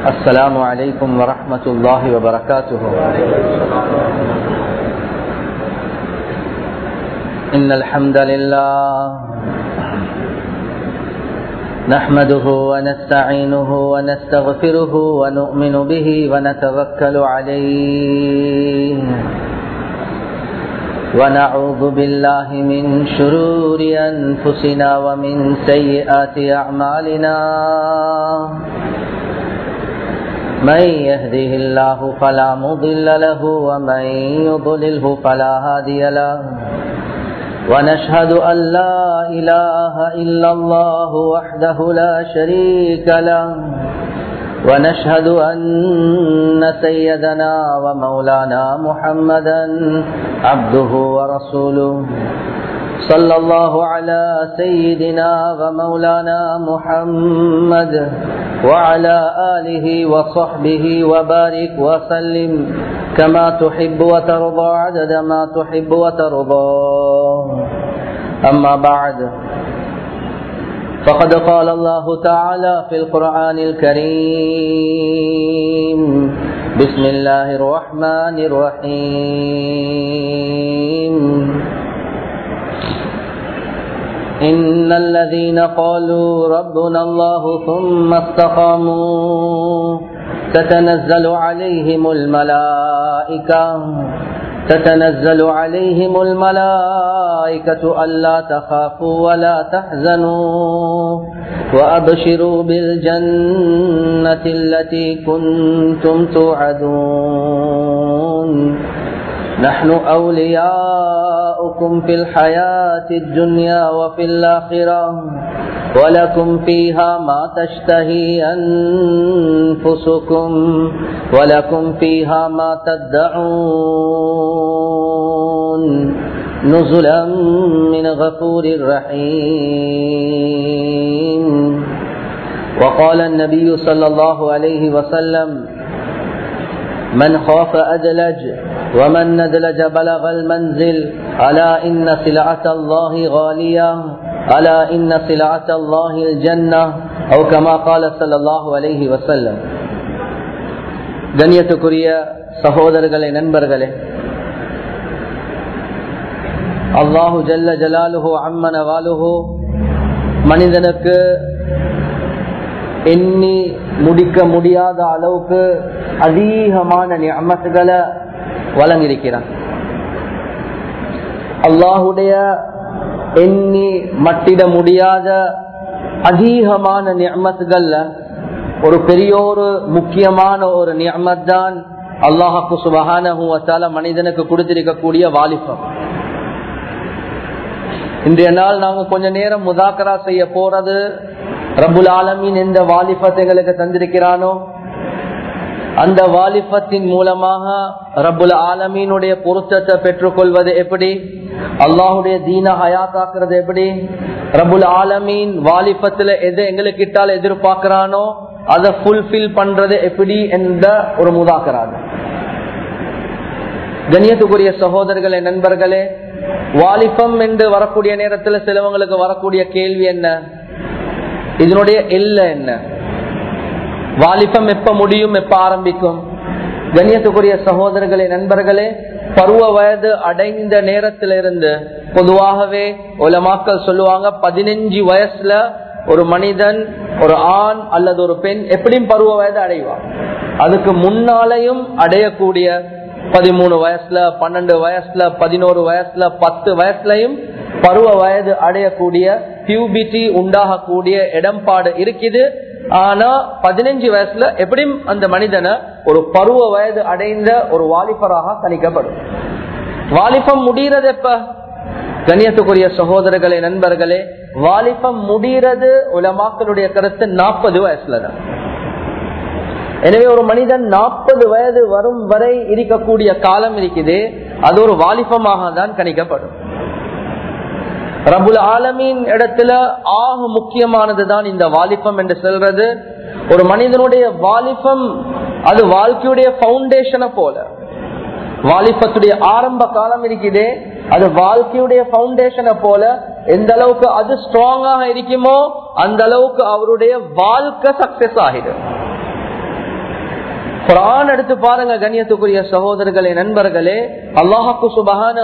السلام عليكم ورحمة الله وبركاته إن الحمد لله نحمده ونستعينه ونستغفره ونؤمن به ونتوكل عليه ونعوذ بالله من شرور أنفسنا ومن سيئات أعمالنا من يهده الله فلا مضل له ومن يضلله فلا هادي له ونشهد أن لا إله إلا الله وحده لا شريك له ونشهد أن سيدنا ومولانا محمدا عبده ورسوله صلى الله على سيدنا ومولانا محمد وعلى آله وصحبه وبارك وسلم كما تحب وترضى عدد ما تحب وترضى أما بعد فقد قال الله تعالى في القرآن الكريم بسم الله الرحمن الرحيم إن الذين قالوا ربنا الله ثم استقاموا تتنزل عليهم الملائكة تتنزل عليهم الملائكة ألا تخافوا ولا تحزنوا وأبشروا بالجنة التي كنتم توعدون نحن أولياؤكم في الحياة الدنيا وفي الآخرة ولكم فيها ما تشتهي أنفسكم ولكم فيها ما تدعون نزلا من غفور رحيم وقال النبي صلى الله عليه وسلم من خاف أدلج ومن ندلج بلغ المنزل ألا إن سلعة الله غالية ألا إن سلعة الله الجنة أو كما قال صلى الله عليه وسلم கண்ணியத்துக்குரிய சகோதரர்களே நண்பர்களே அல்லாஹு ஜல்ல ஜலாலுஹோ அம்மன வாலுஹோ மனிதனுக்கு எண்ணி முடிக்க முடியாத அளவுக்கு அதிகமான நியமத்துகளை வழங்கியிருக்கிறான் அல்லாஹுடைய எண்ணி மட்டிட முடியாத அதிகமான நியமத்துகள்ல ஒரு பெரிய ஒரு முக்கியமான ஒரு நியமத் தான் அல்லாஹாக்கு சுபகான மனிதனுக்கு கொடுத்திருக்கக்கூடிய வாலிபம் இன்றைய நாள் நாங்க கொஞ்ச நேரம் முதாக்கரா செய்ய போறது ரபுல் ஆலமின் எந்த வாலிபத்தை எங்களுக்கு தந்திருக்கிறானோ அந்த வாலிபத்தின் மூலமாக ரபுல் ஆலமீனுடைய பொருத்தத்தை பெற்றுக்கொள்வது எப்படி அல்லாஹுடைய தீன ஹயாத்தாக்குறது எப்படி ரபுல் ஆலமீன் வாலிபத்துல எது எங்களுக்கு இட்டால் எதிர்பார்க்கிறானோ அதை ஃபுல்பில் பண்றது எப்படி என்ற ஒரு முதாக்கராக கண்ணியத்துக்குரிய சகோதரர்களே நண்பர்களே வாலிபம் என்று வரக்கூடிய நேரத்தில் சிலவங்களுக்கு வரக்கூடிய கேள்வி என்ன இதனுடைய எல்லை என்ன வாலிபம் எப்ப முடியும் எப்ப ஆரம்பிக்கும் கண்ணியத்துக்குரிய சகோதரர்களே நண்பர்களே பருவ வயது அடைந்த நேரத்திலிருந்து பொதுவாகவே உலமாக்கள் சொல்லுவாங்க பதினஞ்சு வயசுல ஒரு மனிதன் ஒரு ஆண் அல்லது ஒரு பெண் எப்படியும் பருவ வயது அடைவான் அதுக்கு முன்னாலையும் அடையக்கூடிய பதிமூணு வயசுல பன்னெண்டு வயசுல பதினோரு வயசுல பத்து வயசுலயும் பருவ வயது அடையக்கூடிய பியூபிட்டி உண்டாகக்கூடிய இடம்பாடு இருக்குது ஆனா பதினஞ்சு வயசுல எப்படியும் அந்த மனிதனை ஒரு பருவ வயது அடைந்த ஒரு வாலிபராக கணிக்கப்படும் வாலிபம் முடிகிறது எப்ப கண்ணியத்துக்குரிய சகோதரர்களே நண்பர்களே வாலிபம் முடிகிறது உலமாக்களுடைய கருத்து நாற்பது வயசுல தான் எனவே ஒரு மனிதன் நாற்பது வயது வரும் வரை இருக்கக்கூடிய காலம் இருக்குது அது ஒரு வாலிபமாக தான் கணிக்கப்படும் ரபுல் ஆலமீன் இடத்துல ஆக முக்கியமானது தான் இந்த வாலிபம் என்று சொல்றது ஒரு மனிதனுடைய வாலிபம் அது வாழ்க்கையுடைய பவுண்டேஷனை போல வாலிபத்துடைய ஆரம்ப காலம் இருக்குதே அது வாழ்க்கையுடைய பவுண்டேஷனை போல எந்த அளவுக்கு அது ஸ்ட்ராங்காக இருக்குமோ அந்த அளவுக்கு அவருடைய வாழ்க்கை சக்சஸ் ஆகிடும் குரான் எடுத்து பாருங்க கண்ணியத்துக்குரிய சகோதரர்களே நண்பர்களே அல்லாஹாக்கு சுபகான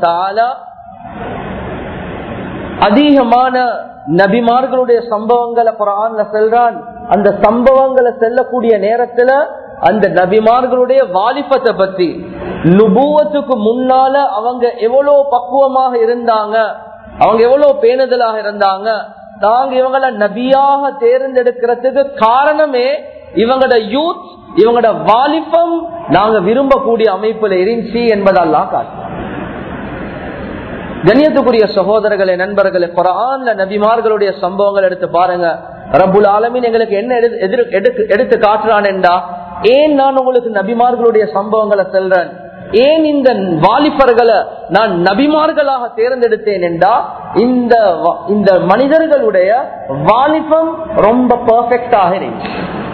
அதிகமான நபிமார்களுடைய சம்பவங்களை குரான்ல செல்றான் அந்த சம்பவங்களை செல்லக்கூடிய நேரத்துல அந்த நபிமார்களுடைய வாலிபத்தை பத்தி நுபுவத்துக்கு முன்னால அவங்க எவ்வளவு பக்குவமாக இருந்தாங்க அவங்க எவ்வளவு பேணுதலாக இருந்தாங்க நாங்க இவங்களை நபியாக தேர்ந்தெடுக்கிறதுக்கு காரணமே இவங்களோட யூத் இவங்களோட வாலிபம் நாங்க விரும்பக்கூடிய அமைப்புல இருந்துச்சு என்பதெல்லாம் காட்டுறோம் கண்ணியத்துக்குரிய சகோதரர்களே நண்பர்களே குரான்ல நபிமார்களுடைய சம்பவங்கள் எடுத்து பாருங்க ரபுல் ஆலமின் எங்களுக்கு என்ன எடுத்து காட்டுறான்டா ஏன் நான் உங்களுக்கு நபிமார்களுடைய சம்பவங்களை செல்றேன் ஏன் இந்த வாலிபர்களை நான் நபிமார்களாக தேர்ந்தெடுத்தேன் என்றா இந்த இந்த மனிதர்களுடைய வாலிபம் ரொம்ப பர்ஃபெக்டாக இருந்துச்சு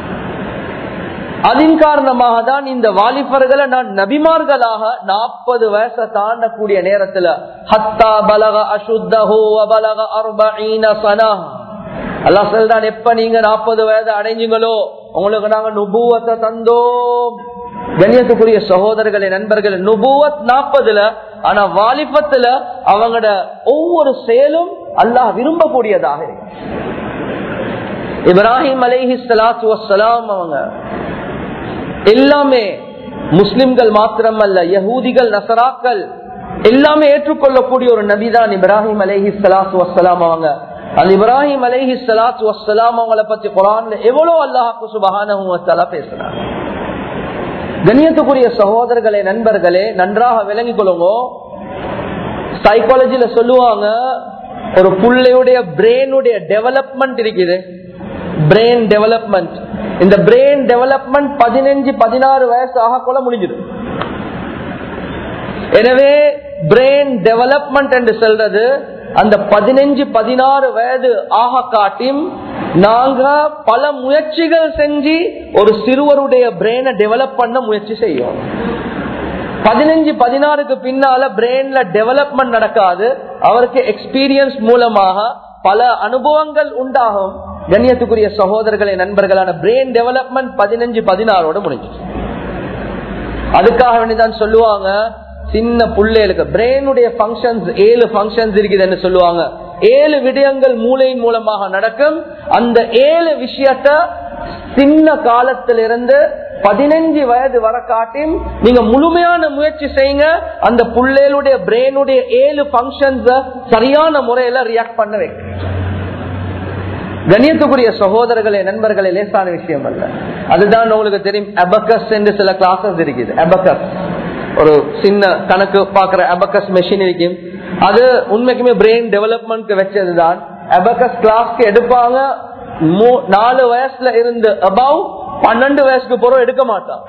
அதன் காரணமாக தான் இந்த வாலிபர்களை நான் நபிமார்களாக நாற்பது வயசை தாண்டக்கூடிய நேரத்துல ஹத்தா பலக அசுத்தஹோ அபலக அர்பீன சனா அல்லா சொல்றான் எப்ப நீங்க நாற்பது வயது அடைஞ்சுங்களோ உங்களுக்கு நாங்க நுபுவத்தை தந்தோம் கண்ணியத்துக்குரிய சகோதரர்களே நண்பர்கள் நுபுவத் நாற்பதுல ஆனா வாலிபத்துல அவங்களோட ஒவ்வொரு செயலும் அல்லாஹ் விரும்பக்கூடியதாக இருக்கு இப்ராஹிம் அலைஹி சலாத்து வசலாம் அவங்க எல்லாமே முஸ்லிம்கள் மாத்திரம் அல்ல யகூதிகள் நசராக்கள் எல்லாமே ஏற்றுக்கொள்ளக்கூடிய ஒரு நபிதான் இப்ராஹிம் அலேஹி சலாத்து வசலாம் அவங்க அந்த இப்ராஹிம் அலேஹி சலாத்து வசலாம் அவங்களை பத்தி குரான்ல எவ்வளவு அல்லாஹாக்கு சுபகான பேசுறாங்க கண்ணியத்துக்குரிய சகோதரர்களே நண்பர்களே நன்றாக விளங்கிக் கொள்ளுங்க சைக்காலஜில சொல்லுவாங்க ஒரு புள்ளையுடைய பிரெயினுடைய டெவலப்மெண்ட் இருக்குது பிரெயின் டெவலப்மெண்ட் இந்த பிரெயின் டெவலப்மெண்ட் பதினஞ்சு பதினாறு வயசு ஆக கூட முடிஞ்சிடும் எனவே பிரெயின் டெவலப்மெண்ட் என்று சொல்றது அந்த பதினஞ்சு பதினாறு வயது ஆக காட்டியும் நாங்க பல முயற்சிகள் செஞ்சு ஒரு சிறுவருடைய பிரெயினை டெவலப் பண்ண முயற்சி செய்யும் பதினஞ்சு பதினாறுக்கு பின்னால பிரெயின்ல டெவலப்மெண்ட் நடக்காது அவருக்கு எக்ஸ்பீரியன்ஸ் மூலமாக பல அனுபவங்கள் உண்டாகும் கண்ணியத்துக்குரிய சகோதரர்களை நண்பர்களான பிரெயின் டெவலப்மெண்ட் பதினஞ்சு பதினாறோட முடிஞ்சு அதுக்காக வேண்டிதான் சொல்லுவாங்க சின்ன புள்ளைகளுக்கு பிரெயினுடைய பங்கன்ஸ் ஏழு பங்கன்ஸ் இருக்குதுன்னு சொல்லுவாங்க ஏழு விடயங்கள் மூளையின் மூலமாக நடக்கும் அந்த ஏழு விஷயத்த சின்ன காலத்திலிருந்து பதினஞ்சு வயது வர காட்டியும் நீங்க முழுமையான முயற்சி செய்யுங்க அந்த புள்ளைகளுடைய பிரெயினுடைய ஏழு பங்கன்ஸ் சரியான முறையில ரியாக்ட் பண்ண வைக்க கண்ணியத்துக்குரிய சகோதரர்களே நண்பர்களே லேசான விஷயம் அல்ல அதுதான் உங்களுக்கு தெரியும் அபக்கஸ் என்று சில கிளாஸஸ் இருக்குது அபக்கஸ் ஒரு சின்ன கணக்கு பாக்குற அபக்கஸ் மெஷின் இருக்கு அது உண்மைக்குமே பிரெயின் டெவலப்மெண்ட் வச்சதுதான் அபக்கஸ் கிளாஸ்க்கு எடுப்பாங்க நாலு வயசுல இருந்து அபவ் பன்னெண்டு வயசுக்கு போறோம் எடுக்க மாட்டான்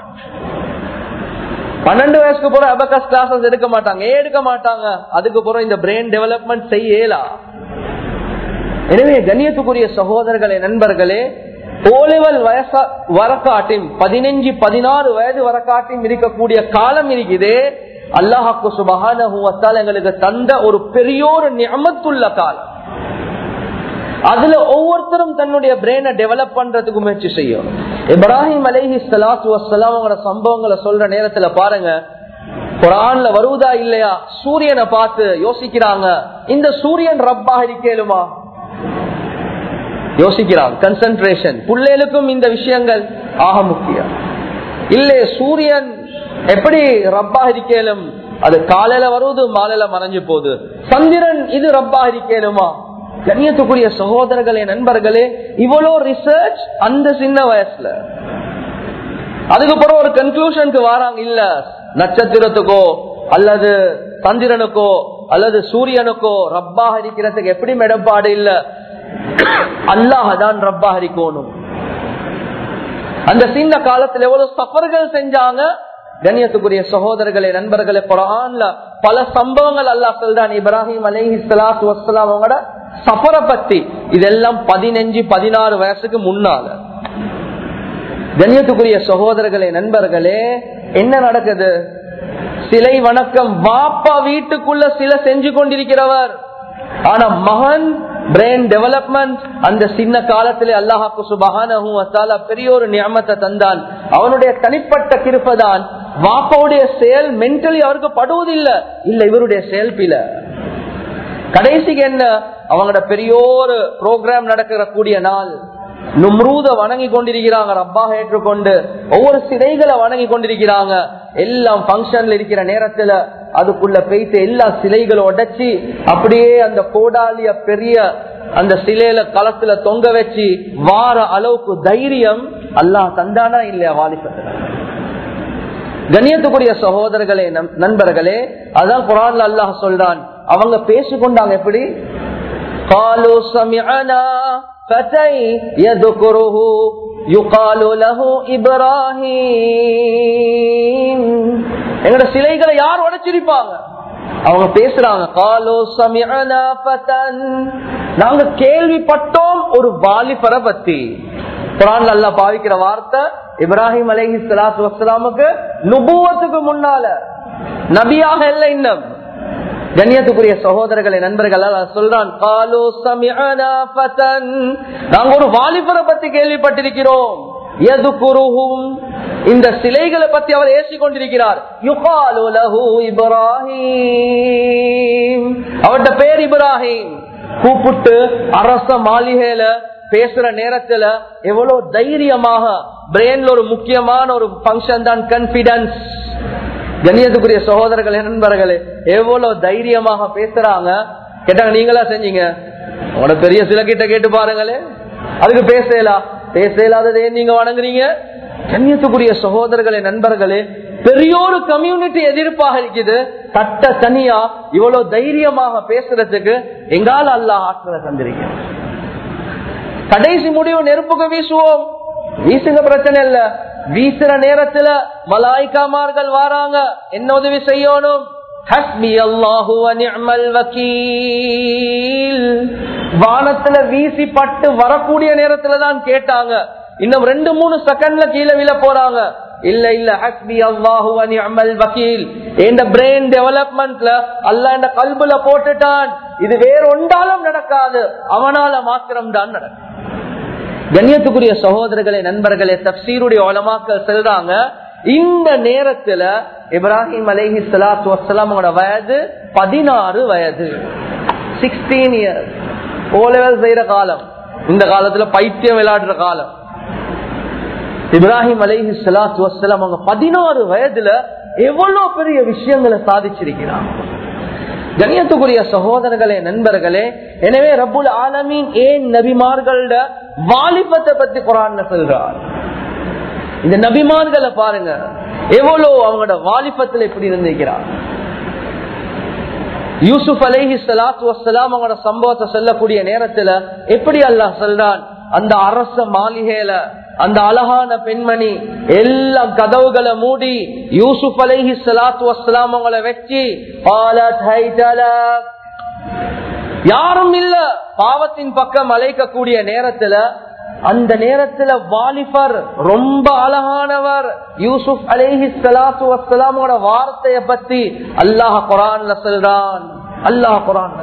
பன்னெண்டு வயசுக்கு போற அபக்கஸ் கிளாஸஸ் எடுக்க மாட்டாங்க ஏன் எடுக்க மாட்டாங்க அதுக்கு போற இந்த பிரெயின் டெவலப்மெண்ட் செய்யலாம் எனவே கண்ணியத்துக்குரிய சகோதரர்களே நண்பர்களே ஓலெவல் வயசா வரக்காட்டின் பதினஞ்சு பதினாறு வயது வரக்காட்டின் இருக்கக்கூடிய காலம் இருக்குது அல்லாஹாக்கு சுபகான எங்களுக்கு தந்த ஒரு பெரியோரு நியமத்துள்ள காலம் அதுல ஒவ்வொருத்தரும் தன்னுடைய பிரெயினை டெவலப் பண்றதுக்கு முயற்சி செய்யும் இப்ராஹிம் அலைஹி சலாத்து வசலாமோட சம்பவங்களை சொல்ற நேரத்துல பாருங்க குரான்ல வருவதா இல்லையா சூரியனை பார்த்து யோசிக்கிறாங்க இந்த சூரியன் ரப்பாக இருக்கேலுமா யோசிக்கிறான் கன்சன்ட்ரேஷன் பிள்ளைகளுக்கும் இந்த விஷயங்கள் ஆக முக்கியம் இல்லை சூரியன் எப்படி ரப்பா இருக்கேலும் அது காலையில வருவது மாலையில மறைஞ்சு போகுது சந்திரன் இது ரப்பா இருக்கேலுமா கண்ணியத்துக்குரிய சகோதரர்களே நண்பர்களே இவ்வளோ ரிசர்ச் அந்த சின்ன வயசுல அதுக்கப்புறம் ஒரு கன்க்ளூஷனுக்கு வராங்க இல்ல நட்சத்திரத்துக்கோ அல்லது சந்திரனுக்கோ அல்லது சூரியனுக்கோ ரப்பாக இருக்கிறதுக்கு எப்படி மெடப்பாடு இல்ல அல்லாஹதான் ரப்பாக இருக்கணும் அந்த சின்ன காலத்துல எவ்வளவு சஃபர்கள் செஞ்சாங்க கண்ணியத்துக்குரிய சகோதரர்களே நண்பர்களே குரான்ல பல சம்பவங்கள் அல்லாஹ் சொல்றான் இப்ராஹிம் அலைஹி சலாத்து வசலாம் அவங்களோட சஃபரை பத்தி இதெல்லாம் பதினஞ்சு பதினாறு வயசுக்கு முன்னால கண்ணியத்துக்குரிய சகோதரர்களே நண்பர்களே என்ன நடக்குது சிலை வணக்கம் வாப்பா வீட்டுக்குள்ள சில செஞ்சு கொண்டிருக்கிறவர் ஆனா மகன் பிரெயின் டெவலப்மெண்ட் அந்த சின்ன காலத்திலே அல்லாஹாக்கு சுபகான பெரிய ஒரு நியமத்தை தந்தான் அவனுடைய தனிப்பட்ட கிருப்பதான் வாப்பாவுடைய செயல் மென்டலி அவருக்கு படுவதில்லை இல்ல இவருடைய செயல் பில கடைசிக்கு என்ன அவங்களோட பெரிய ஒரு ப்ரோக்ராம் நடக்கிற கூடிய நாள் நும்ரூத வணங்கி கொண்டிருக்கிறாங்க ரப்பாக ஏற்றுக்கொண்டு ஒவ்வொரு சிலைகளை வணங்கி கொண்டிருக்கிறாங்க எல்லாம் பங்கன்ல இருக்கிற நேரத்துல அதுக்குள்ள பெய்த்து எல்லா சிலைகளை உடைச்சி அப்படியே அந்த கோடாலிய பெரிய அந்த சிலையில களத்துல தொங்க வச்சு வார அளவுக்கு தைரியம் அல்லாஹ் தந்தானா இல்லையா வாலிபத்துல கண்ணியத்துக்குரிய சகோதரர்களே நண்பர்களே அதான் குரான்ல அல்லாஹ் சொல்றான் அவங்க பேசிக்கொண்டாங்க எப்படி قالوا سمعنا فتى يذكره يقال له ابراهيم எங்கட சிலைகளை யார் உடைச்சிருப்பாங்க அவங்க பேசுறாங்க காலோ சமியனா பதன் நாங்க கேள்விப்பட்டோம் ஒரு வாலிபர பத்தி குரான் அல்லா பாவிக்கிற வார்த்தை இப்ராஹிம் அலஹி சலாத்து வசலாமுக்கு நுபுவத்துக்கு முன்னால நபியாக இல்லை இன்னும் கண்ணியத்துக்குரிய சகோதரர்களை நண்பர்கள் சொல்றான் காலோ சமியனா பதன் நாங்க ஒரு வாலிபரை பத்தி கேள்விப்பட்டிருக்கிறோம் எது குருகும் இந்த சிலைகளை பத்தி அவர் ஏசி கொண்டிருக்கிறார் இப்ராஹிம் அவர்கிட்ட பேர் இப்ராஹிம் கூப்பிட்டு அரச மாளிகையில பேசுற நேரத்துல எவ்வளவு தைரியமாக பிரெயின்ல ஒரு முக்கியமான ஒரு பங்கன் தான் கான்பிடன்ஸ் கண்ணியத்துக்குரிய சகோதரர்கள் நண்பர்களே எவ்வளவு தைரியமாக பேசுறாங்க கேட்டாங்க நீங்களா செஞ்சீங்க உங்களோட பெரிய சில கிட்ட கேட்டு பாருங்களே அதுக்கு பேசலாம் பேசலாததே நீங்க வணங்குறீங்க கண்ணியத்துக்குரிய சகோதரர்களே நண்பர்களே பெரியோரு கம்யூனிட்டி எதிர்ப்பாக இருக்குது தட்ட தனியா இவ்வளவு தைரியமாக பேசுறதுக்கு எங்கால அல்ல ஆற்றலை தந்திருக்க கடைசி முடிவு நெருப்புக்கு வீசுவோம் வீசுங்க பிரச்சனை இல்ல வீசுற நேரத்துல மலாய்க்காமார்கள் வாராங்க என்ன உதவி செய்யணும் வானத்துல வீசி பட்டு வரக்கூடிய நேரத்துல தான் கேட்டாங்க இன்னும் ரெண்டு மூணு செகண்ட்ல கீழே விழ போறாங்க இல்ல இல்ல ஹஸ்பி அல்லாஹு அமல் வக்கீல் இந்த பிரெயின் டெவலப்மெண்ட்ல அல்ல இந்த கல்புல போட்டுட்டான் இது வேற ஒன்றாலும் நடக்காது அவனால மாத்திரம் தான் நடக்கும் கண்ணியத்துக்குரிய சகோதரர்களே நண்பர்களே தப்சீருடைய உலமாக்கள் செல்றாங்க இந்த நேரத்துல இப்ராஹிம் அலஹி சலாத்து வசலாமோட வயது பதினாறு வயது சிக்ஸ்டீன் இயர்ஸ் ஓலெவல் செய்யற காலம் இந்த காலத்துல பைத்தியம் விளையாடுற காலம் இப்ராஹிம் அலஹி சலாத்து வசலாம் அவங்க பதினாறு வயதுல எவ்வளவு பெரிய விஷயங்களை சாதிச்சிருக்கிறாங்க கணியத்துக்குரிய சகோதரர்களே நண்பர்களே எனவே ரபுல் ஆலமீன் ஏன் நபிமார்களோட வாலிபத்தை பத்தி குரான் சொல்றார் இந்த நபிமான்களை பாருங்க எவ்வளவு அவங்களோட வாலிபத்தில் எப்படி இருந்திருக்கிறார் யூசுப் அலேஹி சலாத்து வசலாம் அவங்களோட சம்பவத்தை சொல்லக்கூடிய நேரத்துல எப்படி அல்லாஹ் சொல்றான் அந்த அரச மாளிகையில அந்த அழகான பெண்மணி எல்லாம் கதவுகளை மூடி யூசுப் அலைஹி சலாத்து வசலாம் அவங்கள வச்சு யாரும் இல்ல பாவத்தின் பக்கம் அழைக்கக்கூடிய நேரத்துல அந்த நேரத்துல வாலிபர் ரொம்ப அழகானவர் யூசுப் அலேஹி சலாத்து வசலாமோட வார்த்தைய பத்தி அல்லாஹ் குரான்ல சொல்றான் அல்லாஹ் குரான்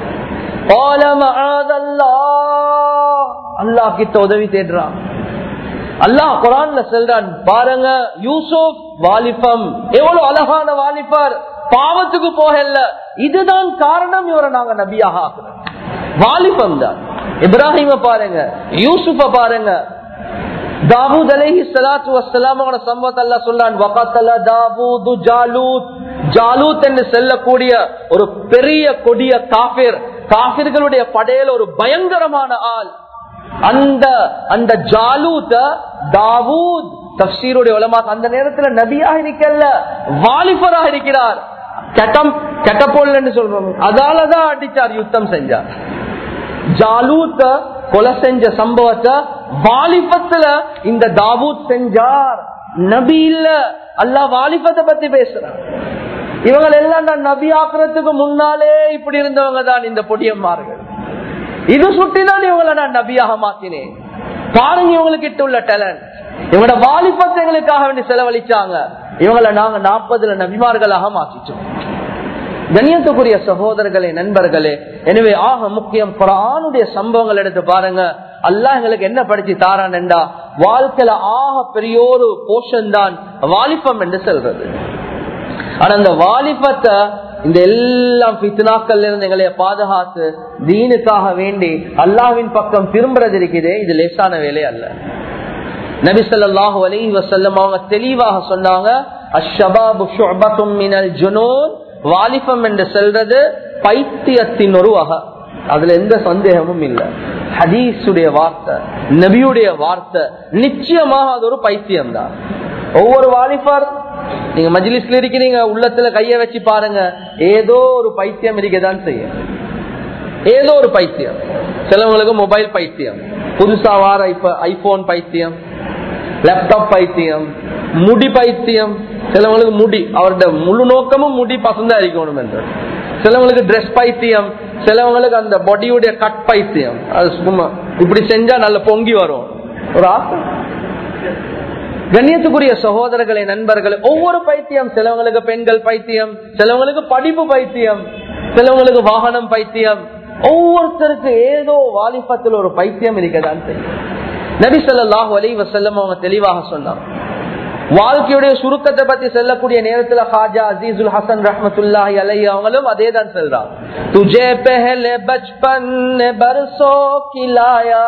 அல்லாஹ் கிட்ட உதவி தேடுறான் அல்லாஹ் குரான்ல சொல்றான் பாருங்க யூசுப் வாலிபம் எவ்வளவு அழகான வாலிபர் பாவத்துக்கு போகல இதுதான் காரணம் இவரை நாங்க நபியாக ஆக்குறோம் வாலிபம் தான் இப்ராஹிம பாருங்க யூசுஃப பாருங்க தாவூத் அலைஹி ஸலாத்து வஸ்ஸலாமோட சம்பவத்தை அல்லாஹ் சொல்றான் வகத்தல தாவூது ஜாலூத் ஜாலூத் என்று சொல்லக்கூடிய ஒரு பெரிய கொடிய காபிர் காபிர்களுடைய படையில ஒரு பயங்கரமான ஆள் அந்த அந்த ஜாலூத்த தாவூத் தப்சீருடைய உலமாக அந்த நேரத்துல நபியாக இருக்கல்ல வாலிபராக இருக்கிறார் கட்டம் கெட்டப்போல் என்று சொல்றோம் அதாலதான் அடிச்சார் யுத்தம் செஞ்சார் ஜாலூத்த கொலை செஞ்ச சம்பவத்தை வாலிபத்துல இந்த தாவூத் செஞ்சார் நபி இல்ல அல்ல வாலிபத்தை பத்தி பேசுறான் இவங்க எல்லாம் நான் நபி ஆக்குறதுக்கு முன்னாலே இப்படி இருந்தவங்க தான் இந்த பொடியம்மார்கள் இது சுட்டிதான் இவங்களை நான் நபியாக மாத்தினேன் பாருங்க இவங்களுக்கு கிட்ட உள்ள டேலண்ட் இவங்களோட வாலிபத்தை எங்களுக்காக வேண்டி செலவழிச்சாங்க இவங்களை நாங்க நாற்பதுல நபிமார்களாக மாத்திச்சோம் கண்ணியத்துக்குரிய சகோதரர்களே நண்பர்களே எனவே ஆக முக்கியம் குரானுடைய சம்பவங்கள் எடுத்து பாருங்க அல்லாஹ் எங்களுக்கு என்ன படிச்சு தாரான்டா வாழ்க்கையில ஆக பெரிய ஒரு போஷன் தான் வாலிபம் என்று சொல்றது ஆனா அந்த வாலிபத்தை இந்த எல்லாம் பித்னாக்கள் இருந்து எங்களை பாதுகாத்து தீனுக்காக வேண்டி அல்லாவின் பக்கம் திரும்புறது இருக்குதே இது லேசான வேலை அல்ல நபி ஸல்லல்லாஹு அலைஹி வஸல்லம் அவங்க தெளிவாக சொன்னாங்க அஷ்ஷபாபு ஷுஅபத்தும் மினல் ஜுனூன் வாலிபம் என்று சொல்றது பைத்தியத்தின் ஒரு வகை அதுல எந்த சந்தேகமும் இல்ல ஹதீஸுடைய வார்த்தை நபியுடைய வார்த்தை நிச்சயமாக அது ஒரு பைத்தியம் தான் ஒவ்வொரு வாலிபர் நீங்க மஜ்லிஸ்ல இருக்கிறீங்க உள்ளத்துல கைய வச்சு பாருங்க ஏதோ ஒரு பைத்தியம் இருக்கதான் செய்யும் ஏதோ ஒரு பைத்தியம் சிலவங்களுக்கு மொபைல் பைத்தியம் புதுசா வார இப்ப ஐபோன் பைத்தியம் லேப்டாப் பைத்தியம் முடி பைத்தியம் சிலவங்களுக்கு முடி அவருடைய முழு நோக்கமும் முடி பசந்தா இருக்கணும் என்று சிலவங்களுக்கு ட்ரெஸ் பைத்தியம் சிலவங்களுக்கு அந்த பாடியுடைய கட் பைத்தியம் அது சும்மா இப்படி செஞ்சா நல்ல பொங்கி வரும் ஒரு ஆசை கண்ணியத்துக்குரிய சகோதரர்களை நண்பர்கள் ஒவ்வொரு பைத்தியம் சிலவங்களுக்கு பெண்கள் பைத்தியம் சிலவங்களுக்கு படிப்பு பைத்தியம் சிலவங்களுக்கு வாகனம் பைத்தியம் ஒவ்வொருத்தருக்கு ஏதோ வாலிபத்தில் ஒரு பைத்தியம் இருக்கதான் தெரியும் நபி சொல்லாஹு அலி வசல்லம் அவங்க தெளிவாக சொன்னாங்க வாழ்க்கையுடைய சுருக்கத்தை பத்தி சொல்லக்கூடிய நேரத்துல ஹாஜா அசீசுல் ஹசன் ரஹமத்துல்லாஹி அலை அவங்களும் அதே தான் சொல்றாங்க துஜே பெஹலே பச்பன் பர்சோ கிலாயா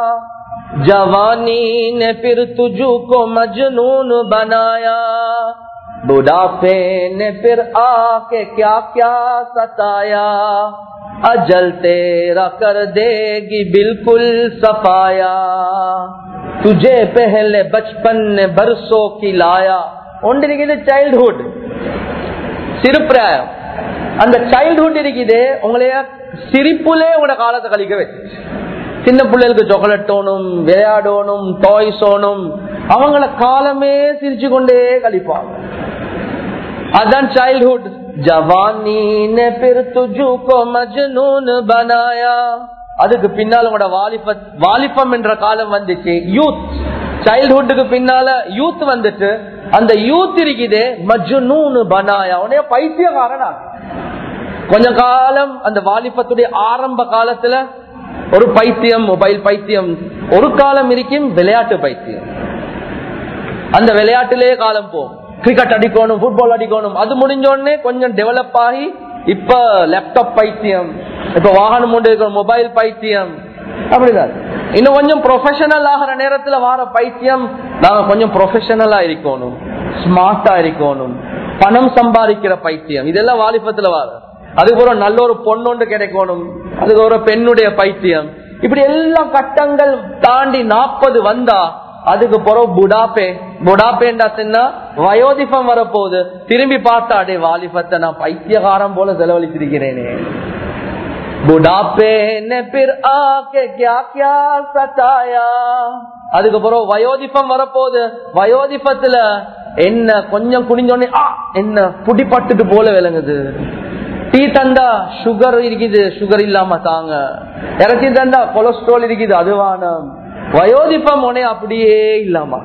जवानी ने फिर तुझू को मजनून बनाया बुढ़ापे ने फिर आके क्या क्या सताया अजल तेरा कर देगी बिल्कुल सफाया तुझे पहले बचपन ने बरसों की लाया ஒன்றிருக்கிறது சைல்ட்ஹுட் சிறுப்பிராயம் அந்த சைல்ட்ஹுட் இருக்குது உங்களைய சிரிப்புலே உங்களோட காலத்தை கழிக்க வச்சு சின்ன பிள்ளைகளுக்கு சாக்லேட் தோணும் விளையாடணும் டாய்ஸ் ஓணும் அவங்கள காலமே சிரிச்சு கொண்டே கழிப்பாங்க அதான் சைல்ட்ஹுட் ஜவானி ने फिर तुझको मजनून बनाया அதுக்கு பின்னால உங்களோட வாலிப வாலிபம் என்ற காலம் வந்துச்சு யூத் சைல்ட்ஹுட்டுக்கு பின்னால யூத் வந்துட்டு அந்த யூத் இருக்குதே மஜ்னூன் பனாயா உடனே பைத்தியக்காரனா கொஞ்ச காலம் அந்த வாலிபத்துடைய ஆரம்ப காலத்துல ஒரு பைத்தியம் மொபைல் பைத்தியம் ஒரு காலம் இருக்கும் விளையாட்டு பைத்தியம் அந்த விளையாட்டிலேயே காலம் போகும் கிரிக்கெட் அடிக்கணும் ஃபுட்பால் அடிக்கணும் அது முடிஞ்ச உடனே கொஞ்சம் டெவலப் ஆகி இப்ப லேப்டாப் பைத்தியம் இப்ப வாகனம் கொண்டு இருக்கிற மொபைல் பைத்தியம் அப்படிதான் இன்னும் கொஞ்சம் ப்ரொஃபஷனல் ஆகிற நேரத்துல வார பைத்தியம் நாங்க கொஞ்சம் ப்ரொஃபஷனலா இருக்கணும் ஸ்மார்ட்டா இருக்கணும் பணம் சம்பாதிக்கிற பைத்தியம் இதெல்லாம் வாலிபத்துல வார அதுக்கப்புறம் நல்ல ஒரு பொண்ணொன்று கிடைக்கணும் அதுக்கு ஒரு பெண்ணுடைய பைத்தியம் இப்படி எல்லாம் கட்டங்கள் தாண்டி நாற்பது வந்தா அதுக்கு பிறகு புடாப்பே புடாப்பேண்டா சின்ன வயோதிபம் வரப்போகுது திரும்பி பார்த்தா அடே வாலிபத்தை நான் பைத்தியகாரம் போல செலவழித்திருக்கிறேனே புடாப்பே ने फिर आके क्या क्या सताया அதுக்கப்புறம் வயோதிபம் வரப்போகுது வயோதிபத்துல என்ன கொஞ்சம் குனிஞ்சோடனே ஆ என்ன புடிப்பட்டுட்டு போல விளங்குது டீ தந்தா சுகர் இருக்குது சுகர் இல்லாம தாங்க இறச்சி தந்தா கொலஸ்ட்ரால் இருக்குது அதுவான வயோதிப்பம் உனே அப்படியே இல்லாம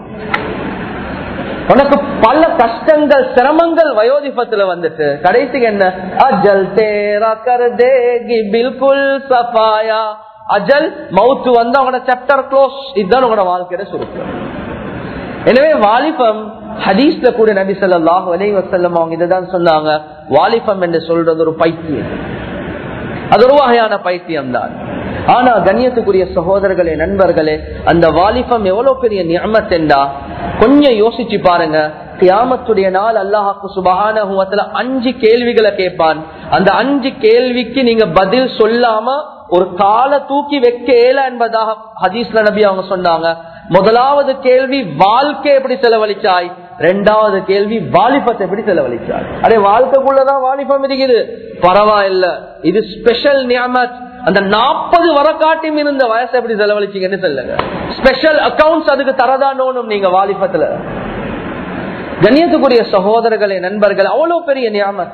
உனக்கு பல கஷ்டங்கள் சிரமங்கள் வயோதிபத்துல வந்துட்டு கடைசிக்கு என்ன அஜல் தேரா கர் தேகி பில்குல் சஃபாயா அஜல் மவுத்து வந்து அவங்களோட சாப்டர் க்ளோஸ் இதுதான் உங்களோட வாழ்க்கையோட சுருக்கம் எனவே வாலிபம் ஹதீஸ்ல கூட நபி சொல்லாஹ் அலை வசல்லம் அவங்க இதுதான் சொன்னாங்க வாலிபம் என்று சொல்றது ஒரு பைத்தியம் அது ஒரு வகையான பைத்தியம் தான் ஆனா கண்ணியத்துக்குரிய சகோதரர்களே நண்பர்களே அந்த வாலிபம் எவ்வளவு பெரிய நியமத் என்றா கொஞ்சம் யோசிச்சு பாருங்க கியாமத்துடைய நாள் அல்லாஹாக்கு சுபகான அஞ்சு கேள்விகளை கேட்பான் அந்த அஞ்சு கேள்விக்கு நீங்க பதில் சொல்லாம ஒரு கால தூக்கி வைக்க இயல என்பதாக ஹதீஸ்ல நபி அவங்க சொன்னாங்க முதலாவது கேள்வி வாழ்க்கை எப்படி செலவழிச்சாய் ரெண்டாவது கேள்வி வாலிபத்தை எப்படி செலவழிச்சாய் அதே வாழ்க்கைக்குள்ளதான் வாலிபம் இருக்குது பரவாயில்ல இது ஸ்பெஷல் நியமத் அந்த நாற்பது வரக்காட்டியும் இருந்த வயசை எப்படி செலவழிச்சீங்கன்னு சொல்லுங்க ஸ்பெஷல் அக்கௌண்ட்ஸ் அதுக்கு தரதானோனும் நீங்க வாலிபத்துல கண்ணியத்துக்குரிய சகோதரர்களே நண்பர்கள் அவ்வளவு பெரிய நியாமத்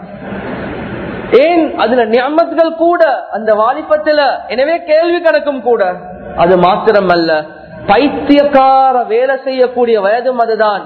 ஏன் அதுல நியமத்துகள் கூட அந்த வாலிபத்துல எனவே கேள்வி கணக்கும் கூட அது மாத்திரம் அல்ல பைத்தியக்கார வேலை செய்யக்கூடிய வயதும் அதுதான்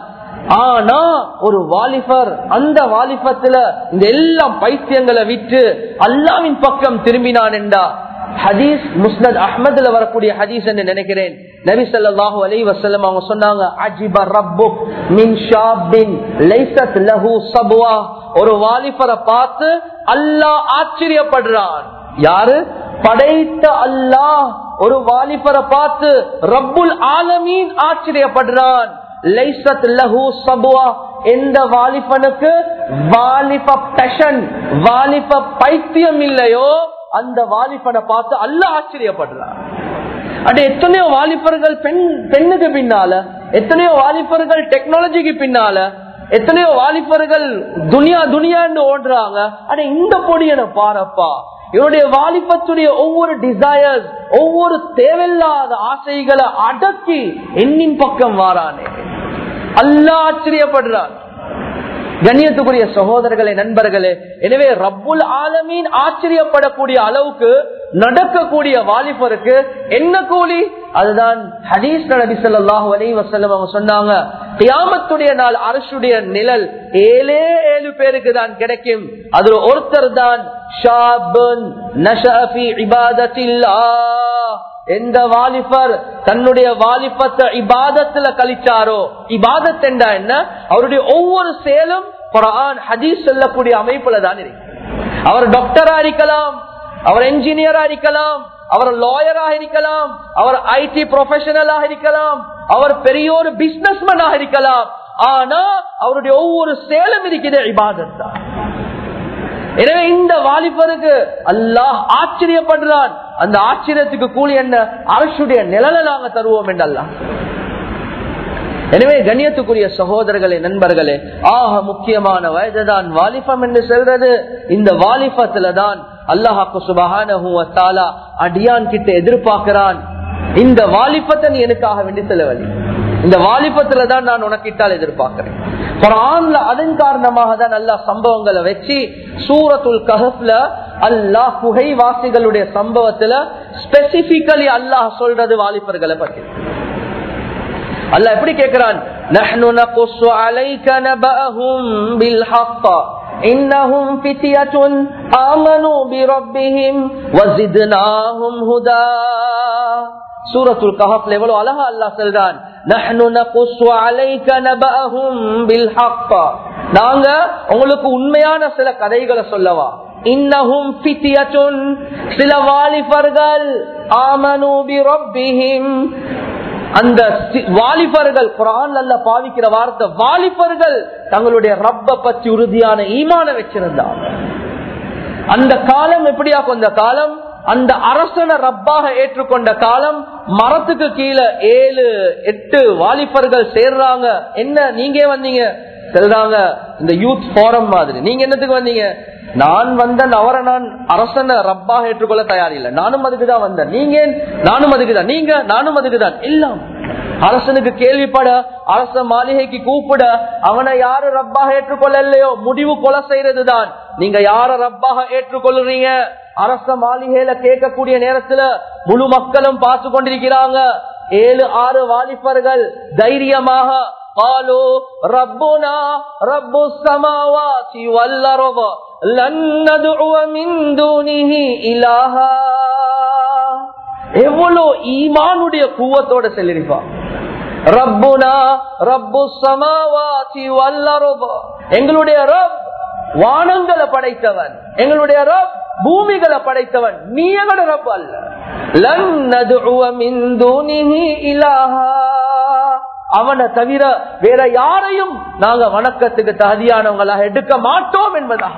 ஆனா ஒரு வாலிபர் அந்த வாலிபத்துல இந்த எல்லா பைத்தியங்களை விட்டு அல்லாவின் பக்கம் திரும்பினான் என்றா ஹதீஸ் முஸ்னத் அஹ்மதுல வரக்கூடிய ஹதீஸ் என்று நினைக்கிறேன் நபி ஸல்லல்லாஹு அலைஹி வஸல்லம் அவங்க சொன்னாங்க அஜிப ரப்புக் மின் ஷாபின் லைஸத் லஹு சப்வா ஒரு வாலிபரை பார்த்து அல்லாஹ் ஆச்சரியப்படுறான் யாரு படைத்த அல்லாஹ் ஒரு வாலிபரை பார்த்து ரப்புல் ஆலமீன் ஆச்சரியப்படுறான் லைசத் லஹு சபுவா எந்த வாலிபனுக்கு வாலிப பெஷன் வாலிப பைத்தியம் இல்லையோ அந்த வாலிபனை பார்த்து அல்ல ஆச்சரியப்படுறான் அட எத்தனையோ வாலிபர்கள் பெண் பெண்ணுக்கு பின்னால எத்தனையோ வாலிபர்கள் டெக்னாலஜிக்கு பின்னால எத்தனையோ வாலிபர்கள் துனியா துனியான்னு ஓடுறாங்க அட இந்த பொடியனை பாரப்பா இவருடைய வாலிபத்துடைய ஒவ்வொரு டிசையர்ஸ் ஒவ்வொரு தேவையில்லாத ஆசைகளை அடக்கி எண்ணின் பக்கம் வாரானே அல்லா ஆச்சரியப்படுறான் கண்ணியத்துக்குரிய சகோதரர்களே நண்பர்களே எனவே ரப்புல் ஆலமீன் ஆச்சரியப்படக்கூடிய அளவுக்கு நடக்கக்கூடிய வாலிபருக்கு என்ன கூலி அதுதான் ஹதீஸ் நபி ஸல்லல்லாஹு அலைஹி வஸல்லம் அவங்க சொன்னாங்க கியாமத்துடைய நாள் அரசுடைய நிழல் ஏழே ஏழு பேருக்கு தான் கிடைக்கும் அதுல ஒருத்தர் தான் ஷாபுன் நஷஅ ஃபீ இபாதத்தில்லாஹ் எந்த வாலிபர் தன்னுடைய வாலிபத்தை இபாதத்துல கழிச்சாரோ இபாதத் என்றா என்ன அவருடைய ஒவ்வொரு செயலும் குரான் ஹதீஸ் சொல்லக்கூடிய அமைப்புல தான் இருக்கு அவர் டாக்டரா இருக்கலாம் அவர் என்ஜினியரா இருக்கலாம் அவர் லாயராக இருக்கலாம் அவர் ஐடி ப்ரொஃபஷனலாக இருக்கலாம் அவர் பெரிய ஒரு பிசினஸ்மேனாக இருக்கலாம் ஆனா அவருடைய ஒவ்வொரு செயலும் இருக்கிற இபாதத் தான் எனவே இந்த வாலிபருக்கு அல்லாஹ் ஆச்சரியப்படுறான் அந்த ஆச்சரியத்துக்கு கூலி என்ன அரசுடைய நிழலை நாங்க தருவோம் என்றல்லாம் எனவே கண்ணியத்துக்குரிய சகோதரர்களே நண்பர்களே ஆக முக்கியமான வயதுதான் வாலிபம் என்று சொல்றது இந்த வாலிபத்துல தான் அல்லாஹாக்கு சுபகான அடியான் கிட்ட எதிர்பார்க்கிறான் இந்த வாலிபத்தை நீ எனக்காக வேண்டி செலவழி இந்த வாலிபத்துல தான் நான் உனக்கிட்டால் எதிர்பார்க்கிறேன் குரான்ல அதன் காரணமாக தான் அல்லா சம்பவங்களை வச்சு சூரத்துல் கஹப்ல அல்லாஹ் புகைவாசிகளுடைய சம்பவத்துல ஸ்பெசிபிக்கலி அல்லாஹ் சொல்றது வாலிபர்களை பற்றி அல்லாஹ் எப்படி கேட்கிறான் نحن نقص عليك نبأهم بالحق إنهم فتية آمنوا بربهم وزدناهم هدى சூரத்துல் கஹப்ல எவ்வளவு அழகா அல்லாஹ் சொல்றான் நஹ்னு நகுஸ்ஸு அலைக நபஅஹும் பில் ஹக்க நாங்க உங்களுக்கு உண்மையான சில கதைகளை சொல்லவா இன்னஹும் ஃபித்யத்துன் சில வாலிபர்கள் ஆமனு பி ரப்பிஹிம் அந்த வாலிபர்கள் குரான் அல்ல பாவிக்கிற வார்த்தை வாலிபர்கள் தங்களுடைய ரப்ப பத்தி உறுதியான ஈமான வச்சிருந்தாங்க அந்த காலம் எப்படியா கொஞ்ச காலம் அந்த அரசனை ரப்பாக ஏற்றுக்கொண்ட காலம் மரத்துக்கு கீழே ஏழு எட்டு வாலிபர்கள் சேர்றாங்க என்ன நீங்க வந்தீங்க செல்றாங்க இந்த யூத் போரம் மாதிரி நீங்க என்னத்துக்கு வந்தீங்க நான் வந்த அவரை நான் அரசனை ரப்பாக ஏற்றுக்கொள்ள தயாரில்லை நானும் அதுக்குதான் வந்தேன் நீங்க நானும் அதுக்குதான் நீங்க நானும் அதுக்குதான் எல்லாம் அரசனுக்கு கேள்விப்பட அரச மாளிகைக்கு கூப்பிட அவனை யாரு ரப்பாக ஏற்றுக்கொள்ள இல்லையோ முடிவு கொலை செய்யறதுதான் நீங்க யார ரப்பாக ஏற்றுக்கொள்றீங்க அரச மாளிகையில கேட்கக்கூடிய நேரத்துல முழு மக்களும் பார்த்து கொண்டிருக்கிறாங்க ஏழு ஆறு வாலிபர்கள் தைரியமாக قالوا ربنا رب السماوات والأرض لن ندعو من دونه إلها எவ்வளவு ஈமானுடைய கூவத்தோட செல்லிருப்பா ரப்புனா ரப்பு சமாவாசி வல்லரப எங்களுடைய ரப் வானங்களை படைத்தவன் எங்களுடைய ரப் பூமிகளை படைத்தவன் நீ எங்களோட ரப் அல்ல லன் நதுஉவ மின் தூனிஹி இலாஹா அவனை தவிர வேற யாரையும் நாங்க வணக்கத்துக்கு தகுதியானவங்களாக எடுக்க மாட்டோம் என்பதா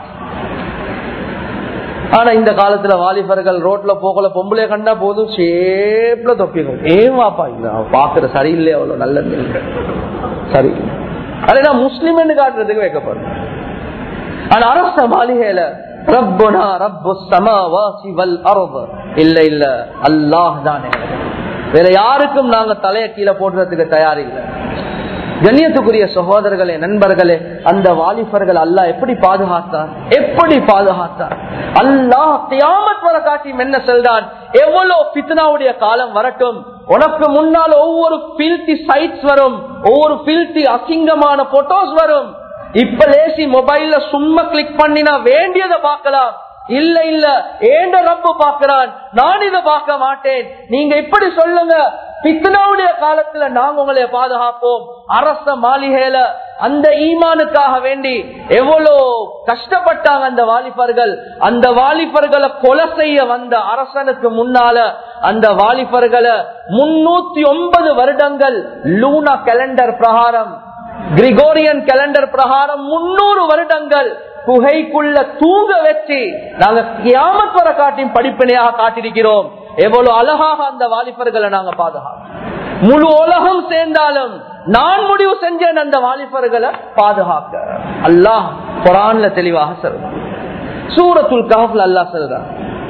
ஆனா இந்த காலத்துல வாலிபர்கள் ரோட்ல போகல பொம்பளை கண்டா போதும் ஷேப்ல தொப்பிக்கும் ஏன் வாப்பா பாக்குற சரியில்லை அவ்வளவு நல்லது இல்லை சரி அதை நான் முஸ்லிம் காட்டுறதுக்கு வைக்கப்படும் ஆனா அரச மாளிகையில ரப்பனா ரப்பு சமாவாசி வல் அரபு இல்ல இல்ல அல்லாஹ் தானே வேற யாருக்கும் நாங்க தலைய கீழே போடுறதுக்கு தயார் இல்லை கண்ணியத்துக்குரிய சகோதரர்களே நண்பர்களே அந்த வாலிபர்கள் அல்லாஹ் எப்படி பாதுகாத்தார் எப்படி பாதுகாத்தார் அல்லாஹ் தியாமத் வர காட்டி என்ன செல்றான் எவ்வளவு பித்னாவுடைய காலம் வரட்டும் உனக்கு முன்னால் ஒவ்வொரு பில்தி சைட்ஸ் வரும் ஒவ்வொரு பில்தி அசிங்கமான போட்டோஸ் வரும் இப்ப லேசி மொபைல்ல சும்மா கிளிக் பண்ணினா வேண்டியதை பார்க்கலாம் இல்ல இல்ல ஏண்ட ரப்பு பார்க்கிறான் நான் இதை பார்க்க மாட்டேன் நீங்க இப்படி சொல்லுங்க பித்னாவுடைய காலத்துல நாங்க உங்களை பாதுகாப்போம் அரச மாளிகையில அந்த ஈமானுக்காக வேண்டி எவ்வளவு கஷ்டப்பட்டாங்க அந்த வாலிபர்கள் அந்த வாலிபர்களை கொலை செய்ய வந்த அரசனுக்கு முன்னால அந்த வாலிபர்களை முன்னூத்தி ஒன்பது வருடங்கள் லூனா கேலண்டர் பிரகாரம் கிரிகோரியன் கேலண்டர் பிரகாரம் முன்னூறு வருடங்கள் குகைக்குள்ள தூங்க வச்சு நாங்க கியாமத் வர காட்டியும் படிப்பினையாக காட்டிருக்கிறோம் எவ்வளவு அழகாக அந்த வாலிபர்களை நாங்க பாதுகாக்கிறோம் முழு உலகம் சேர்ந்தாலும் நான் முடிவு செஞ்சேன் அந்த வாலிபர்களை பாதுகாக்க அல்லாஹ் குரான்ல தெளிவாக சொல்றான் சூரத்துல் கஹப்ல அல்லாஹ் சொல்றான்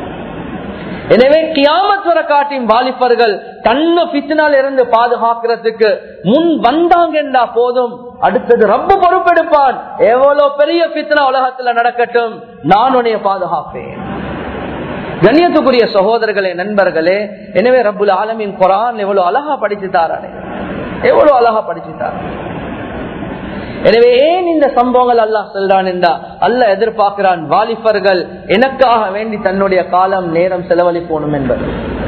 எனவே கியாமத் வர காட்டின் வாலிபர்கள் தன்னை பித்தினால் இருந்து பாதுகாக்கிறதுக்கு முன் வந்தாங்கன்றா போதும் அடுத்தது ரொம்ப பொறுப்பெடுப்பான் எவ்வளவு பெரிய பித்னா உலகத்துல நடக்கட்டும் நான் உன்னைய பாதுகாப்பேன் கண்ணியத்துக்குரிய சகோதரர்களே நண்பர்களே எனவே ரப்புல் ஆலமின் குரான் எவ்வளவு அழகா படிச்சுட்டாரே எவ்வளவு அழகா படிச்சுட்டார் எனவே ஏன் இந்த சம்பவங்கள் அல்லாஹ் சொல்றான் என்றா அல்ல எதிர்பார்க்கிறான் வாலிபர்கள் எனக்காக வேண்டி தன்னுடைய காலம் நேரம் செலவழிப்போனும் என்பது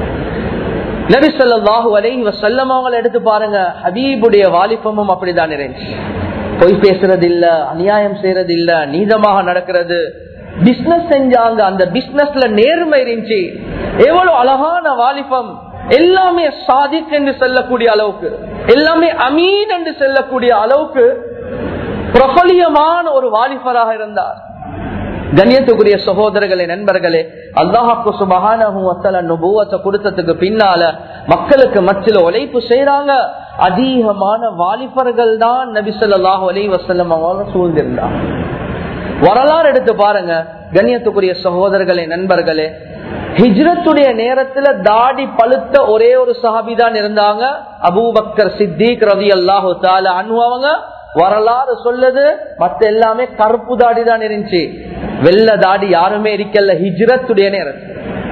நபி சொல்லாஹு அலை வசல்லம் அவங்களை எடுத்து பாருங்க ஹபீபுடைய வாலிபமும் அப்படிதான் இருந்துச்சு பொய் பேசுறது இல்ல அநியாயம் செய்யறது இல்ல நீதமாக நடக்கிறது பிசினஸ் செஞ்சாங்க அந்த பிசினஸ்ல நேர்மை இருந்துச்சு எவ்வளவு அழகான வாலிபம் எல்லாமே சாதிக் என்று சொல்லக்கூடிய அளவுக்கு எல்லாமே அமீன் என்று சொல்லக்கூடிய அளவுக்கு பிரபலியமான ஒரு வாலிபராக இருந்தார் கண்ணியத்துக்குரிய சகோதரர்களே நண்பர்களே அல்லாஹாக்கு சுபகான நுபுவத்தை கொடுத்ததுக்கு பின்னால மக்களுக்கு மத்தியில உழைப்பு செய்யறாங்க அதிகமான வாலிபர்கள் தான் நபி சொல்லாஹு அலி வசல்லம் அவங்க சூழ்ந்திருந்தாங்க வரலாறு எடுத்து பாருங்க கண்ணியத்துக்குரிய சகோதரர்களே நண்பர்களே ஹிஜ்ரத்துடைய நேரத்துல தாடி பழுத்த ஒரே ஒரு சஹாபி தான் இருந்தாங்க அபூபக்கர் சித்திக் ரவி அல்லாஹு தால அனுபவங்க வரலாறு சொல்லுது மத்த எல்லாமே கருப்பு தாடி தான் இருந்துச்சு வெள்ள தாடி யாருமே இருக்கல ஹிஜ்ரத்துடைய நேரத்தில்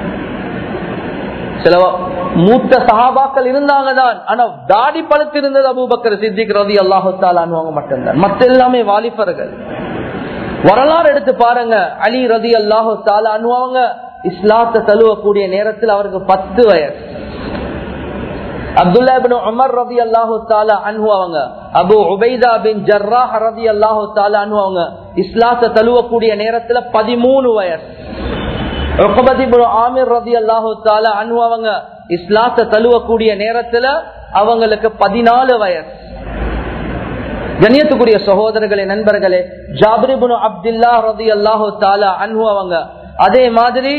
சில மூத்த சகாபாக்கள் இருந்தாங்க தான் ஆனா தாடி பழுத்து இருந்தது அபூபக்கர் சித்திக் ரவி அல்லாஹு தாலான்னு மட்டும்தான் மத்த எல்லாமே வாலிபர்கள் வரலாறு எடுத்து பாருங்க அலி ரதி அல்லாஹு தாலான்னு அவங்க இஸ்லாத்தை தழுவக்கூடிய நேரத்தில் அவருக்கு பத்து வயசு அப்துல்லா பின் உமர் ரதி அல்லாஹு தாலா அன்ஹு அவங்க அபு உபைதா பின் ஜர்ராஹ் ரதி அல்லாஹு தாலா அன்ஹு அவங்க இஸ்லாத்தை தழுவக்கூடிய நேரத்துல பதிமூணு வயசு ஆமிர் ரதி அல்லாஹு தாலா அன்ஹு அவங்க இஸ்லாத்தை தழுவக்கூடிய நேரத்துல அவங்களுக்கு பதினாலு வயசு கண்ணியத்துக்குரிய சகோதரர்களே நண்பர்களே ஜாபிரிபுன் அப்துல்லா ரதி அல்லாஹு தாலா அன்ஹு அவங்க அதே மாதிரி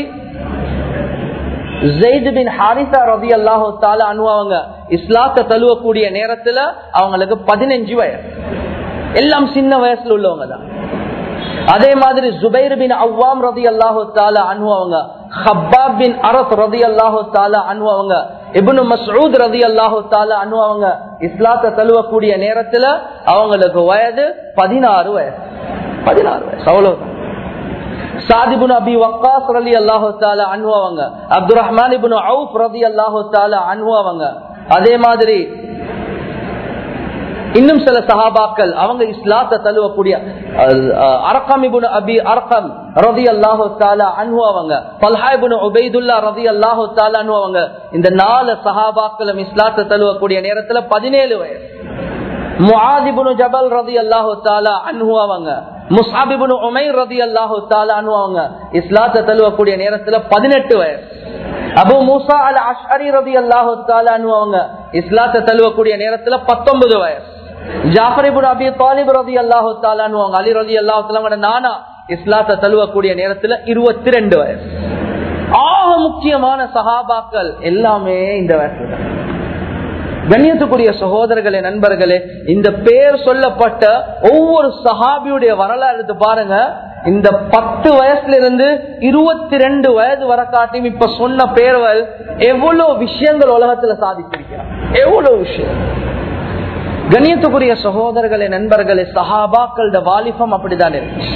இஸ்லாத்தை தழுவக்கூடிய நேரத்துல அவங்களுக்கு பதினஞ்சு வயசு எல்லாம் சின்ன வயசுல உள்ளவங்க தான் அதே மாதிரி ஜுபைர் பின் அவ்வாம் ரதி அல்லாஹு தாலா அனுபவங்க ஹப்பாப் பின் அரஸ் ரதி அல்லாஹு தாலா அனுபவங்க இபுனு மசூத் ரதி அல்லாஹு தாலா அனுபவங்க இஸ்லாத்தை தழுவக்கூடிய நேரத்துல அவங்களுக்கு வயது பதினாறு வயசு பதினாறு வயசு அவ்வளவுதான் சாதிபுன் அபி வக்காஸ் ரலி அல்லாஹு தாலா அனுபவங்க அப்துல் ரஹ்மான் இபுன் அவுப் ரதி அல்லாஹு தாலா அனுபவங்க அதே மாதிரி இன்னும் சில சஹாபாக்கள் அவங்க இஸ்லாத்தை தழுவக்கூடிய அரக்கம் இபுன் அபி அரக்கம் ரதி அல்லாஹு தாலா அனுபவங்க பல்ஹாய்புன் உபைதுல்லா ரதி அல்லாஹு தாலா அனுபவங்க இந்த நாலு சஹாபாக்களும் இஸ்லாத்தை தழுவக்கூடிய நேரத்துல பதினேழு வயசு முஆதிபுன் ஜபல் ரதி அல்லாஹு தாலா அனுபவங்க முசாபிபுன் உமை ரதி அல்லாஹு தாலா அனுபவங்க இஸ்லாத்தை தழுவக்கூடிய நேரத்துல பதினெட்டு வயசு அபு மூசா அல் அஷ்அரி ரதி அல்லாஹு தாலா அனுபவங்க இஸ்லாத்தை தழுவக்கூடிய நேரத்துல பத்தொன்பது வயசு ஜாஃபரிபுன் அபி தாலிப் ரதி அல்லாஹு தாலான்னு அலி ரதி அல்லாஹு நானா இஸ்லாத்தை தழுவக்கூடிய நேரத்துல இருபத்தி ரெண்டு வயசு ஆக முக்கியமான சஹாபாக்கள் எல்லாமே இந்த வயசுல கண்ணியத்துக்குரிய சகோதரர்களே நண்பர்களே இந்த பேர் சொல்லப்பட்ட ஒவ்வொரு சஹாபியுடைய வரலாறு எடுத்து பாருங்க இந்த பத்து வயசுல இருந்து இருபத்தி ரெண்டு வயது வர காட்டியும் இப்ப சொன்ன பேர்கள் எவ்வளவு விஷயங்கள் உலகத்துல சாதிச்சிருக்கிறார் எவ்வளவு விஷயம் கண்ணியத்துக்குரிய சகோதரர்களே நண்பர்களே சஹாபாக்களோட வாலிபம் அப்படிதான் இருந்துச்சு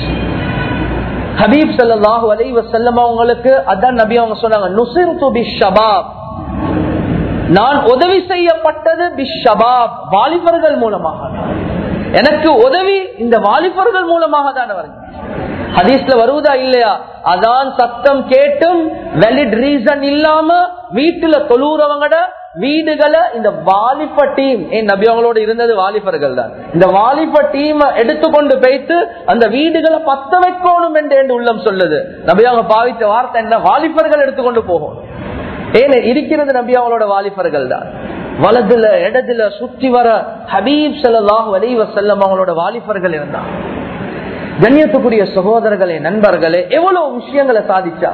ஹபீப் சல்லாஹூ அலை வசல்லம் அவங்களுக்கு அதான் நபி அவங்க சொன்னாங்க நுசிர் துபி ஷபாப் நான் உதவி செய்யப்பட்டது பிஷபாப் வாலிபர்கள் மூலமாக எனக்கு உதவி இந்த வாலிபர்கள் மூலமாக தான் வருது ஹதீஸ்ல வருவதா இல்லையா அதான் சத்தம் கேட்டும் வெலிட் ரீசன் இல்லாம வீட்டுல தொழுறவங்கட வீடுகளை இந்த வாலிப டீம் என் நபி அவங்களோட இருந்தது வாலிபர்கள் தான் இந்த வாலிப டீம் எடுத்துக்கொண்டு போய்த்து அந்த வீடுகளை பத்த வைக்கணும் என்று என்று உள்ளம் சொல்லுது நபி அவங்க பாவித்த வார்த்தை என்ன வாலிபர்கள் எடுத்துக்கொண்டு போகும் ஏன் இருக்கிறது நபி அவங்களோட வாலிபர்கள் தான் வலதுல இடதுல சுற்றி வர ஹபீப் சல்லாஹ் வலைவ செல்லம் அவங்களோட வாலிபர்கள் இருந்தாங்க கண்ணியத்துக்குரிய சகோதரர்களே நண்பர்களே எவ்வளவு விஷயங்களை சாதிச்சா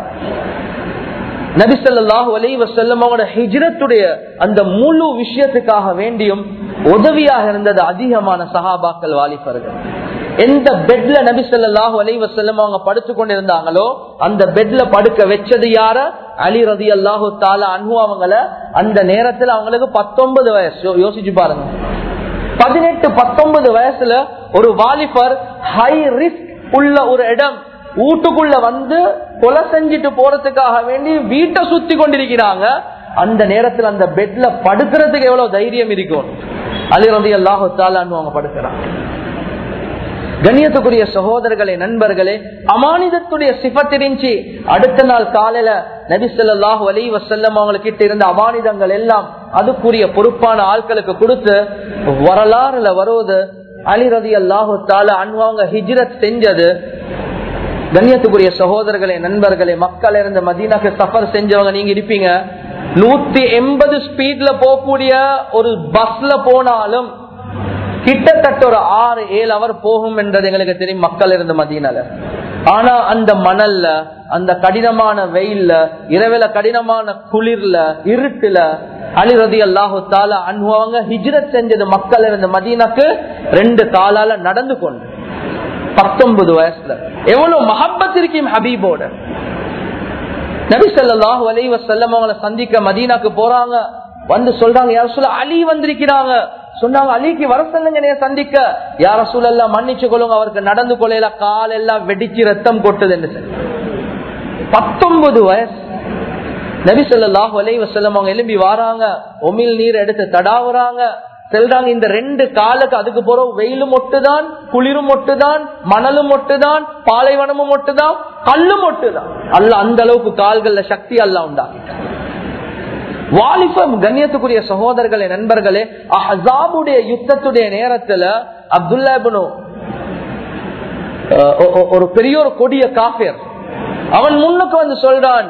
நபிசல்லாஹு அலைவ செல்லமோட ஹிஜ்ரத்துடைய அந்த முழு விஷயத்துக்காக வேண்டியும் உதவியாக இருந்தது அதிகமான சஹாபாக்கள் வாலிபர்கள் எந்த பெட்ல நபி சொல்லாஹு அலைவ செல்லம் அவங்க படுத்து கொண்டிருந்தாங்களோ அந்த பெட்ல படுக்க வச்சது யார அலி ரதி அல்லாஹு தாலா அன்பு அவங்கள அந்த நேரத்துல அவங்களுக்கு பத்தொன்பது வயசு யோசிச்சு பாருங்க பதினெட்டு பத்தொன்பது வயசுல ஒரு வாலிபர் ஹை ரிஸ்க் உள்ள ஒரு இடம் வீட்டுக்குள்ள வந்து கொலை செஞ்சுட்டு போறதுக்காக வேண்டி வீட்டை சுத்தி கொண்டிருக்கிறாங்க அந்த நேரத்தில் அந்த பெட்ல படுக்கிறதுக்கு எவ்வளவு தைரியம் இருக்கும் அலி ரதி அல்லாஹு தாலான்னு அவங்க படுக்கிறாங்க கண்ணியத்துக்குரிய சகோதரர்களே நண்பர்களே அமானிதத்துடைய சிபத்திரிஞ்சி அடுத்த நாள் காலையில நபிசல்லாஹு அலி வசல்லம் அவங்ககிட்ட இருந்த அமானிதங்கள் எல்லாம் அதுக்குரிய பொறுப்பான ஆட்களுக்கு கொடுத்து வரலாறுல வருவது அலி ரதி அல்லாஹு தால அன்வாங்க ஹிஜ்ரத் செஞ்சது கண்ணியத்துக்குரிய சகோதரர்களே நண்பர்களே மக்கள் இருந்த மதீனாக்கு சஃபர் செஞ்சவங்க நீங்க இருப்பீங்க நூத்தி எண்பது ஸ்பீட்ல போகக்கூடிய ஒரு பஸ்ல போனாலும் கிட்டத்தட்ட ஒரு ஆறு ஏழு அவர் போகும் என்றது எங்களுக்கு தெரியும் மக்கள் இருந்த மதியனால ஆனா அந்த மணல்ல அந்த கடினமான வெயில்ல இரவில கடினமான குளிர்ல இருட்டுல அலிரதி அல்லாஹு தாலா அனுபவங்க ஹிஜ்ரத் செஞ்சது மக்கள் இருந்த மதீனாக்கு ரெண்டு காலால நடந்து கொண்டு பத்தொன்பது வயசுல எவ்வளவு மஹப்பத் இருக்கும் ஹபீபோட நபி சொல்லாஹு அலி வசல்லம் அவங்களை சந்திக்க மதீனாக்கு போறாங்க வந்து சொல்றாங்க யார் சொல்ல அலி வந்திருக்கிறாங்க சொன்னாங்க அலிக்கு வர சொல்லுங்க சந்திக்க யார சூழல்லாம் மன்னிச்சு கொள்ளுங்க அவருக்கு நடந்து கொள்ளையில கால் எல்லாம் வெடிச்சு ரத்தம் கொட்டுது என்று பத்தொன்பது வயசு நபி சொல்லாஹு அலை வசல்லம் அவங்க எலும்பி வாராங்க ஒமில் நீர் எடுத்து தடாவுறாங்க செல்றாங்க இந்த ரெண்டு காலுக்கு அதுக்கு போற வெயிலும் ஒட்டுதான் குளிரும் ஒட்டுதான் மணலும் ஒட்டுதான் பாலைவனமும் ஒட்டுதான் கல்லும் ஒட்டுதான் அல்ல அந்த அளவுக்கு கால்கள்ல சக்தி அல்ல உண்டாகிட்டான் வாலிபம் கண்ணியத்துக்குரிய சகோதரர்களே நண்பர்களே அஹாபுடைய யுத்தத்துடைய நேரத்துல அப்துல்லா ஒரு பெரிய ஒரு கொடிய காஃபியர் அவன் முன்னுக்கு வந்து சொல்றான்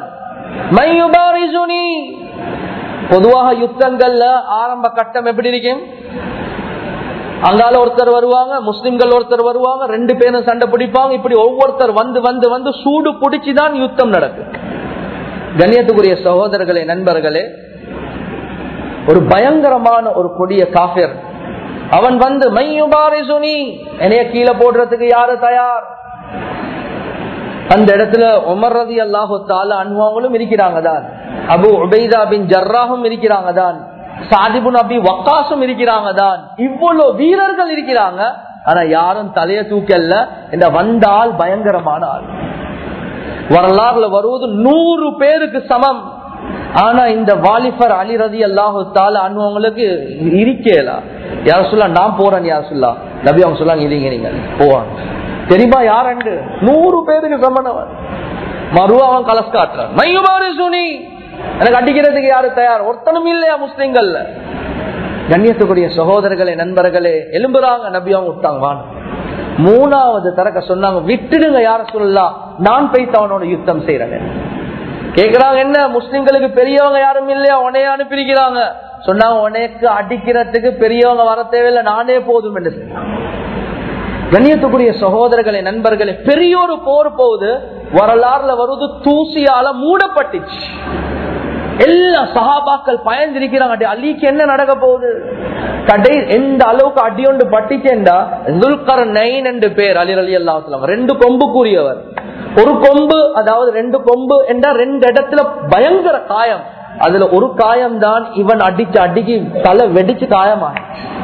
பொதுவாக யுத்தங்கள்ல ஆரம்ப கட்டம் எப்படி இருக்கும் அங்கால ஒருத்தர் வருவாங்க முஸ்லிம்கள் ஒருத்தர் வருவாங்க ரெண்டு பேரும் சண்டை பிடிப்பாங்க இப்படி ஒவ்வொருத்தர் வந்து வந்து வந்து சூடு பிடிச்சுதான் யுத்தம் நடக்கும் கண்ணியத்துக்குரிய சகோதரர்களே நண்பர்களே ஒரு பயங்கரமான ஒரு கொடிய காஃபியர் அவன் வந்து மையுபாரி சுனி என்னைய கீழே போடுறதுக்கு யாரு தயார் அந்த இடத்துல உமர் ரதி அல்லாஹு தால அனுபவங்களும் இருக்கிறாங்க தான் அபு உபைதா பின் ஜர்ராகும் இருக்கிறாங்க தான் சாதிபுன் அபி வக்காசும் இருக்கிறாங்க தான் இவ்வளவு வீரர்கள் இருக்கிறாங்க ஆனா யாரும் தலைய தூக்கல்ல இந்த வந்தால் பயங்கரமான ஆள் வரலாறுல வருவது நூறு பேருக்கு சமம் ஆனா இந்த வாலிபர் அலி ரதி அல்லாஹு தால அனுபவங்களுக்கு இருக்கல யார சொல்ல நான் போறேன் யார சொல்லா நபி அவங்க சொல்லாங்க இல்லைங்க நீங்க போவாங்க தெரியுமா யார் அண்டு நூறு பேருக்கு சமணவன் மறுவா அவன் கலஸ் காட்டுறான் மையுமாறு சுனி எனக்கு அடிக்கிறதுக்கு யாரு தயார் ஒருத்தனும் இல்லையா முஸ்லிம்கள்ல கண்ணியத்துக்குரிய சகோதரர்களே நண்பர்களே எலும்புறாங்க நபி அவங்க விட்டாங்க வாங்க மூணாவது தரக்க சொன்னாங்க விட்டுடுங்க யார சொல்லலாம் நான் போய்த்து அவனோட யுத்தம் செய்யறேன் கேக்குறாங்க என்ன முஸ்லிம்களுக்கு பெரியவங்க யாரும் இல்லையா உனைய அனுப்பியிருக்கிறாங்க சொன்னாங்க உனக்கு அடிக்கிறதுக்கு பெரியவங்க வர தேவையில்லை நானே போதும் என்று சொன்னாங்க கண்ணியத்துக்குரிய சகோதரர்களே நண்பர்களே பெரிய ஒரு போர் போகுது வரலாறுல வருவது தூசியால மூடப்பட்டுச்சு எல்லா சகாபாக்கள் பயந்திருக்கிறாங்க அலிக்கு என்ன நடக்க போகுது கடை எந்த அளவுக்கு அடியொண்டு பட்டிச்சேண்டா துல்கர் நைன் என்று பேர் அலி அலி அல்லாஹ் ரெண்டு கொம்பு கூறியவர் ஒரு கொம்பு அதாவது ரெண்டு கொம்பு என்றா ரெண்டு இடத்துல பயங்கர காயம் அதுல ஒரு காயம் தான் இவன் அடிச்சு அடிக்கு தலை வெடிச்சு காயமா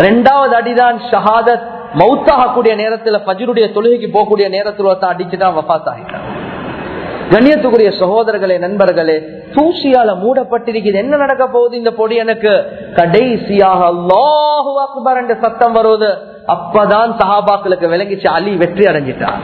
ரெண்டாவது அடிதான் ஷஹாதத் மௌத்தாகக்கூடிய நேரத்துல பஜருடைய தொழுகைக்கு போகக்கூடிய நேரத்தில் ஒருத்தன் அடிச்சுதான் வபாத் ஆகிட்டான் கண்ணியத்துக்குரிய சகோதரர்களே நண்பர்களே தூசியால மூடப்பட்டிருக்குது என்ன நடக்க போகுது இந்த பொடி எனக்கு கடைசியாக அல்லாஹு அக்பர் என்ற சத்தம் வருவது அப்பதான் சஹாபாக்களுக்கு விளங்கிச்சு அலி வெற்றி அடைஞ்சிட்டார்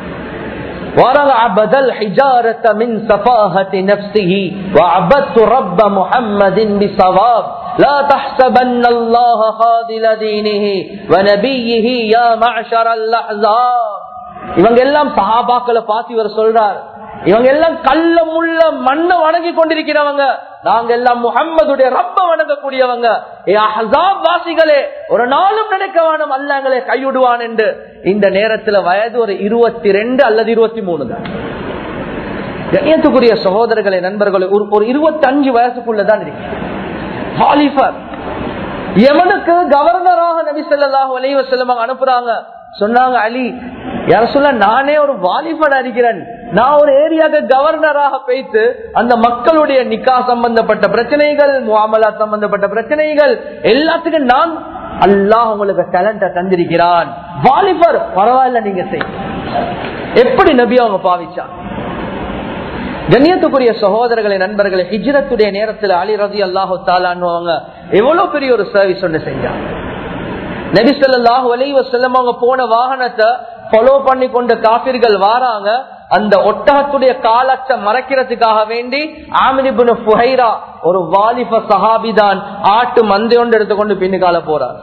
ورفع الحجارة من سفاهة نفسه وعبدت رب محمد بصواب لا تحسبن الله خاذل دينه ونبيه يا معشر الأحزاب இவங்க எல்லாம் சஹாபாக்களை பார்த்து இவர் சொல்றார் இவங்க எல்லாம் கல்ல முள்ள மண்ணை வணங்கி கொண்டிருக்கிறவங்க நாங்க எல்லாம் முகம்மதுடைய ரப்ப வணங்கக்கூடியவங்க வாசிகளே ஒரு நாளும் நினைக்க வேணும் அல்லங்களே கைவிடுவான் என்று இந்த நேரத்துல வயது ஒரு இருபத்தி ரெண்டு அல்லது இருபத்தி மூணு தான் கண்ணியத்துக்குரிய சகோதரர்களே நண்பர்களே ஒரு ஒரு இருபத்தி அஞ்சு வயசுக்குள்ளதான் இருக்கு வாலிபர் எவனுக்கு கவர்னராக நபி சொல்லாஹ் வலைவ செல்லமாக அனுப்புறாங்க சொன்னாங்க அலி யார சொல்ல நானே ஒரு வாலிபன் அறிகிறேன் நான் ஒரு ஏரியாவுக்கு கவர்னராக பேய்த்து அந்த மக்களுடைய நிக்கா சம்பந்தப்பட்ட பிரச்சனைகள் முகாமலா சம்பந்தப்பட்ட பிரச்சனைகள் எல்லாத்துக்கும் நான் அல்லாஹ் உங்களுக்கு டேலண்ட தந்திருக்கிறான் வாலிபர் பரவாயில்ல நீங்க செய் எப்படி நபி அவங்க பாவிச்சா கண்ணியத்துக்குரிய சகோதரர்களை நண்பர்களை ஹிஜ்ரத்துடைய நேரத்தில் அலி ரதி அல்லாஹு தாலான்னு எவ்வளவு பெரிய ஒரு சர்வீஸ் ஒன்று செஞ்சாங்க நபி சொல்லாஹு அலைவ செல்லம் அவங்க போன வாகனத்தை ஃபாலோ பண்ணி கொண்ட காபிர்கள் வாராங்க அந்த ஒட்டகத்துடைய காலத்தை மறைக்கிறதுக்காக வேண்டி ஆமினிபுன் புகைரா ஒரு வாலிப சஹாபிதான் ஆட்டு மந்தை ஒன்று எடுத்துக்கொண்டு பின்னுக்கால போறார்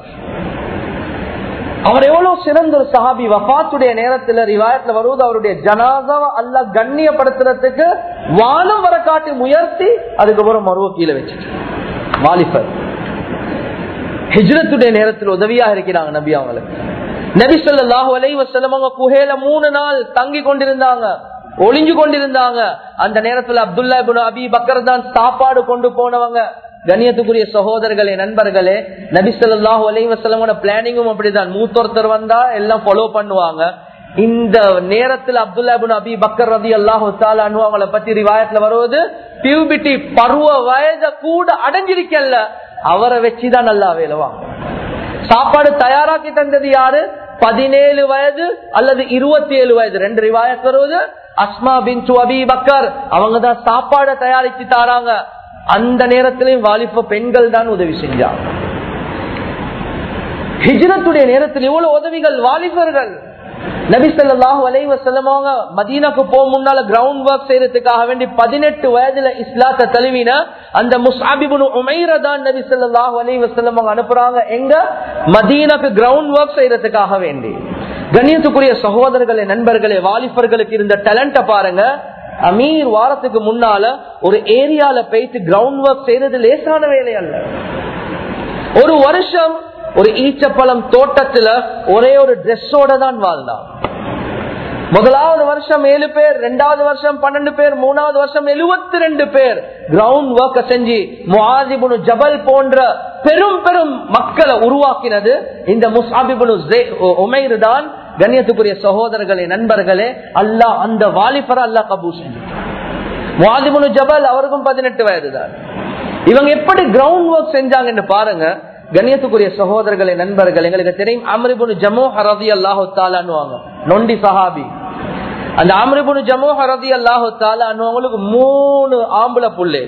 அவர் எவ்வளவு சிறந்த ஒரு சஹாபி வஃத்துடைய நேரத்துல ரிவாயத்துல வருவது அவருடைய ஜனாதாவை அல்ல கண்ணியப்படுத்துறதுக்கு வானம் வர காட்டி முயற்சி அதுக்கப்புறம் மருவ கீழே வச்சுட்டு வாலிபர் ஹிஜ்ரத்துடைய நேரத்தில் உதவியாக இருக்கிறாங்க நபி அவங்களுக்கு நபி சொல்லாஹு அலைவ செல்லவங்க குகையில மூணு நாள் தங்கி கொண்டிருந்தாங்க ஒளிஞ்சு கொண்டிருந்தாங்க அந்த நேரத்தில் அப்துல்லா அபி பக்கர் தான் சாப்பாடு கொண்டு போனவங்க கண்ணியத்துக்குரிய சகோதரர்களே நண்பர்களே நபி சொல்லாஹு அலைவசலமோட பிளானிங்கும் அப்படிதான் மூத்தொருத்தர் வந்தா எல்லாம் ஃபாலோ பண்ணுவாங்க இந்த நேரத்தில் அப்துல்லா அபி பக்கர் ரதி அல்லாஹு அவங்கள பத்தி ரிவாயத்துல வருவது பியூபிட்டி பருவ வயத கூட அடைஞ்சிருக்கல அவரை வச்சுதான் நல்லா வேலைவாங்க சாப்பாடு தயாராக்கி தந்தது யாரு பதினேழு வயது அல்லது இருபத்தி ஏழு வயது ரெண்டு ரிவாயத் வருவது அஸ்மா பின் அபி பக்கர் அவங்க தான் சாப்பாடை தயாரிச்சு தாராங்க அந்த நேரத்திலையும் வாலிப பெண்கள் தான் உதவி செஞ்சாங்க ஹிஜ்ரத்துடைய நேரத்தில் எவ்வளவு உதவிகள் வாலிபர்கள் நபி சொல்லாஹு அலைவ செல்லமாங்க மதீனாக்கு போக முன்னால கிரவுண்ட் ஒர்க் செய்யறதுக்காக வேண்டி பதினெட்டு வயதுல இஸ்லாத்த தழுவின அந்த முசாபிபுன் உமைர தான் நபி சொல்லாஹு அலைவ செல்லமாங்க அனுப்புறாங்க எங்க மதீனாக்கு கிரவுண்ட் ஒர்க் செய்யறதுக்காக வேண்டி கண்ணியத்துக்குரிய சகோதரர்களே நண்பர்களே வாலிபர்களுக்கு இருந்த டேலண்ட பாருங்க அமீர் வாரத்துக்கு முன்னால ஒரு ஏரியால போயிட்டு கிரவுண்ட் ஒர்க் செய்யறது லேசான வேலை அல்ல ஒரு வருஷம் ஒரு ஈச்சப்பழம் தோட்டத்துல ஒரே ஒரு ட்ரெஸ்ஸோட தான் வாழ்ந்தான் முதலாவது வருஷம் ஏழு பேர் ரெண்டாவது வருஷம் பன்னெண்டு பேர் மூணாவது வருஷம் எழுபத்தி ரெண்டு பேர் கிரவுண்ட் ஒர்க் செஞ்சு முஹாதிபுனு ஜபல் போன்ற பெரும் பெரும் மக்களை உருவாக்கினது இந்த முசாபிபுனு உமைரு தான் கண்ணியத்துக்குரிய சகோதரர்களே நண்பர்களே அல்லாஹ் அந்த வாலிபர அல்லா கபூ செஞ்சு முஹாதிபுனு ஜபல் அவருக்கும் பதினெட்டு வயது தான் இவங்க எப்படி கிரவுண்ட் ஒர்க் செஞ்சாங்கன்னு பாருங்க கண்ணியத்துக்குரிய சகோதரர்களே நண்பர்கள் எங்களுக்கு தெரியும் அமரிபுனு ஜமோ ஹரதி அல்லாஹு தாலான்னுவாங்க நொண்டி சஹாபி அந்த அமரிபுனு ஜமோ ஹரதி அல்லாஹு தாலான்னுவங்களுக்கு மூணு ஆம்பளை புள்ளே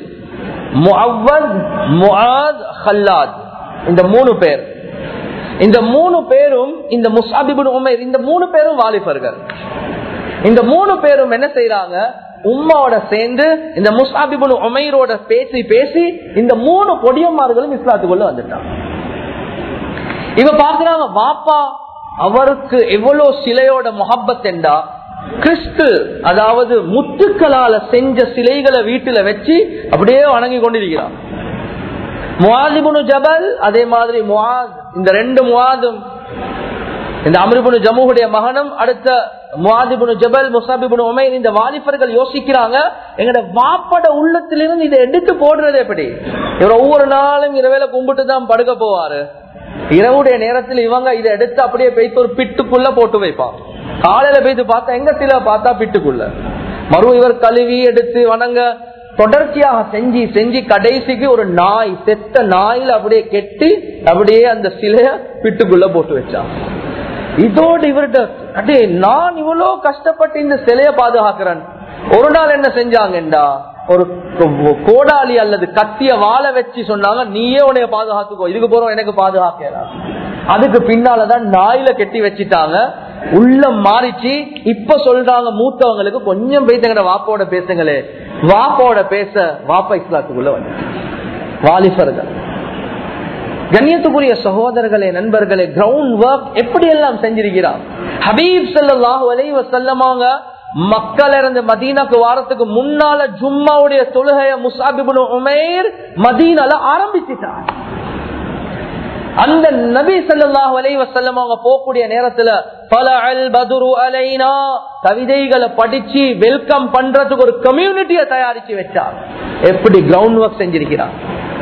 ஹல்லாத் இந்த மூணு பேர் இந்த மூணு பேரும் இந்த முசாபிபுன் உமேர் இந்த மூணு பேரும் வாலிபர்கள் இந்த மூணு பேரும் என்ன செய்யறாங்க உம்மாவோட சேர்ந்து இந்த முசாபிபுன் உமைரோட பேசி பேசி இந்த மூணு பொடியம்மார்களும் இஸ்லாத்துக்குள்ள வந்துட்டாங்க இவ பாக்குறாங்க வாப்பா அவருக்கு எவ்வளவு சிலையோட முகப்பத் என்றா கிறிஸ்து அதாவது முத்துக்களால செஞ்ச சிலைகளை வீட்டுல வச்சு அப்படியே வணங்கி கொண்டிருக்கிறான் முவாதிபுனு ஜபல் அதே மாதிரி முவாத் இந்த ரெண்டு முவாதும் இந்த அமிர்புனு ஜம்முடைய மகனும் அடுத்த முவாதிபுனு ஜபல் முசாபிபுனு உமைன் இந்த வாலிபர்கள் யோசிக்கிறாங்க எங்கட வாப்பட உள்ளத்திலிருந்து இதை எடுத்து போடுறது எப்படி இவர் ஒவ்வொரு நாளும் இரவேல கும்பிட்டு தான் படுக்க போவாரு இரவுடைய நேரத்தில் இவங்க இதை எடுத்து அப்படியே போய்த்து ஒரு பிட்டுக்குள்ள போட்டு வைப்பான் காலையில போய்த்து பார்த்தா எங்க சில பார்த்தா பிட்டுக்குள்ள மறு இவர் கழுவி எடுத்து வணங்க தொடர்ச்சியாக செஞ்சு செஞ்சு கடைசிக்கு ஒரு நாய் செத்த நாயில அப்படியே கெட்டி அப்படியே அந்த சிலைய பிட்டுக்குள்ள போட்டு வச்சான் இதோடு இவர்கிட்ட அடே நான் இவ்வளவு கஷ்டப்பட்டு இந்த சிலைய பாதுகாக்கிறேன் ஒரு நாள் என்ன செஞ்சாங்கண்டா ஒரு கோடாலி அல்லது கத்திய வாழ வச்சு சொன்னாங்க நீயே உன்னைய பாதுகாத்துக்கோ இதுக்கு போறோம் எனக்கு பாதுகாக்கலாம் அதுக்கு பின்னாலதான் நாயில கெட்டி வச்சுட்டாங்க உள்ள மாறிச்சு இப்ப சொல்றாங்க மூத்தவங்களுக்கு கொஞ்சம் பேசுங்க வாப்போட பேசுங்களே வாப்போட பேச வாப்பா இஸ்லாத்துக்குள்ள வந்து வாலிபர்கள் கண்ணியத்துக்குரிய சகோதரர்களே நண்பர்களே கிரவுண்ட் ஒர்க் எப்படி எல்லாம் செஞ்சிருக்கிறார் ஹபீப் சல்லாஹூ அலைவ செல்லமாங்க மக்கள் இருந்து மதீனாக்கு வாரத்துக்கு முன்னால ஜும்மாவுடைய தொழுகைய முசாபிபுன் உமேர் மதீனால ஆரம்பிச்சுட்டார் அந்த நபி சல்லாஹூ அலை வசல்லம் அவங்க போகக்கூடிய நேரத்துல பல அல் பதுரு அலைனா கவிதைகளை படிச்சு வெல்கம் பண்றதுக்கு ஒரு கம்யூனிட்டியை தயாரிச்சு வச்சார் எப்படி கிரவுண்ட் ஒர்க் செஞ்சிருக்கிறார்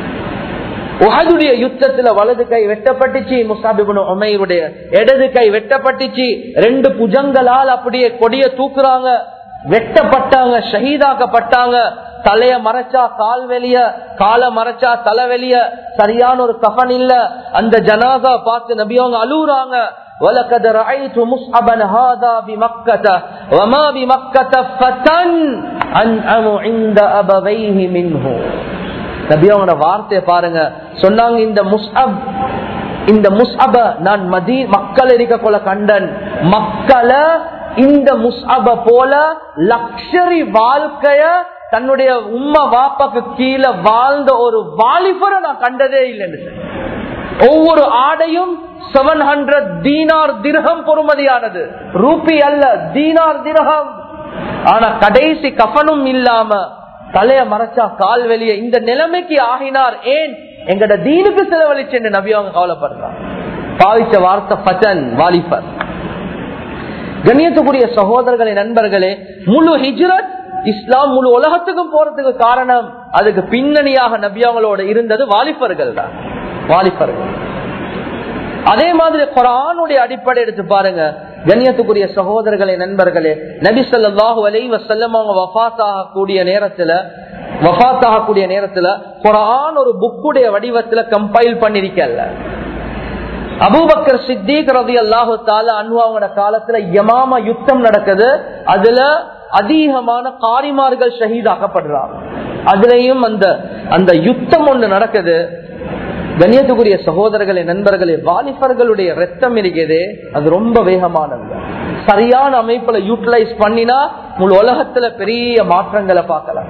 உஹதுடைய யுத்தத்துல வலது கை வெட்டப்பட்டுச்சு முசாபிபுன் உமையுடைய இடது கை வெட்டப்பட்டுச்சு ரெண்டு புஜங்களால் அப்படியே கொடிய தூக்குறாங்க வெட்டப்பட்டாங்க ஷஹீதாக்கப்பட்டாங்க தலைய மறைச்சா கால் வெளிய காலை மறைச்சா தலை வெளிய சரியான ஒரு கஃன் இல்ல அந்த ஜனாதா பார்த்து நபியவங்க அழுகுறாங்க وَلَقَدْ رَأَيْتُ مُصْعَبًا هَذَا بِمَكَّةَ وَمَا بِمَكَّةَ فَتًى أَنْعَمُ عِنْدَ أَبَوَيْهِ مِنْهُ நபியோட வார்த்தையை பாருங்க சொன்னாங்க இந்த முஸ்அப் இந்த முஸ்அப நான் மதி மக்கள் இருக்க கொள்ள கண்டன் மக்களை இந்த முஸ்அப போல லக்ஷரி வாழ்க்கைய தன்னுடைய உம்மா வாப்பாக்கு கீழே வாழ்ந்த ஒரு வாலிபரை நான் கண்டதே இல்லைன்னு ஒவ்வொரு ஆடையும் செவன் ஹண்ட்ரட் தீனார் திரகம் பொறுமதியானது ரூபி அல்ல தீனார் திரகம் ஆனா கடைசி கஃனும் இல்லாம தலைய மறைச்சா கால் வெளியே இந்த நிலைமைக்கு ஆகினார் ஏன் எங்கட தீனுக்கு செலவழிச்சு என்று நபி அவங்க கவலைப்படுறார் பாவிச்ச வார்த்தை பச்சன் வாலிபர் கண்ணியத்துக்குரிய சகோதரர்களே நண்பர்களே முழு ஹிஜ்ரத் இஸ்லாம் முழு உலகத்துக்கும் போறதுக்கு காரணம் அதுக்கு பின்னணியாக நபியாங்களோட இருந்தது வாலிபர்கள் தான் வாலிபர்கள் அதே மாதிரி குரானுடைய அடிப்படை எடுத்து பாருங்க கண்ணியத்துக்குரிய சகோதரர்களே நண்பர்களே நபி சொல்லாஹு அலை வசல்லம் அவங்க வஃத் ஆகக்கூடிய நேரத்துல வஃத் ஆகக்கூடிய நேரத்துல குரான் ஒரு புக்குடைய வடிவத்துல கம்பைல் பண்ணிருக்கல அபூபக்கர் சித்திக் ரவி அல்லாஹு தால அன்வாவோட காலத்துல யமாமா யுத்தம் நடக்குது அதுல அதிகமான காரிமார்கள் ஷஹீதாக்கப்படுறாங்க அதுலயும் அந்த அந்த யுத்தம் ஒண்ணு நடக்குது கண்ணியத்துக்குரிய சகோதரர்களே நண்பர்களே வாலிபர்களுடைய ரத்தம் இருக்கிறது அது ரொம்ப வேகமானது சரியான அமைப்புல யூட்டிலைஸ் பண்ணினா முழு உலகத்துல பெரிய மாற்றங்களை பார்க்கலாம்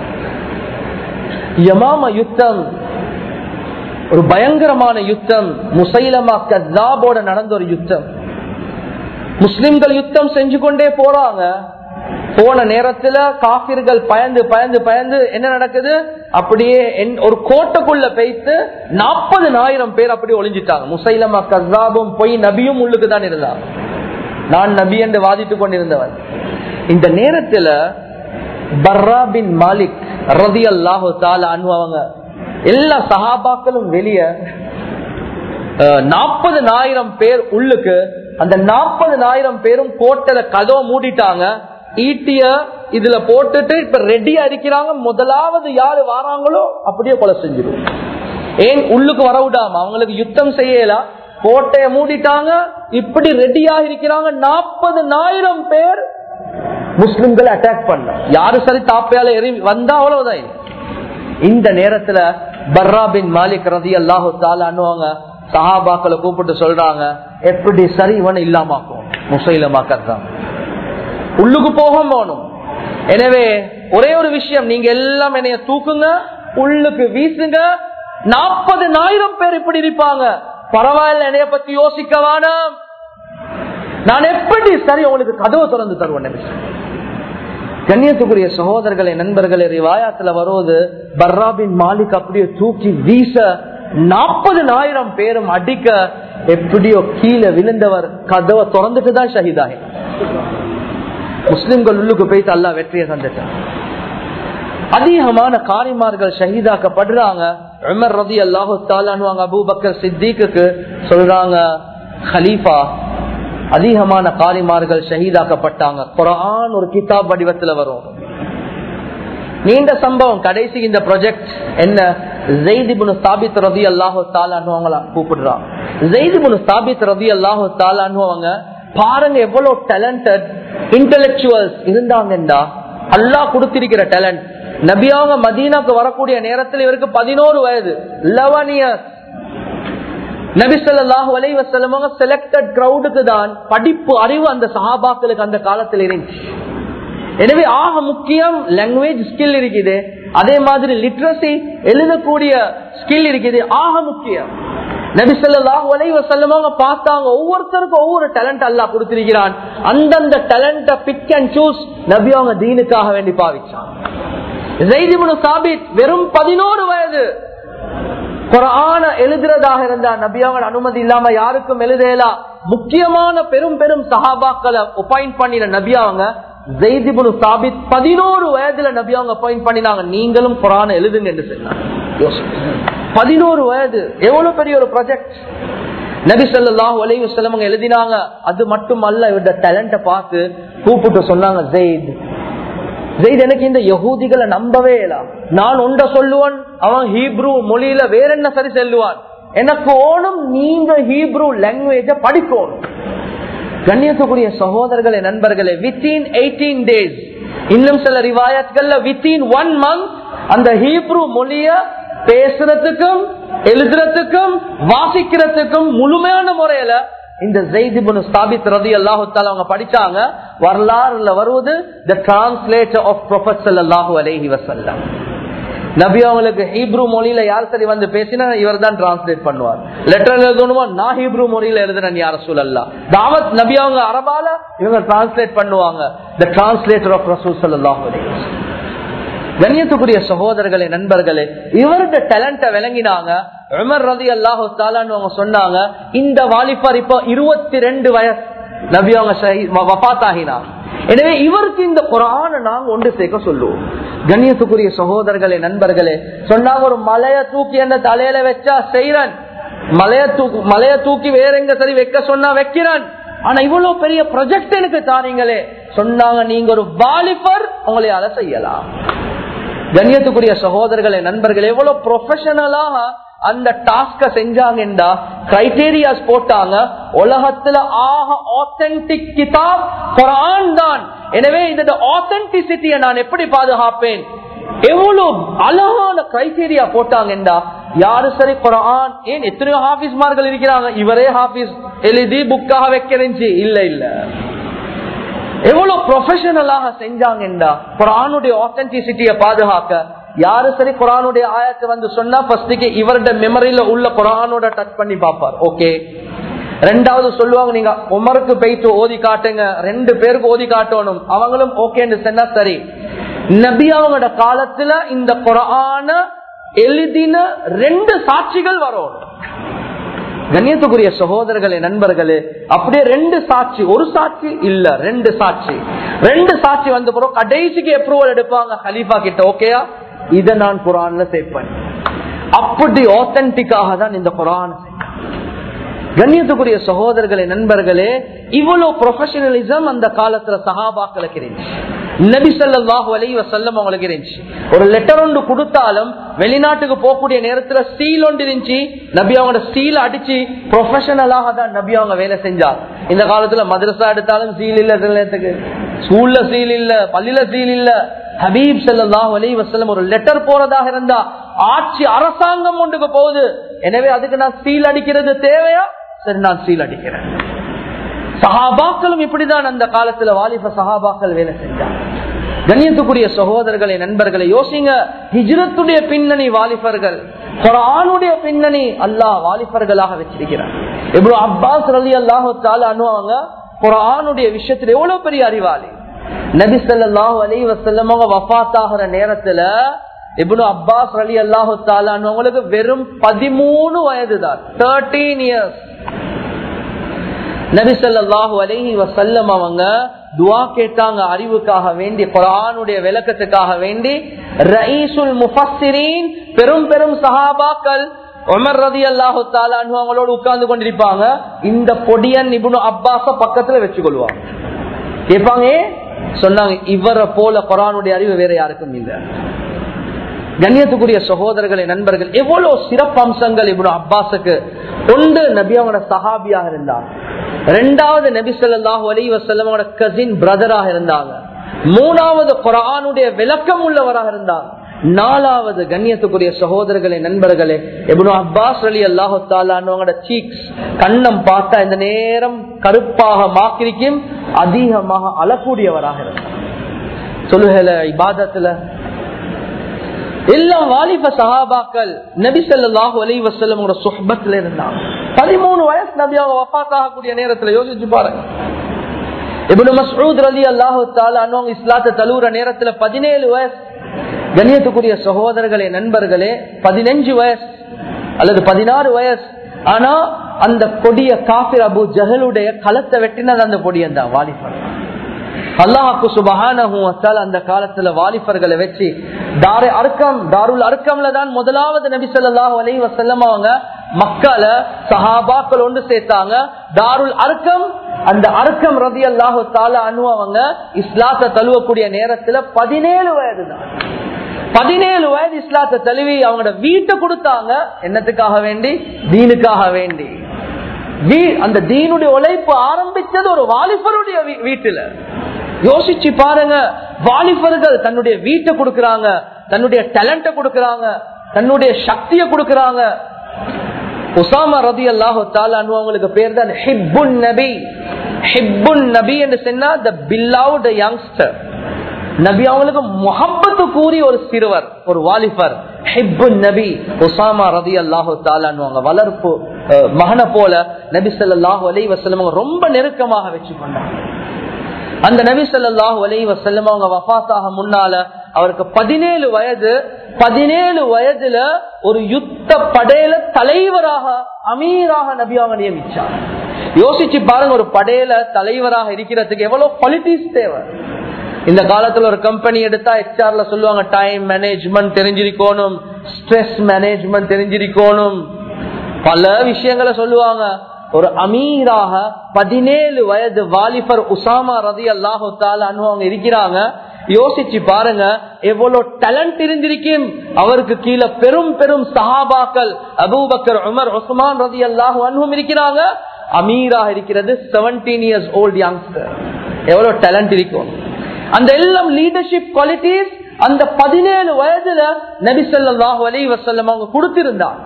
யமாம யுத்தம் ஒரு பயங்கரமான யுத்தம் முசைலமா கதாபோட நடந்த ஒரு யுத்தம் முஸ்லிம்கள் யுத்தம் செஞ்சு கொண்டே போறாங்க போன நேரத்துல காபிர்கள் பயந்து பயந்து பயந்து என்ன நடக்குது அப்படியே ஒரு கோட்டைக்குள்ள பெய்த்து நாற்பது ஆயிரம் பேர் அப்படி ஒளிஞ்சிட்டாங்க முசைலமா கசாபும் பொய் நபியும் உள்ளுக்கு தான் இருந்தாங்க நான் நபி என்று வாதித்துக் கொண்டிருந்தவன் இந்த நேரத்துல பர்ரா பின் மாலிக் ரதி அல்லாஹு தால அனுபவங்க எல்லா சகாபாக்களும் வெளிய நாற்பது ஆயிரம் பேர் உள்ளுக்கு அந்த நாற்பது ஆயிரம் பேரும் கோட்டல கதவை மூடிட்டாங்க ஈட்டிய இதுல போட்டுட்டு இப்ப ரெடியா இருக்கிறாங்க முதலாவது யாரு வாராங்களோ அப்படியே கொலை செஞ்சிடும் ஏன் உள்ளுக்கு வர விடாம அவங்களுக்கு யுத்தம் செய்யலாம் கோட்டைய மூடிட்டாங்க இப்படி ரெடியா இருக்கிறாங்க நாற்பது ஆயிரம் பேர் முஸ்லிம்களை அட்டாக் பண்ண யாரு சரி தாப்பையால எறி வந்தா அவ்வளவுதான் இந்த நேரத்துல பர்ரா பின் மாலிக் ரதி அல்லாஹு தாலான்னுவாங்க சஹாபாக்களை கூப்பிட்டு சொல்றாங்க எப்படி சரி இவனை இல்லாமாக்கும் முசைலமாக்கத்தான் உள்ளுக்கு போக போகணும் எனவே ஒரே ஒரு விஷயம் நீங்க எல்லாம் என்னைய தூக்குங்க உள்ளுக்கு வீசுங்க நாற்பது ஆயிரம் பேர் இப்படி இருப்பாங்க பரவாயில்ல என்னைய பத்தி யோசிக்க வேணாம் நான் எப்படி சரி உங்களுக்கு கதவை திறந்து தருவேன் கண்ணியத்துக்குரிய சகோதரர்களே நண்பர்களே ரிவாயாத்துல வருவது பர்ராபின் மாலிக் அப்படியே தூக்கி வீச நாற்பது ஆயிரம் பேரும் அடிக்க எப்படியோ கீழே விழுந்தவர் கதவை திறந்துட்டு தான் ஷஹீதாகி முஸ்லிம்கள் உள்ளுக்கு போயிட்டு அல்லா வெற்றியை தந்துட்டார் அதிகமான காரிமார்கள் ஷஹீதாக்கப்படுறாங்க உமர் ரதி அல்லாஹு தாலானுவாங்க அபூபக்கர் சித்திக்கு சொல்றாங்க ஹலீஃபா அதிகமான காரிமார்கள் ஷஹீதாக்கப்பட்டாங்க குரான் ஒரு கிதாப் வடிவத்துல வரும் நீண்ட சம்பவம் கடைசி இந்த ப்ராஜெக்ட் என்ன ஜெய்திபுனு ஸ்தாபித் ரதி அல்லாஹு தாலான்னு கூப்பிடுறான் ஜெய்திபுனு ஸ்தாபித் ரதி அல்லாஹு தாலான்னு பாருங்க எவ்வளவு டேலண்டட் இன்டலெக்சுவல்ஸ் இருந்தாங்கண்டா அல்லாஹ் கொடுத்திருக்கிற டேலண்ட் நபியாவங்க மதீனாக்கு வரக்கூடிய நேரத்தில் இவருக்கு பதினோரு வயது லெவன் இயர்ஸ் நபிசல்லாஹு அலைவசலமாக செலக்டட் கிரௌடுக்கு தான் படிப்பு அறிவு அந்த சஹாபாக்களுக்கு அந்த காலத்தில் இருந்துச்சு எனவே ஆக முக்கியம் லாங்குவேஜ் ஸ்கில் இருக்குது அதே மாதிரி லிட்ரஸி எழுதக்கூடிய ஸ்கில் இருக்குது ஆக முக்கியம் நபிசல்லாஹு அலைவசல்லமாக பார்த்தாங்க ஒவ்வொருத்தருக்கும் ஒவ்வொரு டேலண்ட் அல்லா கொடுத்திருக்கிறான் அந்தந்த டேலண்ட பிக் அண்ட் சூஸ் நபி அவங்க தீனுக்காக வேண்டி பாவிச்சான் ஜெய்திபுனு சாபித் வெறும் பதினோரு வயது குரான எழுதுறதாக இருந்தா நபியாவோட அனுமதி இல்லாம யாருக்கும் எழுதலாம் முக்கியமான பெரும் பெரும் சஹாபாக்களை அப்பாயிண்ட் பண்ணின நபியாவங்க ஜெய்திபுனு சாபித் பதினோரு வயதுல நபியாவங்க அப்பாயிண்ட் பண்ணினாங்க நீங்களும் குரான எழுதுங்க என்று சொன்னாங்க பதினோரு வயது எவ்வளவு பெரிய ஒரு ப்ராஜெக்ட் நபி சொல்லாஹு அலைவு செல்லவங்க எழுதினாங்க அது மட்டும் அல்ல இவருடைய டேலண்ட பார்த்து கூப்பிட்டு சொன்னாங்க ஜெயித் ஜெயித் எனக்கு இந்த யகூதிகளை நம்பவே இல்ல நான் ஒன்ற சொல்லுவான் அவன் ஹீப்ரூ மொழியில வேற என்ன சரி செல்லுவான் எனக்கு ஓணும் நீங்க ஹீப்ரூ லாங்குவேஜ படிக்கணும் கண்ணியத்துக்குரிய சகோதரர்களே நண்பர்களே வித்தின் எயிட்டீன் டேஸ் இன்னும் சில ரிவாயத்கள்ல வித்தின் ஒன் மந்த் அந்த ஹீப்ரூ மொழிய பேசுறதுக்கும் எழுதுறதுக்கும் வாசிக்கிறதுக்கும் முழுமையான முறையில இந்த ஜெய்திபுனு ஸ்தாபித் ரதி அல்லாஹுத்தால அவங்க படிச்சாங்க வரலாறுல வருவது த டிரான்ஸ்லேட்டர் ஆஃப் ப்ரொஃபட் அல்லாஹு அலேஹி வசல்லம் நபி அவங்களுக்கு ஹீப்ரூ மொழியில யார் சரி வந்து பேசினா இவர் தான் டிரான்ஸ்லேட் பண்ணுவார் லெட்டர் எழுதணுமா நான் ஹீப்ரூ மொழியில எழுதுறேன் யார சூழல்லா தாவத் நபி அவங்க அரபால இவங்க டிரான்ஸ்லேட் பண்ணுவாங்க த டிரான்ஸ்லேட்டர் ஆஃப் ரசூல் சல்லாஹு அலேஹி கண்ணியத்துக்குரிய சகோதரர்களே நண்பர்களே இவருடைய டேலண்ட விளங்கினாங்க உமர் ரதி அல்லாஹு அவங்க சொன்னாங்க இந்த வாலிபர் இப்போ இருபத்தி ரெண்டு வயசு நபி அவங்க வபாத்தாகினார் எனவே இவருக்கு இந்த குரான நாங்க ஒன்று சேர்க்க சொல்லுவோம் கண்ணியத்துக்குரிய சகோதரர்களே நண்பர்களே சொன்னாங்க ஒரு மலைய தூக்கி என்ன தலையில வச்சா செய்யறன் மலைய தூக்கி மலைய தூக்கி வேற எங்க சரி வைக்க சொன்னா வைக்கிறான் ஆனா இவ்வளவு பெரிய ப்ரொஜெக்ட் எனக்கு தாரீங்களே சொன்னாங்க நீங்க ஒரு வாலிபர் உங்களையால செய்யலாம் கண்ணியத்துக்குரிய சகோதரர்களே நண்பர்கள் எவ்வளவு ப்ரொஃபஷனலாக அந்த டாஸ்க செஞ்சாங்கடா கிரைடீரியாஸ் போட்டாங்க உலகத்துல ஆக ஆத்தென்டிக் கிதாப் குரான் தான் எனவே இந்த ஆத்தென்டிசிட்டியை நான் எப்படி பாதுகாப்பேன் எவ்வளவு அழகான கிரைடீரியா போட்டாங்கடா யாரு சரி குரான் ஏன் எத்தனையோ ஹாபிஸ்மார்கள் இருக்கிறாங்க இவரே ஹாபிஸ் எழுதி புக்காக வைக்கிறேன் இல்ல இல்ல எவ்வளவு ப்ரொஃபஷனலாக செஞ்சாங்கடா குரானுடைய ஆத்தென்டிசிட்டியை பாதுகாக்க யாரு சரி குரானுடைய ஆயத்தை வந்து சொன்னா ஃபர்ஸ்டுக்கு இவருடைய மெமரியில உள்ள குரானோட டச் பண்ணி பார்ப்பார் ஓகே ரெண்டாவது சொல்லுவாங்க நீங்க உமருக்கு போயிட்டு ஓதி காட்டுங்க ரெண்டு பேருக்கு ஓதி காட்டணும் அவங்களும் ஓகேன்னு சொன்னா சரி நபி அவங்களோட காலத்துல இந்த குரான எழுதின ரெண்டு சாட்சிகள் வரும் கண்ணியத்துக்குரிய சகோதரர்களே நண்பர்களே அப்படியே ரெண்டு சாட்சி ஒரு சாட்சி இல்ல ரெண்டு சாட்சி ரெண்டு சாட்சி வந்த பிறகு கடைசிக்கு அப்ரூவல் எடுப்பாங்க ஹலீஃபா கிட்ட ஓகேயா இதை நான் குரான்ல சேர்ப்பேன் அப்படி ஆத்தன்டிக்காக தான் இந்த குரான் கண்ணியத்துக்குரிய சகோதரர்களே நண்பர்களே இவ்வளவு ப்ரொஃபஷனலிசம் அந்த காலத்துல சகாபாக்களுக்கு இருந்துச்சு நபி சொல்லாஹு அலி வசல்லம் அவங்களுக்கு இருந்துச்சு ஒரு லெட்டர் ஒன்று கொடுத்தாலும் வெளிநாட்டுக்கு போகக்கூடிய நேரத்துல சீல் ஒன்று இருந்துச்சு நபி அவங்களோட சீல் அடிச்சு ப்ரொஃபஷனலாக தான் நபி அவங்க வேலை செஞ்சார் இந்த காலத்துல மதரசா எடுத்தாலும் சீல் இல்ல நேரத்துக்கு ஸ்கூல்ல சீல் இல்ல பள்ளியில சீல் இல்ல ஹபீப் சல்லாஹ் அலி வசல்லம் ஒரு லெட்டர் போறதாக இருந்தா ஆட்சி அரசாங்கம் ஒன்றுக்கு போகுது எனவே அதுக்கு நான் சீல் அடிக்கிறது தேவையா சரி நான் சீல் அடிக்கிறேன் சஹாபாக்களும் இப்படிதான் அந்த காலத்துல வாலிப சஹாபாக்கள் வேலை செஞ்சாங்க கண்ணியத்துக்குரிய சகோதரர்களை நண்பர்களை யோசிங்க ஹிஜ்ரத்துடைய பின்னணி வாலிபர்கள் குரானுடைய பின்னணி அல்லாஹ் வாலிபர்களாக வச்சிருக்கிறார் இவ்வளவு அப்பாஸ் ரலி அல்லாஹு அனுவாங்க குரானுடைய விஷயத்துல எவ்வளவு பெரிய அறிவாளி நபி சொல்லாஹு அலி வசல்லம் வஃத் ஆகிற நேரத்துல இப்னு அப்பாஸ் அலி அல்லாஹு தாலானவங்களுக்கு வெறும் பதிமூணு வயது தான் தேர்டீன் இயர்ஸ் நபி சொல்லாஹு அலஹி வசல்லம் அவங்க துவா கேட்டாங்க அறிவுக்காக வேண்டி குரானுடைய விளக்கத்துக்காக வேண்டி ரயீசுல் முஃபஸ்ஸிரீன் பெரும் பெரும் சஹாபாக்கள் உமர் ரதி அல்லாஹு அவங்களோட உட்கார்ந்து கொண்டிருப்பாங்க இந்த பொடியன் இபுனு அப்பாஸ பக்கத்துல வச்சுக்கொள்வாங்க கேட்பாங்க சொன்னாங்க இவரை போல குரானுடைய அறிவு வேற யாருக்கும் இல்லை கண்ணியத்துக்குரிய சகோதரர்களை நண்பர்கள் எவ்வளவு சிறப்பம்சங்கள் இவ்வளவு அப்பாஸுக்கு ஒன்று நபி அவங்களோட சஹாபியாக இருந்தாங்க ரெண்டாவது நபி சொல்லாஹு அலி வசல்லமோட கசின் பிரதராக இருந்தாங்க மூணாவது குரானுடைய விளக்கம் உள்ளவராக இருந்தாங்க நாலாவது கண்ணியத்துக்குரிய சகோதரர்களே நண்பர்களே எவ்வளவு அப்பாஸ் அலி அல்லாஹு தாலானவங்களோட சீக்ஸ் கண்ணம் பார்த்தா இந்த நேரம் கருப்பாக மாக்கிரிக்கும் அதிகமாக அழக்கூடியவராக இருந்தார் சொல்லுகல இபாதத்துல எல்லாம் வாலிப சஹாபாக்கள் நபி சொல்லாஹு அலி வசலம் சுஹபத்துல இருந்தாங்க பதிமூணு வயசு நபியாக வப்பாத்தாகக்கூடிய நேரத்துல யோசிச்சு பாருங்க இப்னு மஸ்ஊத் ரலி அல்லாஹு தாலானவங்க இஸ்லாத்தை தழுவுற நேரத்துல பதினேழு வயசு கண்ணியத்துக்குரிய சகோதரர்களே நண்பர்களே பதினஞ்சு வயசு அல்லது பதினாறு வயசு ஆனா அந்த கொடிய காபிர் அபு ஜஹலுடைய களத்தை வெட்டினது அந்த கொடியன் தான் வாலிபர் அல்லாஹாக்கு சுபகான அந்த காலத்துல வாலிபர்களை வச்சு தாரு அர்க்கம் தாருல் அர்க்கம்ல தான் முதலாவது நபி சொல்லாஹு அலை வசல்லம் அவங்க மக்களை சஹாபாக்கள் ஒன்று சேர்த்தாங்க தாருல் அர்க்கம் அந்த அர்க்கம் ரதி அல்லாஹு தால அனுபவங்க இஸ்லாத்தை தழுவக்கூடிய நேரத்துல பதினேழு வயது தான் பதினேழு வயது இஸ்லாத்தை தழுவி அவங்களோட வீட்டை கொடுத்தாங்க என்னத்துக்காக வேண்டி தீனுக்காக வேண்டி அந்த தீனுடைய உழைப்பு ஆரம்பிச்சது ஒரு வாலிபருடைய வீட்டுல யோசிச்சு பாருங்க வாலிபர்கள் தன்னுடைய வீட்டை கொடுக்கறாங்க தன்னுடைய டேலண்ட கொடுக்கறாங்க தன்னுடைய சக்தியை கொடுக்கறாங்க உசாமா ரதி அல்லாஹு அவங்களுக்கு பேர் தான் ஹிப்புன் நபி ஹிப்புன் நபி என்று சொன்னா த பில்லாவுட் யங்ஸ்டர் நபி அவங்களுக்கு முகப்பத்து கூறி ஒரு சிறுவர் ஒரு வாலிபர் ஹிப்புன் நபி உசாமா ரதி அல்லாஹு தாலான்னு வளர்ப்பு மகனை போல நபி சொல்லாஹு அலை வசலம் ரொம்ப நெருக்கமாக வச்சு கொண்டாங்க அந்த நபி சொல்லாஹு அலை வசல்லம் அவங்க வபாத்தாக முன்னால அவருக்கு பதினேழு வயது பதினேழு வயதுல ஒரு யுத்த படையில தலைவராக அமீராக நபி அவங்க நியமிச்சாங்க யோசிச்சு பாருங்க ஒரு படையில தலைவராக இருக்கிறதுக்கு எவ்வளவு குவாலிட்டிஸ் தேவை இந்த காலத்துல ஒரு கம்பெனி எடுத்தா ஹெச்ஆர்ல சொல்லுவாங்க டைம் மேனேஜ்மெண்ட் தெரிஞ்சிருக்கணும் ஸ்ட்ரெஸ் மேனேஜ்மெண்ட் தெரிஞ்சிருக்கணும் பல விஷயங்களை சொல்லுவாங்க ஒரு அமீராக பதினேழு வயது வாலிபர் உசாமா ரதி அல்லாஹு அவங்க இருக்கிறாங்க யோசிச்சு பாருங்க எவ்வளவு டேலண்ட் இருந்திருக்கும் அவருக்கு கீழே பெரும் பெரும் சஹாபாக்கள் அபூபக்கர் உமர் உஸ்மான் ரதி அல்லாஹு அனுவும் இருக்கிறாங்க அமீராக இருக்கிறது செவன்டீன் இயர்ஸ் ஓல்ட் யங்ஸ்டர் எவ்வளவு டேலண்ட் இருக்கும் அந்த எல்லாம் லீடர்ஷிப் குவாலிட்டிஸ் அந்த பதினேழு வயதுல நபிசல்லாஹு அலி வசல்லம் அவங்க கொடுத்திருந்தாங்க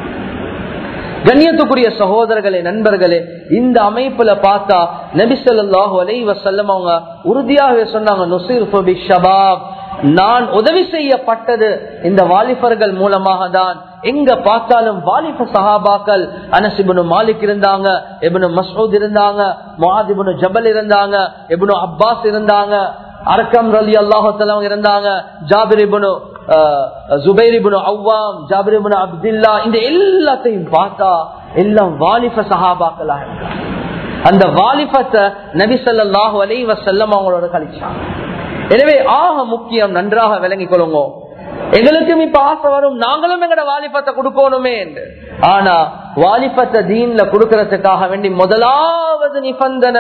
கண்ணியத்துக்குரிய சகோதரர்களே நண்பர்களே இந்த அமைப்புல பார்த்தா நபிசல்லாஹு அலை வசல்லம் அவங்க உறுதியாகவே சொன்னாங்க நுசீர் ஷபாப் நான் உதவி செய்யப்பட்டது இந்த வாலிபர்கள் மூலமாக தான் எங்க பார்த்தாலும் வாலிப சஹாபாக்கள் அனசிபுனு மாலிக் இருந்தாங்க எபுனு மசூத் இருந்தாங்க முஹாதிபுனு ஜபல் இருந்தாங்க எபுனு அப்பாஸ் இருந்தாங்க அரக்கம் ரலி அல்லாஹத்தலவங்க இருந்தாங்க ஜாபிரிபுனு ஜுபைரிபுனு அவ்வாம் ஜாபிரிபுனு அப்துல்லா இந்த எல்லாத்தையும் பார்த்தா எல்லாம் வாலிப சஹாபாக்களா அந்த வாலிபத்தை நபி சொல்லாஹு அலை வசல்லம் அவங்களோட கழிச்சாங்க எனவே ஆக முக்கியம் நன்றாக விளங்கிக் கொள்ளுங்க எங்களுக்கும் இப்ப ஆசை வரும் நாங்களும் எங்கட வாலிபத்தை கொடுக்கணுமே என்று ஆனா வாலிபத்தை தீன்ல கொடுக்கறதுக்காக வேண்டி முதலாவது நிபந்தனை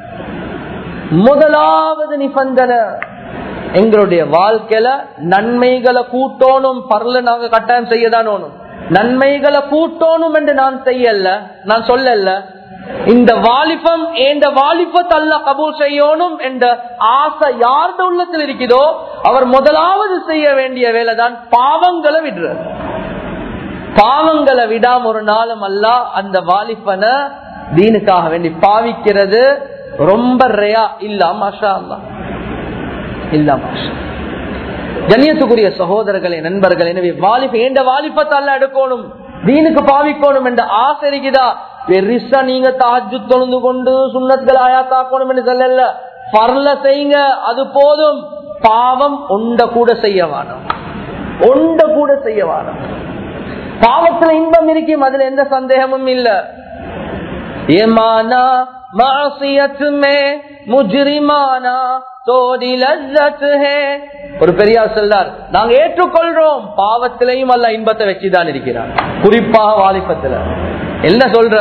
முதலாவது நிபந்தனை எங்களுடைய வாழ்க்கையில நன்மைகளை கூட்டணும் பரல நாங்க கட்டாயம் செய்யதான் நன்மைகளை கூட்டணும் என்று நான் செய்யல நான் சொல்லல இந்த வாலிபம் எந்த வாலிபத்தை அல்ல கபூல் செய்யணும் என்ற ஆசை யார்த உள்ளத்தில் இருக்குதோ அவர் முதலாவது செய்ய வேண்டிய வேலைதான் பாவங்களை விடுறது பாவங்களை விடாம ஒரு நாளும் அல்ல அந்த வாலிபனை தீனுக்காக வேண்டி பாவிக்கிறது ரொம்ப ரேயா இல்ல மாஷா அல்லா இல்ல மாஷா கண்ணியத்துக்குரிய சகோதரர்களே நண்பர்கள் எனவே வாலிப ஏண்ட வாலிபத்தை அல்ல எடுக்கணும் தீனுக்கு பாவிக்கணும் என்ற ஆசை இருக்குதா பெருசா நீங்க தாஜு தொழுந்து கொண்டு சுண்ணத்கள் ஆயாத்தாக்கணும் என்று சொல்லல பரல செய்யுங்க அது போதும் பாவம் ஒண்ட கூட செய்ய வேணும் ஒண்ட கூட செய்ய வேணும் பாவத்துல இன்பம் இருக்கும் அதுல எந்த சந்தேகமும் இல்ல ஏமானா மாசியத் மே முஜ்ரிமானா தோடி லஜ்ஜத் ஹே ஒரு பெரியார் சொல்றார் நாங்க ஏற்றுக்கொள்றோம் பாவத்திலையும் அல்ல இன்பத்தை வச்சுதான் இருக்கிறார் குறிப்பாக வாலிபத்துல என்ன சொல்ற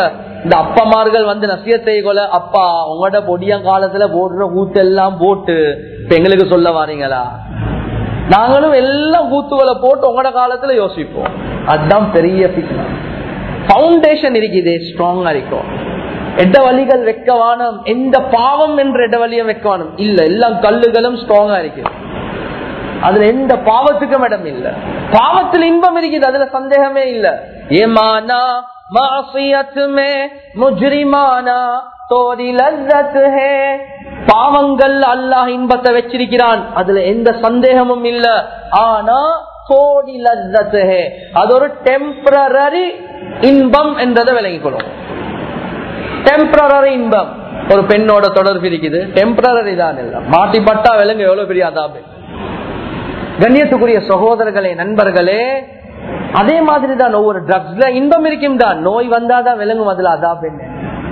இந்த அப்பமார்கள் வந்து நசிய செய்கொல அப்பா உங்களோட பொடிய காலத்துல போடுற கூத்தெல்லாம் போட்டு இப்ப எங்களுக்கு சொல்ல வாரீங்களா நாங்களும் எல்லாம் கூத்துகளை போட்டு உங்களோட காலத்துல யோசிப்போம் அதுதான் பெரிய பவுண்டேஷன் இருக்குது ஸ்ட்ராங்கா இருக்கும் எட்ட வழிகள் வைக்கவானம் எந்த பாவம் என்ற இடவழியும் வைக்கவானம் இல்ல எல்லாம் கல்லுகளும் ஸ்ட்ராங்கா இருக்கு அதுல எந்த பாவத்துக்கும் இடம் இல்ல பாவத்தில் இன்பம் இருக்குது அதுல சந்தேகமே இல்ல ஏமானா மாசியத் மே முஜ்ரிமானா தோரி லஸ்ஸத் ஹே பாவங்கள் அல்லாஹ் இன்பத்தை வச்சிருக்கிறான் அதுல எந்த சந்தேகமும் இல்ல ஆனா தோடி லஸ்ஸத் ஹே அது ஒரு டெம்பரரி இன்பம் என்றதை விளங்கிக் கொள்ளும் டெம்பரரி இன்பம் ஒரு பெண்ணோட தொடர்பு இருக்குது டெம்பரரி தான் இல்ல மாட்டிப்பட்டா விலங்கு எவ்வளவு பெரிய அதாபு கண்ணியத்துக்குரிய சகோதரர்களே நண்பர்களே அதே மாதிரி தான் ஒவ்வொரு ட்ரக்ஸ்ல இன்பம் இருக்கும் தான் நோய் வந்தாதான் விலங்கும் அதுல அதாப் என்ன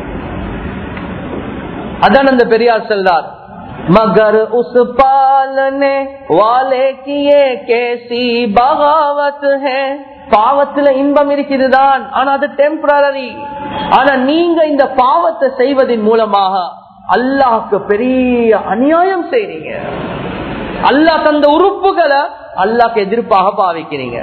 அதான் அந்த பெரியார் செல்றார் मगर उस पालने वाले की ये कैसी बगावत है பாவத்துல இன்பம் இருக்குதுதான் ஆனா அது டெம்பரரி ஆனா நீங்க இந்த பாவத்தை செய்வதன் மூலமாக அல்லாஹ்க்கு பெரிய அநியாயம் செய்றீங்க அல்லாஹ் தந்த உறுப்புகளை அல்லாஹ்க்கு எதிர்ப்பாக பாவிக்கிறீங்க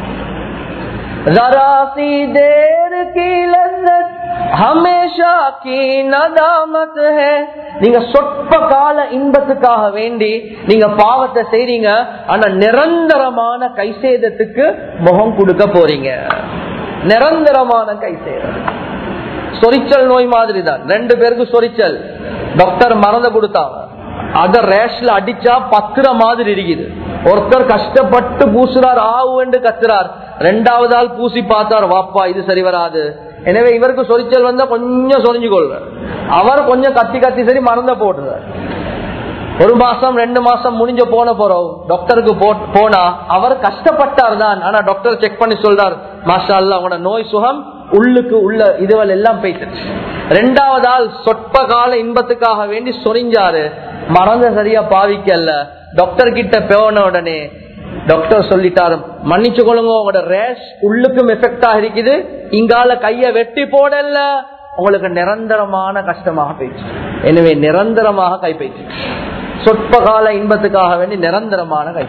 जरा सी देर की लज्जत हमेशा की नदामत है நீங்க சொற்ப கால இன்பத்துக்காக வேண்டி நீங்க பாவத்தை செய்றீங்க ஆனா நிரந்தரமான கைசேதத்துக்கு முகம் கொடுக்க போறீங்க நிரந்தரமான கைசேதம் சொரிச்சல் நோய் மாதிரி தான் ரெண்டு பேருக்கு சொரிச்சல் டாக்டர் மறந்து கொடுத்தாங்க அத ரேஷ்ல அடிச்சா பத்துற மாதிரி இருக்குது ஒருத்தர் கஷ்டப்பட்டு பூசுறார் ஆவு என்று கத்துறார் ரெண்டாவது ஆள் பூசி பார்த்தார் வாப்பா இது சரி வராது எனவே இவருக்கு சொரிச்சல் வந்தா கொஞ்சம் சொரிஞ்சு கொள்வார் அவர் கொஞ்சம் கத்தி கத்தி சரி மறந்த போட்டுறார் ஒரு மாசம் ரெண்டு மாசம் முடிஞ்ச போன போறோம் டாக்டருக்கு போனா அவர் கஷ்டப்பட்டார் தான் ஆனா டாக்டர் செக் பண்ணி சொல்றார் மாஷா அல்லா அவனோட நோய் சுகம் உள்ளுக்கு உள்ள இதுவல் எல்லாம் போயிட்டு ரெண்டாவது ஆள் சொற்ப கால இன்பத்துக்காக வேண்டி சொரிஞ்சாரு மறந்த சரியா பாவிக்கல டாக்டர் கிட்ட போன உடனே டாக்டர் சொல்லிட்டாரு மன்னிச்சு கொள்ளுங்க உங்களோட ரேஷ் உள்ளுக்கும் எஃபெக்டா இருக்குது இங்கால கைய வெட்டி போடல உங்களுக்கு நிரந்தரமான கஷ்டமாக போயிடுச்சு எனவே நிரந்தரமாக கை போயிடுச்சு சொற்ப கால இன்பத்துக்காக வேண்டி நிரந்தரமான கை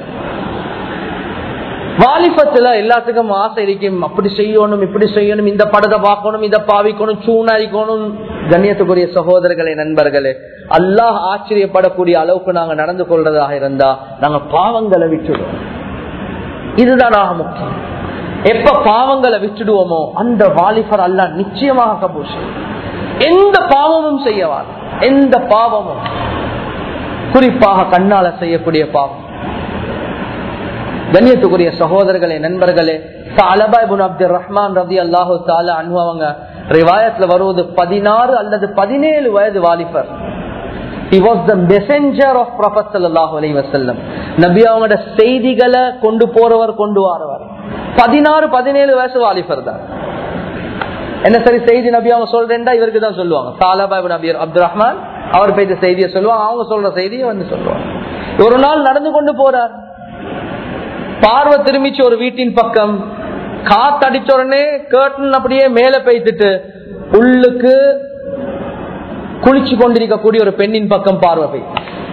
வாலிபத்துல எல்லாத்துக்கும் ஆசை இருக்கும் அப்படி செய்யணும் இப்படி செய்யணும் இந்த படத்தை பார்க்கணும் இதை பாவிக்கணும் சூனாரிக்கணும் கண்ணியத்துக்குரிய சகோதரர்களே நண்பர்களே அல்லாஹ் ஆச்சரியப்படக்கூடிய அளவுக்கு நாங்க நடந்து கொள்றதாக இருந்தா நாங்க பாவங்களை விட்டுடுவோம் இதுதான் ஆக முக்கியம் எப்ப பாவங்களை விட்டுடுவோமோ அந்த வாலிபர் அல்ல நிச்சயமாக கபூர் எந்த பாவமும் செய்யவார் எந்த பாவமும் குறிப்பாக கண்ணால செய்யக்கூடிய பாவம் கண்ணியத்துக்குரிய சகோதரர்களே நண்பர்களே அலபாய்புன் அப்துல் ரஹ்மான் ரபி அல்லாஹு தாலா அனுபவங்க ரிவாயத்துல வருவது பதினாறு அல்லது பதினேழு வயது வாலிபர் He was the messenger of Prophet sallallahu alaihi wasallam. நபி அவங்களோட செய்திகளை கொண்டு போறவர் கொண்டு வரவர் பதினாறு பதினேழு வயசு வாலிபர் தான் என்ன சரி செய்தி நபி அவங்க சொல்றேன்டா இவருக்கு தான் சொல்லுவாங்க சாலாபாய் நபி அப்துல் ரஹ்மான் அவர் போய் செய்தியை சொல்லுவாங்க அவங்க சொல்ற செய்தியை வந்து சொல்லுவாங்க ஒரு நாள் நடந்து கொண்டு போறார் பார்வை திரும்பிச்சு ஒரு வீட்டின் பக்கம் காத்தடிச்ச உடனே கேட்டன் அப்படியே மேல பெய்த்துட்டு உள்ளுக்கு குளிச்சு கொண்டிருக்கக்கூடிய ஒரு பெண்ணின் பக்கம் பார்வை பெய்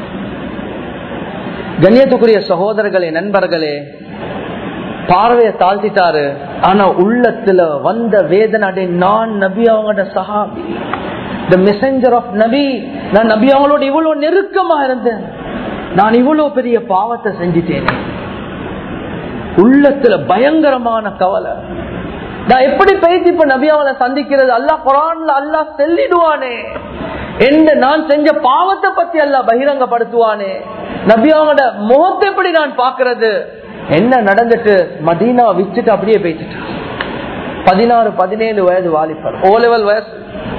கண்ணியத்துக்குரிய சகோதரர்களே நண்பர்களே பார்வையை தாழ்த்திட்டாரு ஆனா உள்ளத்துல வந்த வேதனை நான் நபி அவங்களோட சஹாபி த மெசஞ்சர் ஆஃப் நபி நான் நபி அவங்களோட இவ்வளவு நெருக்கமா இருந்தேன் நான் இவ்வளவு பெரிய பாவத்தை செஞ்சிட்டேனே உள்ளத்துல பயங்கரமான கவலை நான் எப்படி பேசி இப்ப நபியாவளை சந்திக்கிறது அல்லா குரான்ல அல்லா செல்லிடுவானே என்ன நான் செஞ்ச பாவத்தை பத்தி அல்ல பகிரங்கப்படுத்துவானே நபியாவோட முகத்தை எப்படி நான் பாக்குறது என்ன நடந்துட்டு மதீனா விச்சுட்டு அப்படியே பேசிட்டு பதினாறு பதினேழு வயது வாலிபர் ஓ லெவல் வயசு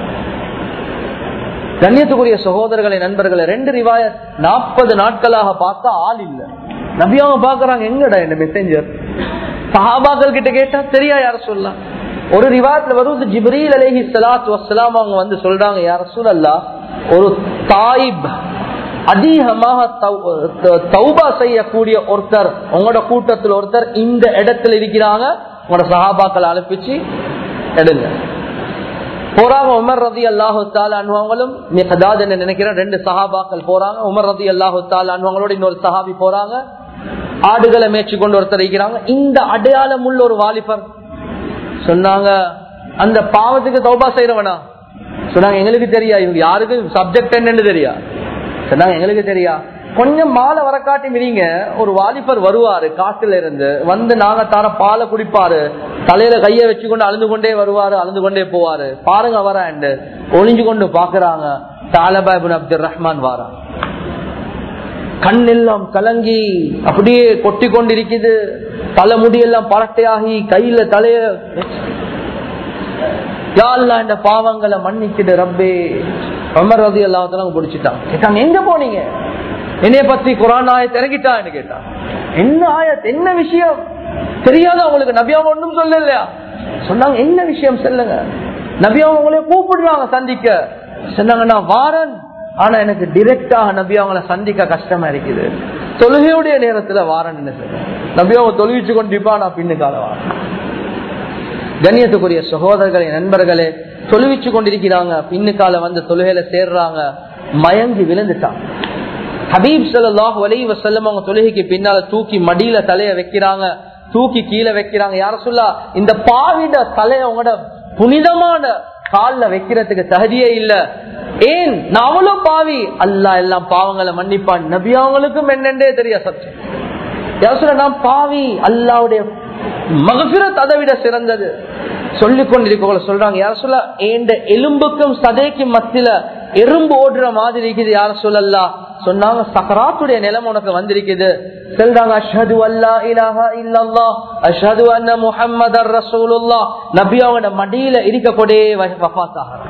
கண்ணியத்துக்குரிய சகோதரர்களை நண்பர்களை ரெண்டு ரிவாய நாற்பது நாட்களாக பார்த்தா ஆள் இல்ல நபியாவ பாக்குறாங்க எங்கடா என்ன மெசேஞ்சர் சஹாபாக்கள் கிட்ட கேட்டா தெரியா யார சொல்லலாம் ஒரு ரிவாயத்துல வருவது ஜிப்ரீல் அலேஹி சலாத் வசலாம் அவங்க வந்து சொல்றாங்க யார சொல்லல்லா ஒரு தாயிப் அதிகமாக தௌபா செய்யக்கூடிய ஒருத்தர் உங்களோட கூட்டத்தில் ஒருத்தர் இந்த இடத்துல இருக்கிறாங்க உங்களோட சஹாபாக்கள் அனுப்பிச்சு எடுங்க போறாங்க உமர் ரதி அல்லாஹு அனுவங்களும் மிகதாத் என்ன நினைக்கிறேன் ரெண்டு சஹாபாக்கள் போறாங்க உமர் ரதி அல்லாஹு அனுவங்களோட இன்னொரு சஹாபி போறாங்க ஆடுகளை மேய்ச்சி கொண்டு ஒருத்தர் இருக்கிறாங்க இந்த அடையாளம் உள்ள ஒரு வாலிபர் சொன்னாங்க அந்த பாவத்துக்கு தௌபா செய்யறவனா சொன்னாங்க எங்களுக்கு தெரியா இவங்க யாருக்கு சப்ஜெக்ட் என்னன்னு தெரியா சொன்னாங்க எங்களுக்கு தெரியா கொஞ்சம் மாலை வர காட்டி மிரிங்க ஒரு வாலிபர் வருவாரு காட்டுல இருந்து வந்து நாங்க தர பாலை குடிப்பாரு தலையில கைய வச்சு கொண்டு அழுந்து கொண்டே வருவாரு அழுந்து கொண்டே போவாரு பாருங்க வராண்டு ஒளிஞ்சு கொண்டு பாக்குறாங்க தாலபாபின் அப்துல் ரஹ்மான் வாரா கண் எல்லாம் கலங்கி அப்படியே கொட்டி கொண்டிருக்குது தலைமுடி எல்லாம் பரட்டையாகி கையில தலைய யாழ்லா இந்த பாவங்களை மன்னிக்கிட்டு ரப்பே அமர் ரதி எல்லாத்தெல்லாம் பிடிச்சிட்டான் கேட்டாங்க எங்க போனீங்க என்னைய பத்தி குரான் ஆயத் இறங்கிட்டான்னு கேட்டான் என்ன ஆயத் என்ன விஷயம் தெரியாத உங்களுக்கு நபியாம ஒன்றும் சொல்ல இல்லையா சொன்னாங்க என்ன விஷயம் சொல்லுங்க நபியாம உங்களை கூப்பிடுறாங்க சந்திக்க சொன்னாங்க நான் வாரன் ஆனா எனக்கு டிரெக்டாக நபி அவங்கள சந்திக்க கஷ்டமா இருக்குது தொழுகையுடைய நேரத்துல வாரன் என்ன சொல்றேன் நபி அவங்க தொழுவிச்சு கொண்டிருப்பா நான் பின்னுக்கால வாரன் கண்ணியத்துக்குரிய சகோதரர்களே நண்பர்களே தொழுவிச்சு கொண்டிருக்கிறாங்க பின்னுக்கால வந்து தொழுகையில சேர்றாங்க மயங்கி விழுந்துட்டான் ஹபீப் சல்லாஹ் வலை வசல்லம் அவங்க தொழுகைக்கு பின்னால தூக்கி மடியில தலைய வைக்கிறாங்க தூக்கி கீழே வைக்கிறாங்க யார சொல்லா இந்த பாவிட தலைய அவங்களோட புனிதமான கால்ல வைக்கிறதுக்கு தகுதியே இல்ல ஏன் நான் அவ்வளவு பாவி அல்லா எல்லாம் பாவங்களை மன்னிப்பான் நபி அவங்களுக்கும் என்னென்றே தெரிய சத்தியம் யார் சொல்ல நான் பாவி அல்லாவுடைய மகசிரத் அதை விட சிறந்தது சொல்லிக் கொண்டிருக்க சொல்றாங்க யார சொல்ல ஏண்ட எலும்புக்கும் சதைக்கும் மத்தியில எறும்பு ஓடுற மாதிரி இருக்குது யார சொல்லலா சொன்னாங்க சக்கராத்துடைய நிலம் உனக்கு வந்திருக்குது சொல்றாங்க அஷ்ஹது அல்லா இலாஹா இல்லல்லா அஷ்ஹது அன்ன முஹம்மதர் ரசூலுல்லாஹ் நபி அவங்க மடியில இருக்கக்கூடிய வஃபாத்தாக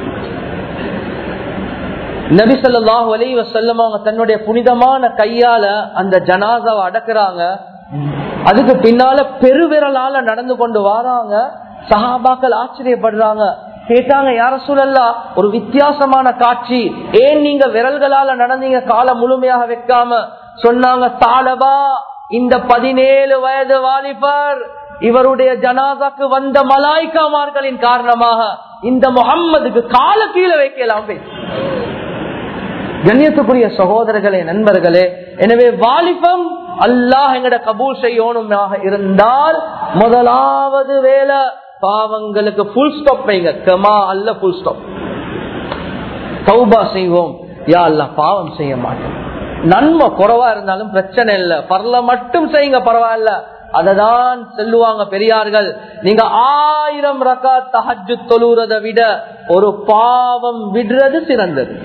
நபி சொல்லாஹு அலி வசல்லம் அவங்க தன்னுடைய புனிதமான கையால அந்த ஜனாதாவை அடக்குறாங்க அதுக்கு பின்னால பெருவிரலால நடந்து கொண்டு வராங்க சஹாபாக்கள் ஆச்சரியப்படுறாங்க கேட்டாங்க யார சூழல்லா ஒரு வித்தியாசமான காட்சி ஏன் நீங்க விரல்களால நடந்தீங்க காலம் முழுமையாக வைக்காம சொன்னாங்க தாளபா இந்த பதினேழு வயது வாலிபர் இவருடைய ஜனாதாக்கு வந்த மலாய்க்காமார்களின் காரணமாக இந்த முகம்மதுக்கு கால கீழே வைக்கலாம் கண்ணியத்துக்குரிய சகோதரர்களே நண்பர்களே எனவே வாலிபம் அல்லாஹ் எங்கட கபூல் செய்யணுமாக இருந்தால் முதலாவது வேலை பாவங்களுக்கு புல் ஸ்டாப் வைங்க கமா அல்ல புல் ஸ்டாப் தௌபா செய்வோம் யா அல்ல பாவம் செய்ய மாட்டோம் நன்மை குறைவா இருந்தாலும் பிரச்சனை இல்ல பரல மட்டும் செய்யுங்க பரவாயில்ல அததான் சொல்லுவாங்க பெரியார்கள் நீங்க ஆயிரம் ரக்கா தஹஜு தொழுறதை விட ஒரு பாவம் விடுறது சிறந்தது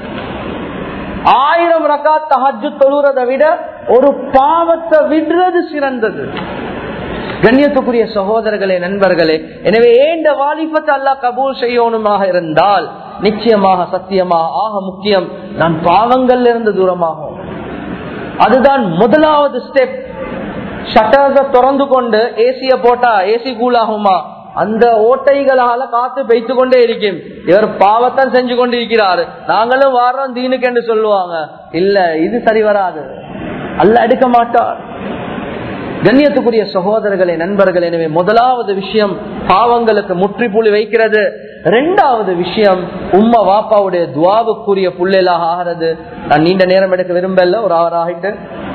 ஆயிரம் ரக்கா தஹஜு தொழுறதை விட ஒரு பாவத்தை விடுறது சிறந்தது கண்ணியத்துக்குரிய சகோதரர்களே நண்பர்களே எனவே ஏண்ட வாலிபத்தை அல்லா கபூல் செய்யணுமாக இருந்தால் நிச்சயமாக சத்தியமாக ஆக முக்கியம் நான் பாவங்கள்ல இருந்து தூரமாகும் அதுதான் முதலாவது ஸ்டெப் ஷட்டர்ஸ திறந்து கொண்டு ஏசிய போட்டா ஏசி கூலாகுமா அந்த ஓட்டைகளால காத்து பெய்த்து கொண்டே இருக்கும் இவர் பாவத்தான் செஞ்சு கொண்டிருக்கிறாரு நாங்களும் வாரோம் தீனுக்கு என்று சொல்லுவாங்க இல்ல இது சரி வராது அல்ல எடுக்க மாட்டார் கண்ணியத்துக்குரிய சகோதரர்களே நண்பர்கள் எனவே முதலாவது விஷயம் பாவங்களுக்கு முற்றுப்புள்ளி வைக்கிறது ரெண்டாவது விஷயம் உம்மா வாப்பாவுடைய துவாவுக்குரிய புள்ளலாக ஆகிறது நான் நீண்ட நேரம் எடுக்க விரும்பல ஒரு அவர் ஆகிட்டு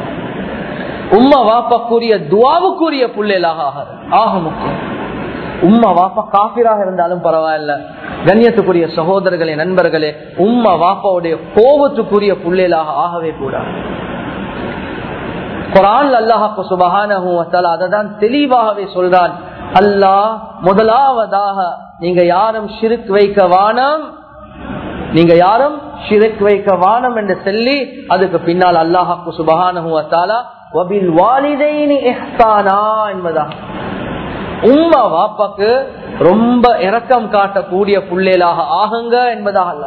உம்மா வாப்பாக்குரிய துவாவுக்குரிய புள்ளலாக ஆகிறது ஆக முக்கியம் உம்மா வாப்பா காபிராக இருந்தாலும் பரவாயில்ல கண்ணியத்துக்குரிய சகோதரர்களே நண்பர்களே உம்மா வாப்பாவுடைய கோபத்துக்குரிய புள்ளலாக ஆகவே கூடாது குரான் அல்லாஹாக்கு சுபகான அததான் தெளிவாகவே சொல்றான் அல்லாஹ் முதலாவதாக நீங்க யாரும் ஷிருக் வைக்க வானம் நீங்க யாரும் ஷிருக் வைக்க வானம் என்று சொல்லி அதுக்கு பின்னால் அல்லாஹாக்கு சுபகான என்பதா உம்மா வாப்பாக்கு ரொம்ப இரக்கம் காட்டக்கூடிய புள்ளேலாக ஆகுங்க என்பதாக அல்ல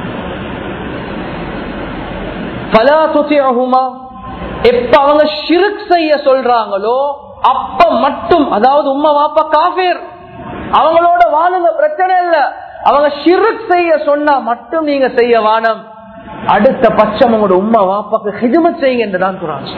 பலா துத்தியகுமா எப்ப அவங்க ஷிருக் செய்ய சொல்றாங்களோ அப்ப மட்டும் அதாவது உம்மா வாப்பா காஃபேர் அவங்களோட வாழுங்க பிரச்சனை இல்ல அவங்க ஷிருக் செய்ய சொன்னா மட்டும் நீங்க செய்ய வானம் அடுத்த பட்சம் உங்களோட உம்மா வாப்பாக்கு ஹிஜமத் செய்யுங்க என்றுதான் குரான்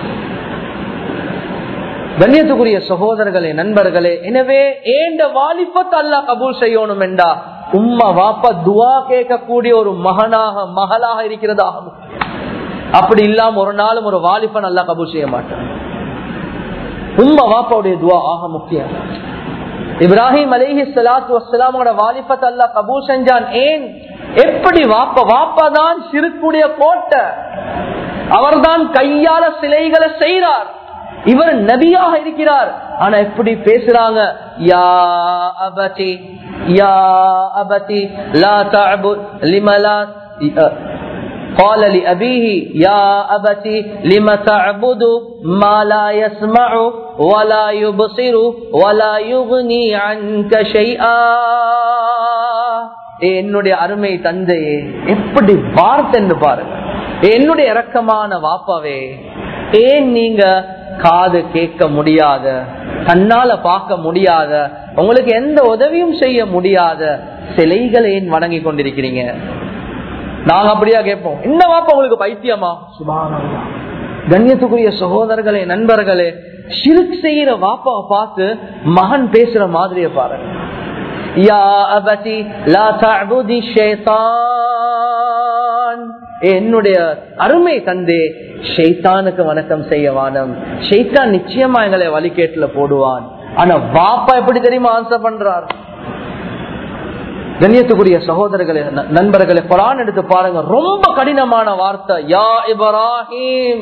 கண்ணியத்துக்குரிய சகோதரர்களே நண்பர்களே எனவே ஏண்ட வாலிபத்தை அல்லா கபூல் செய்யணும் என்றா உம்மா வாப்பா துவா கேட்கக்கூடிய ஒரு மகனாக மகளாக இருக்கிறதாக அப்படி இல்லாம ஒரு நாளும் ஒரு வாலிபன் நல்லா கபூல் செய்ய மாட்டான் உம்மா வாப்பாவுடைய துவா ஆக முக்கியம் இப்ராஹிம் அலிஹி சலாத்து வசலாமோட வாலிபத்தை அல்லா கபூல் செஞ்சான் ஏன் எப்படி வாப்பா வாப்பா தான் சிறுக்குடைய கோட்டை அவர்தான் கையால சிலைகளை செய்கிறார் இவர் நபியாக இருக்கிறார் ஆனா எப்படி பேசுறாங்க யா அபதி யா அபதி லா தஅபு லிமலா قال لأبيه يا أبتي لم تعبد ما لا يسمع ولا يبصر ولا يغني عنك شيئا என்னுடைய அருமை தந்தையே எப்படி வார்த்தைன்னு பாருங்க என்னுடைய இரக்கமான வாப்பாவே ஏன் நீங்க காது கேட்க முடியாத கண்ணால பார்க்க முடியாத உங்களுக்கு எந்த உதவியும் செய்ய முடியாத சிலைகளை ஏன் வணங்கி கொண்டிருக்கிறீங்க நாங்க அப்படியா கேட்போம் இந்த வாப்பா உங்களுக்கு பைத்தியமா சுபானல்லா கண்ணியத்துக்குரிய சகோதரர்களே நண்பர்களே ஷிர்க் செய்யற வாப்பாவை பார்த்து மகன் பேசுற மாதிரியை பாருங்க யா அபதி லா தஅபுதி ஷைத்தான் என்னுடைய அருமை தந்தே ஷைத்தானுக்கு வணக்கம் செய்ய வானம் ஷைத்தான் நிச்சயமா எங்களை வழிகேட்டுல போடுவான் ஆனா வாப்பா எப்படி தெரியுமா ஆன்சர் பண்றார் கண்ணியத்துக்குரிய சகோதரர்களே நண்பர்களே குரான் எடுத்து பாருங்க ரொம்ப கடினமான வார்த்தை யா இப்ராஹிம்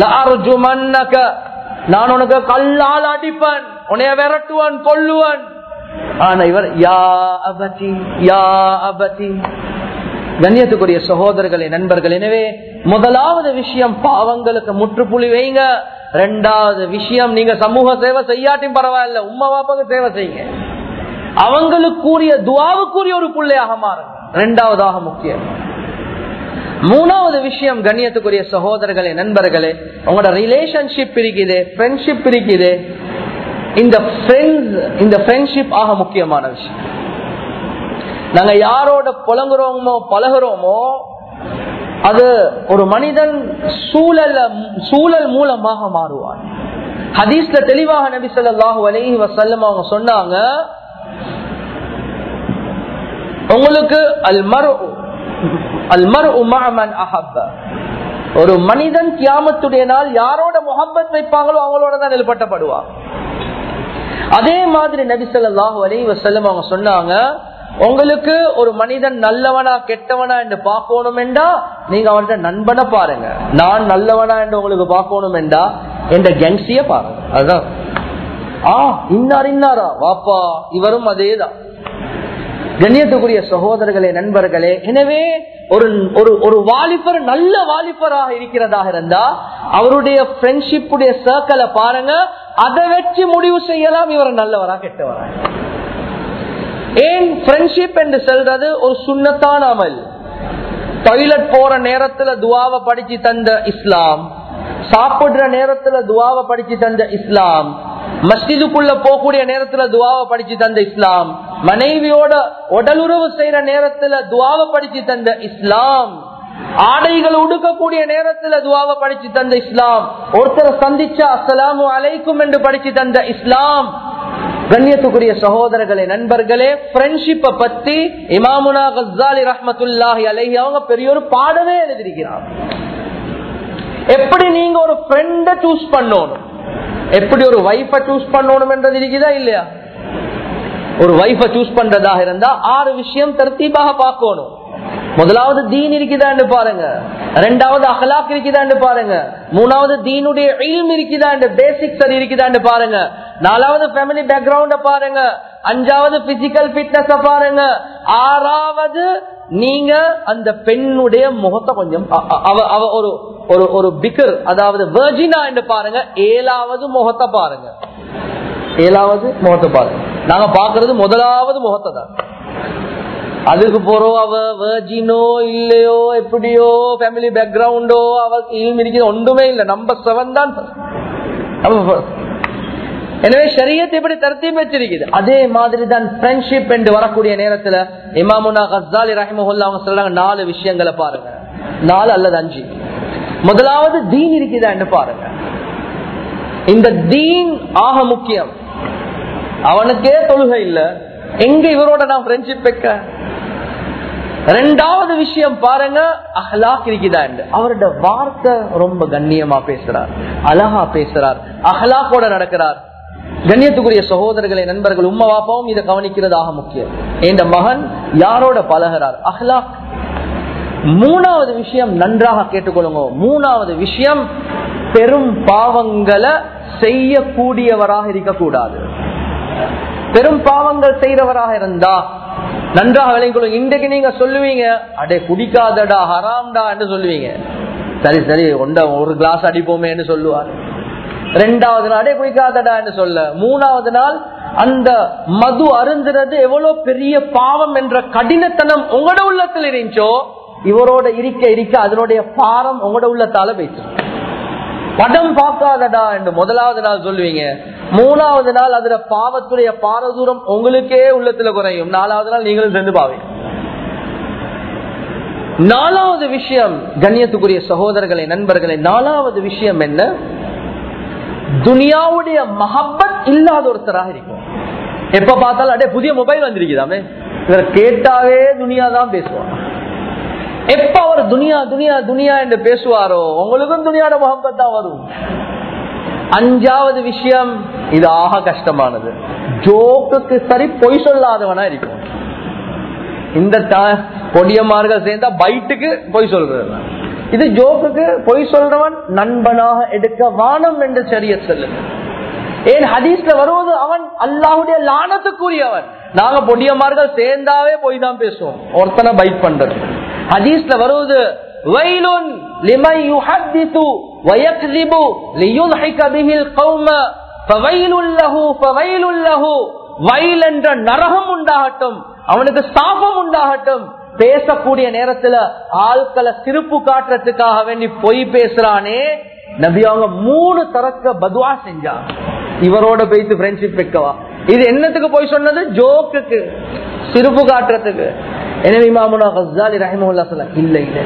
நான் உனக்கு கல்லால் அடிப்பன் உன்னைய விரட்டுவன் கொல்லுவன் ஆனா இவர் யா அபதி யா அபதி கண்ணியத்துக்குரிய சகோதரர்களே நண்பர்கள் எனவே முதலாவது விஷயம் பாவங்களுக்கு முற்றுப்புள்ளி வைங்க ரெண்டாவது விஷயம் நீங்க சமூக சேவை செய்யாட்டியும் பரவாயில்ல உம்மா பாப்பாக்கு சேவை செய்யுங்க அவங்களுக்குரிய துவாவுக்குரிய ஒரு பிள்ளையாக மாறுங்க ரெண்டாவதாக முக்கியம் மூணாவது விஷயம் கண்ணியத்துக்குரிய சகோதரர்களே நண்பர்களே உங்களோட ரிலேஷன்ஷிப் இருக்குது ஃப்ரெண்ட்ஷிப் இருக்குது இந்த ஃப்ரெண்ட்ஸ் இந்த ஃப்ரெண்ட்ஷிப் ஆக முக்கியமான விஷயம் நாங்க யாரோட புலங்குறோமோ பழகுறோமோ அது ஒரு மனிதன் சூழல சூழல் மூலமாக மாறுவான் ஹதீஸ்ல தெளிவாக நபி சொல்லாஹு அலஹி வசல்லம் அவங்க சொன்னாங்க உங்களுக்கு அல்மர் அல்மர் உமாமன் அஹப்ப ஒரு மனிதன் கியாமத்துடைய நாள் யாரோட முகப்பத் வைப்பாங்களோ அவங்களோட தான் நெல்பட்டப்படுவாங்க அதே மாதிரி நபி சொல்லாஹு அலி வசல்லம் அவங்க சொன்னாங்க உங்களுக்கு ஒரு மனிதன் நல்லவனா கெட்டவனா என்று பார்க்கணும் என்றா நீங்க அவர்கிட்ட நண்பனை பாருங்க நான் நல்லவனா என்று உங்களுக்கு பார்க்கணும் என்றா என்ற கேங்ஸிய பாருங்க அதுதான் ஆ இன்னார் இன்னாரா வாப்பா இவரும் அதேதான் கண்ணியத்துக்குரிய சகோதரர்களே நண்பர்களே எனவே ஒரு ஒரு ஒரு வாலிபர் நல்ல வாலிபராக இருக்கிறதாக இருந்தா அவருடைய ஃப்ரெண்ட்ஷிப்புடைய சர்க்கிளை பாருங்க அதை வச்சு முடிவு செய்யலாம் இவர் நல்லவரா கெட்டவரா ஏன் ஃப்ரெண்ட்ஷிப் என்று சொல்றது ஒரு சுண்ணத்தான அமல் டாய்லெட் போற நேரத்துல துவாவை படிச்சு தந்த இஸ்லாம் சாப்பிடுற நேரத்துல துவாவை படிச்சு தந்த இஸ்லாம் மஸ்ஜிதுக்குள்ள போகக்கூடிய நேரத்துல துவாவை படிச்சு தந்த இஸ்லாம் மனைவியோட உடலுறவு செய்யற நேரத்துல துவாவை படிச்சு தந்த இஸ்லாம் ஆடைகள் உடுக்கக்கூடிய நேரத்துல துவாவை படிச்சு தந்த இஸ்லாம் ஒருத்தரை சந்திச்சா அஸ்ஸலாமு அலைக்கும் என்று படிச்சு தந்த இஸ்லாம் கண்ணியத்துக்குரிய சகோதரர்களே நண்பர்களே ஃப்ரெண்ட்ஷிப்பை பத்தி இமாமுனா கசாலி ரஹமத்துல்லாஹி அலைஹி அவங்க பெரிய ஒரு பாடவே எழுதியிருக்கிறாங்க எப்படி நீங்க ஒரு ஃப்ரெண்ட சூஸ் பண்ணணும் எப்படி ஒரு வைஃபை சூஸ் பண்ணணும் என்றது இருக்குதா இல்லையா ஒரு வைஃபை சூஸ் பண்றதாக இருந்தா ஆறு விஷயம் தர்த்தீபாக பார்க்கணும் முதலாவது தீன் இருக்குதான்னு பாருங்க ரெண்டாவது அகலாக் இருக்குதான்னு பாருங்க மூணாவது தீனுடைய இல்ம் இருக்குதாண்டு பேசிக் சரி இருக்குதான்னு பாருங்க நாலாவது ஃபேமிலி பேக்ரவுண்ட பாருங்க அஞ்சாவது பிசிக்கல் பிட்னஸ் பாருங்க ஆறாவது நீங்க அந்த பெண்ணுடைய முகத்தை கொஞ்சம் அவ அவ ஒரு ஒரு ஒரு பிகர் அதாவது வெர்ஜினா என்று பாருங்க ஏழாவது முகத்தை பாருங்க ஏழாவது முகத்தை பாருங்க நாங்க பாக்குறது முதலாவது முகத்தை தான் அதுக்கு போறோம் அவ வேர்ஜினோ இல்லையோ எப்படியோ ஃபேமிலி பேக்ரவுண்டோ அவ இல்ம் இருக்குது ஒன்றுமே இல்லை நம்பர் செவன் தான் எனவே சரியத்தை எப்படி தரத்தி வச்சிருக்குது அதே மாதிரி தான் ஃப்ரெண்ட்ஷிப் என்று வரக்கூடிய நேரத்துல இமாமுனா கசாலி ரஹிமஹுல்லா அவங்க சொல்றாங்க நாலு விஷயங்களை பாருங்க நாலு அல்லது அஞ்சு முதலாவது தீன் இருக்குதான்னு பாருங்க இந்த தீன் ஆக முக்கியம் அவனுக்கே தொழுகை இல்ல எங்க இவரோட நான் ஃப்ரெண்ட்ஷிப் வைக்க ரெண்டாவது விஷயம் பாருங்க அஹ்லாக் இருக்குதா என்று அவரோட வார்த்தை ரொம்ப கண்ணியமா பேசுறார் அழகா பேசுறார் அஹ்லாக்கோட நடக்கிறார் கண்ணியத்துக்குரிய சகோதரர்களை நண்பர்கள் உம்மா வாப்பாவும் இதை கவனிக்கிறதாக முக்கியம் இந்த மகன் யாரோட பழகிறார் அஹ்லாக் மூணாவது விஷயம் நன்றாக கேட்டுக்கொள்ளுங்க மூணாவது விஷயம் பெரும் பாவங்களை செய்யக்கூடியவராக இருக்கக்கூடாது பெரும் பாவங்கள் செய்யறவராக இருந்தா நன்றாக விளைக்கொள்ளுங்க இன்றைக்கு நீங்க சொல்லுவீங்க அடே குடிக்காதடா ஹராம்டா என்று சொல்லுவீங்க சரி சரி ஒண்ட ஒரு கிளாஸ் அடிப்போமே என்று சொல்லுவார் ரெண்டாவது நாள் அடே குடிக்காதடா என்று சொல்ல மூணாவது நாள் அந்த மது அருந்துறது எவ்வளவு பெரிய பாவம் என்ற கடினத்தனம் உங்களோட உள்ளத்தில் இருந்துச்சோ இவரோட இருக்க இருக்க அதனுடைய பாரம் உங்களோட உள்ளத்தால பேசும் படம் பார்க்காதடா என்று முதலாவது நாள் சொல்லுவீங்க மூணாவது நாள் அதுல பாவத்துடைய பாரதூரம் உங்களுக்கே உள்ளத்துல குறையும் நாலாவது நாள் நீங்களும் சேர்ந்து பாவீங்க நாலாவது விஷயம் கண்ணியத்துக்குரிய சகோதரர்களை நண்பர்களை நாலாவது விஷயம் என்ன துனியாவுடைய மஹப்பத் இல்லாத ஒருத்தராக இருக்கும் எப்ப பார்த்தாலும் அடே புதிய மொபைல் வந்திருக்குதாமே இவர் கேட்டாவே துனியா தான் பேசுவாங்க எப்ப அவர் துனியா துனியா துனியா என்று பேசுவாரோ உங்களுக்கும் துனியாட முகம்பத் தான் வரும் அஞ்சாவது விஷயம் இது ஆக கஷ்டமானது ஜோக்குக்கு சரி பொய் சொல்லாதவனா இருக்கும் இந்த பொடியமார்கள் சேர்ந்தா பைட்டுக்கு பொய் சொல்றது இது ஜோக்குக்கு பொய் சொல்றவன் நண்பனாக எடுக்க வானம் என்று சரிய சொல்லுங்க ஏன் ஹதீஸ்ல வருவது அவன் அல்லாஹுடைய லானத்துக்குரியவன் நாங்க பொடியமார்கள் சேர்ந்தாவே போய் தான் பேசுவோம் ஒருத்தனை பைட் பண்றது ஹதீஸ்ல வருவது வயலுன் லிமை யுஹத்திசு வயக்ஸிபு லியுல்ஹிக பிஹில் கௌம ஃபவைலுல் லஹு ஃபவைலுல் லஹு வயல் என்ற நரகம் உண்டாகட்டும் அவனுக்கு சாபம் உண்டாகட்டும் பேசக்கூடிய நேரத்துல ஆட்களை சிரிப்பு காட்டுறதுக்காக வேண்டி பொய் பேசுறானே நபி அவங்க மூணு தரக்க பதுவா செஞ்சாங்க இவரோட போயிட்டு ஃப்ரெண்ட்ஷிப் வைக்கவா இது என்னத்துக்கு போய் சொன்னது ஜோக்குக்கு சிரிப்பு காட்டுறதுக்கு எனவே மாமுனா ஹசாலி ரஹிமுல்லா சொல்ல இல்ல இல்ல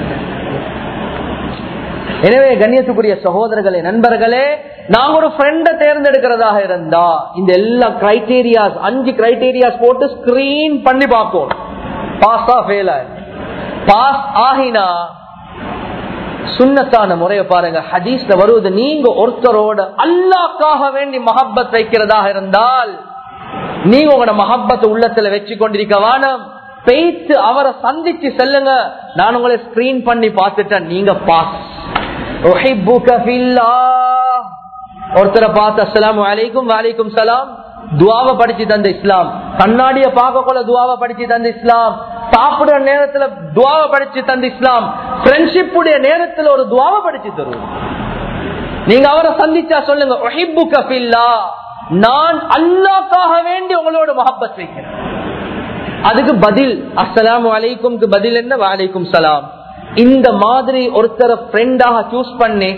எனவே கண்ணியத்துக்குரிய சகோதரர்களே நண்பர்களே நாங்க ஒரு ஃப்ரெண்ட தேர்ந்தெடுக்கிறதாக இருந்தா இந்த எல்லா கிரைடீரியாஸ் அஞ்சு கிரைடீரியாஸ் போட்டு ஸ்கிரீன் பண்ணி பார்ப்போம் பாஸா ஃபெயில் பாஸ் ஆகினா சுண்ணத்தான முறையை பாருங்க ஹதீஸ்ல வருவது நீங்க ஒருத்தரோட அல்லாக்காக வேண்டி மஹப்பத் வைக்கிறதாக இருந்தால் நீங்க உங்களோட மஹப்பத்தை உள்ளத்துல வச்சு கொண்டிருக்க வானம் பேய்த்து அவரை சந்திச்சு செல்லுங்க நான் உங்களை ஸ்கிரீன் பண்ணி பார்த்துட்டேன் நீங்க பாஸ் ஒருத்தரை பார்த்து அஸ்லாம் வலைக்கும் வலைக்கும் சலாம் துவாவை படிச்சு தந்த இஸ்லாம் கண்ணாடிய பார்க்க கொள்ள துவாவை படிச்சு தந்த இஸ்லாம் சாப்பிடுற நேரத்துல துவாவை படிச்சு தந்த இஸ்லாம் ஃப்ரெண்ட்ஷிப் உடைய நேரத்துல ஒரு துவாவை படிச்சு தருவோம் நீங்க அவரை சந்திச்சா சொல்லுங்க ஒஹிப்பு கபில்லா நான் அல்லாக்காக வேண்டி உங்களோட மஹப்பத் வைக்கிறேன் அதுக்கு பதில் அஸ்லாம் வலைக்கும் பதில் என்ன வலைக்கும் சலாம் இந்த மாதிரி ஒருத்தரை ஃப்ரெண்டாக சூஸ் பண்ணி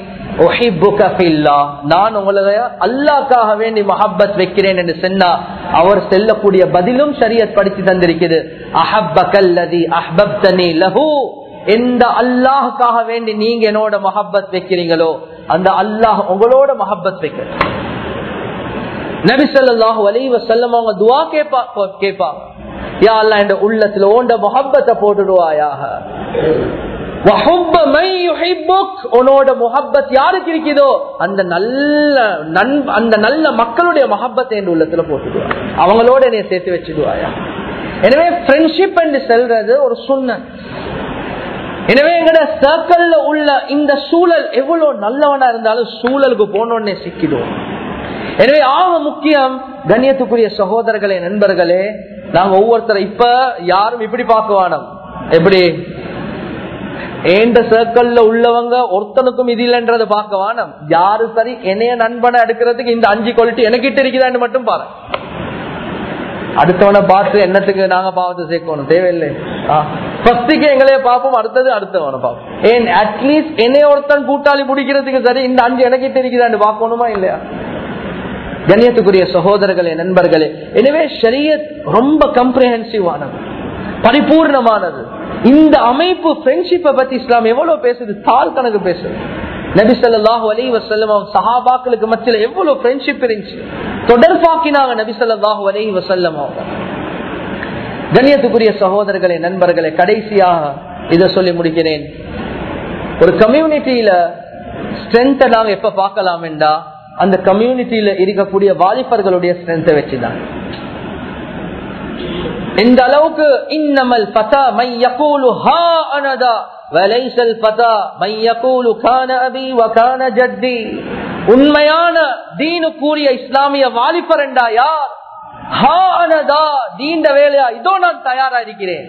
நான் உங்களை அல்லாக்காக வேண்டி மஹப்பத் வைக்கிறேன் என்று சொன்னா அவர் செல்லக்கூடிய பதிலும் சரியத் படிச்சு தந்திருக்குது அஹப்பகல்லதி அஹ்பப்தனி லஹு எந்த அல்லாஹுக்காக வேண்டி நீங்க என்னோட மஹப்பத் வைக்கிறீங்களோ அந்த அல்லாஹ் உங்களோட மஹப்பத் வைக்க நபி சொல்லாஹு அலி வசல்லம் அவங்க துவா கேப்பா கேப்பா யா அல்லா என்ற உள்ளத்துல ஓண்ட மொஹப்பத்தை போட்டுடுவாயாக உன்னோட முகப்பத் யாருக்கு இருக்குதோ அந்த நல்ல அந்த நல்ல மக்களுடைய மகப்பத்தை என் உள்ளத்துல போட்டுடுவா அவங்களோட என்னைய சேர்த்து வச்சுடுவாயா எனவே ஃப்ரெண்ட்ஷிப் என்று செல்றது ஒரு சுண்ண எனவே எங்கட சர்க்கிள்ல உள்ள இந்த சூழல் எவ்வளவு நல்லவனா இருந்தாலும் சூழலுக்கு போனோடனே சிக்கிடுவோம் எனவே ஆக முக்கியம் கண்ணியத்துக்குரிய சகோதரர்களே நண்பர்களே நாங்க ஒவ்வொருத்தரை இப்ப யாரும் இப்படி பார்க்குவானம் எப்படி ஏண்ட சர்க்கிள்ல உள்ளவங்க ஒருத்தனுக்கும் இது இல்லைன்றதை பார்க்க வானம் யாரு சரி என்னைய நண்பனை எடுக்கிறதுக்கு இந்த அஞ்சு குவாலிட்டி எனக்கிட்ட இருக்குதான்னு மட்டும் பாரு அடுத்தவனை பார்த்து என்னத்துக்கு நாங்க பாவத்தை சேர்க்கணும் தேவையில்லை ஃபர்ஸ்டுக்கு எங்களைய பார்ப்போம் அடுத்தது அடுத்தவனை பார்ப்போம் ஏன் அட்லீஸ்ட் என்னைய ஒருத்தன் கூட்டாளி பிடிக்கிறதுக்கு சரி இந்த அஞ்சு எனக்கிட்ட இருக்குதான்னு பார்க்கணுமா இல்லையா கண்ணியத்துக்குரிய சகோதரர்களே நண்பர்களே எனவே ஷரியத் ரொம்ப கம்ப்ரிஹென்சிவ் ஆனது பரிபூர்ணமானது இந்த அமைப்பு ஃப்ரெண்ட்ஷிப்பை பத்தி இஸ்லாம் எவ்வளவு பேசுது தால் கணக்கு பேசுது நபி சொல்லாஹு அலி வசல்லம் சஹாபாக்களுக்கு மத்தியில் எவ்வளவு ஃப்ரெண்ட்ஷிப் இருந்துச்சு தொடர்பாக்கினாங்க நபி சொல்லாஹு அலி வசல்லம் அவங்க கண்ணியத்துக்குரிய சகோதரர்களே நண்பர்களே கடைசியாக இதை சொல்லி முடிக்கிறேன் ஒரு கம்யூனிட்டியில ஸ்ட்ரென்த்தை நாங்க எப்ப பார்க்கலாம் என்றா அந்த கம்யூனிட்டியில இருக்கக்கூடிய வாலிபர்களுடைய ஸ்ட்ரென்த்தை வச்சுதான் இந்த அளவுக்கு இன்னமல் பதா மை யகூலு ஹா அனதா வலைசல் பதா மை யகூலு கான அபி வகான ஜத்தி உண்மையான தீனு கூறிய இஸ்லாமிய வாலிபர் என்றா யார் ஹா அனதா தீண்ட வேலையா இதோ நான் தயாரா இருக்கிறேன்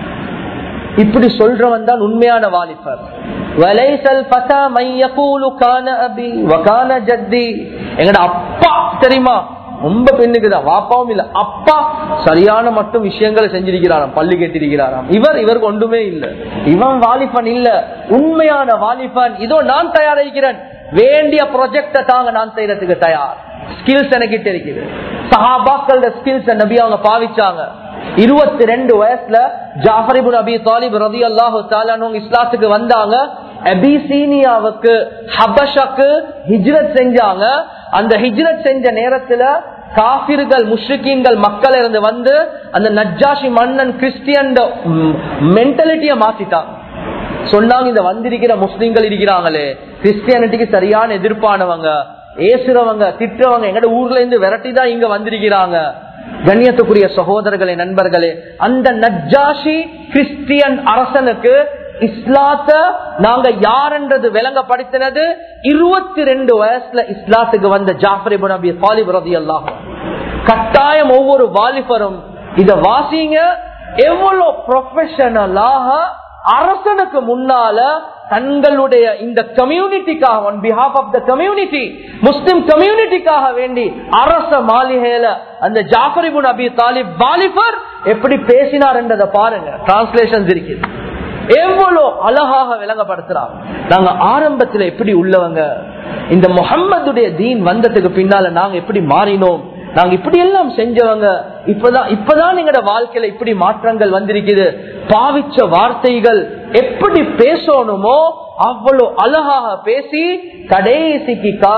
இப்படி சொல்றவன் தான் உண்மையான வாலிபர் வலைசல் பதா மை யகூலு கான அபி வகான ஜத்தி எங்கட அப்பா தெரியுமா ரொம்ப பெண்ணுக்குதான் வாப்பாவும் இல்ல அப்பா சரியான மட்டும் விஷயங்களை செஞ்சிருக்கிறாராம் பள்ளி கேட்டிருக்கிறாராம் இவர் இவருக்கு ஒன்றுமே இல்ல இவன் வாலிபன் இல்ல உண்மையான வாலிபன் இதோ நான் தயாரிக்கிறேன் வேண்டிய ப்ரொஜெக்ட தாங்க நான் செய்யறதுக்கு தயார் ஸ்கில்ஸ் எனக்கிட்ட இருக்குது சஹாபாக்களோட ஸ்கில்ஸ் நபி அவங்க பாவிச்சாங்க இருபத்தி ரெண்டு வயசுல ஜாஃபரிபு நபி தாலிப் ரதி அல்லாஹு தாலானவங்க இஸ்லாத்துக்கு வந்தாங்க அபிசீனியாவுக்கு ஹபஷக்கு ஹிஜ்ரத் செஞ்சாங்க அந்த ஹிஜ்ரத் செஞ்ச நேரத்துல காபிர்கள் முஷ்ரிக்கீன்கள் மக்கள் இருந்து வந்து அந்த நஜ்ஜாஷி மன்னன் கிறிஸ்டியன் மென்டாலிட்டிய மாத்திட்டாங்க சொன்னாங்க இந்த வந்திருக்கிற முஸ்லிம்கள் இருக்கிறாங்களே கிறிஸ்டியானிட்டிக்கு சரியான எதிர்ப்பானவங்க ஏசுறவங்க திட்டுறவங்க எங்கட ஊர்ல இருந்து விரட்டி தான் இங்க வந்திருக்கிறாங்க கண்ணியத்துக்குரிய சகோதரர்களே நண்பர்களே அந்த நஜ்ஜாஷி கிறிஸ்டியன் அரசனுக்கு இஸ்லாத்த நாங்க யாருன்றது விளங்கப்படுத்தினது இருபத்தி ரெண்டு வயசுல இஸ்லாத்துக்கு வந்த ஜாஃபர் நபி தாலிப் ரதி அல்லாஹ் கட்டாயம் ஒவ்வொரு வாலிபரும் இத வாசிங்க எவ்வளவு ப்ரொஃபஷனலாக அரசனுக்கு முன்னால தங்களுடைய இந்த கம்யூனிட்டிக்காக on behalf of the community முஸ்லிம் கம்யூனிட்டிக்காக வேண்டி அரச மாளிகையில அந்த ஜாஃபரிபுன் அபி தாலிப் வாலிபர் எப்படி பேசினார் என்றதை பாருங்க டிரான்ஸ்லேஷன் இருக்குது எவ்வளவு அழகாக விளங்கப்படுத்துறாங்க நாங்க ஆரம்பத்துல எப்படி உள்ளவங்க இந்த முகம்மதுடைய தீன் வந்ததுக்கு பின்னால நாங்க எப்படி மாறினோம் நாங்க இப்படி எல்லாம் செஞ்சவங்க இப்பதான் இப்பதான் எங்கட வாழ்க்கையில இப்படி மாற்றங்கள் வந்திருக்குது பாவிச்ச வார்த்தைகள் எப்படி பேசணுமோ அவ்வளவு அழகாக பேசி கடைசிக்கு கா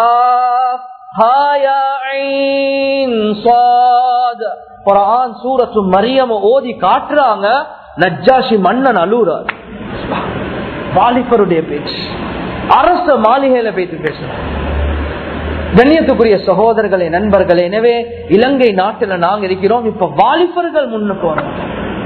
சூரத்து மரியம ஓதி காட்டுறாங்க நஜ்ஜாஷி மன்னன் அலூரார் வாலிபருடைய பேச்சு அரச மாளிகையில பேசி பேசுறாங்க கண்ணியத்துக்குரிய சகோதரர்களே நண்பர்களே எனவே இலங்கை நாட்டில் நாங்க இருக்கிறோம் இப்ப வாலிபர்கள் முன்னுக்கு வரணும்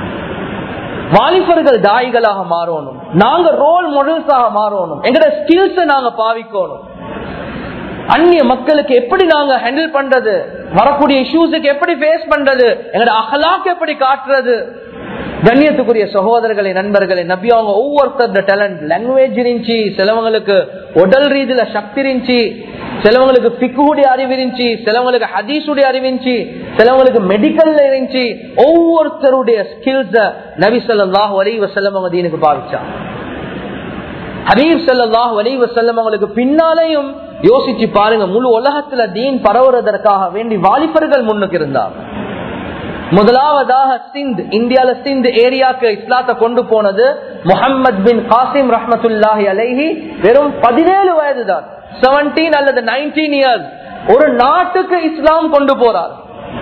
வாலிபர்கள் தாய்களாக மாறணும் நாங்க ரோல் மாடல்ஸாக மாறணும் எங்கட ஸ்கில்ஸ் நாங்க பாவிக்கணும் அந்நிய மக்களுக்கு எப்படி நாங்க ஹேண்டில் பண்றது வரக்கூடிய இஷ்யூஸுக்கு எப்படி ஃபேஸ் பண்றது எங்கட அகலாக்கு எப்படி காட்டுறது கண்ணியத்துக்குரிய சகோதரர்களை நண்பர்களை நம்பி அவங்க ஒவ்வொருத்தர் டேலண்ட் லாங்குவேஜ் இருந்துச்சு சிலவங்களுக்கு உடல் ரீதியில சக்தி இருந்துச்சு சிலவங்களுக்கு பிக்குடைய அறிவு இருந்துச்சு சிலவங்களுக்கு ஹதீஸுடைய அறிவு இருந்துச்சு சிலவங்களுக்கு மெடிக்கல்ல இருந்துச்சு ஒவ்வொருத்தருடைய ஸ்கில்ஸ நபி சொல்லாஹ் வலி வசல்லம் அவங்க தீனுக்கு பாவிச்சாங்க ஹபீப் சல்லாஹ் வலி வசல்லம் அவங்களுக்கு பின்னாலேயும் யோசிச்சு பாருங்க முழு உலகத்துல தீன் பரவுறதற்காக வேண்டி வாலிபர்கள் முன்னுக்கு இருந்தாங்க முதலாவதாக சிந்த் இந்தியால சிந்த் ஏரியாக்கு இஸ்லாத்தை கொண்டு போனது முகமது பின் காசிம் ரஹமத்துல்லாஹி அலைஹி வெறும் பதினேழு வயது தான் செவன்டீன் அல்லது நைன்டீன் இயர்ஸ் ஒரு நாட்டுக்கு இஸ்லாம் கொண்டு போறார்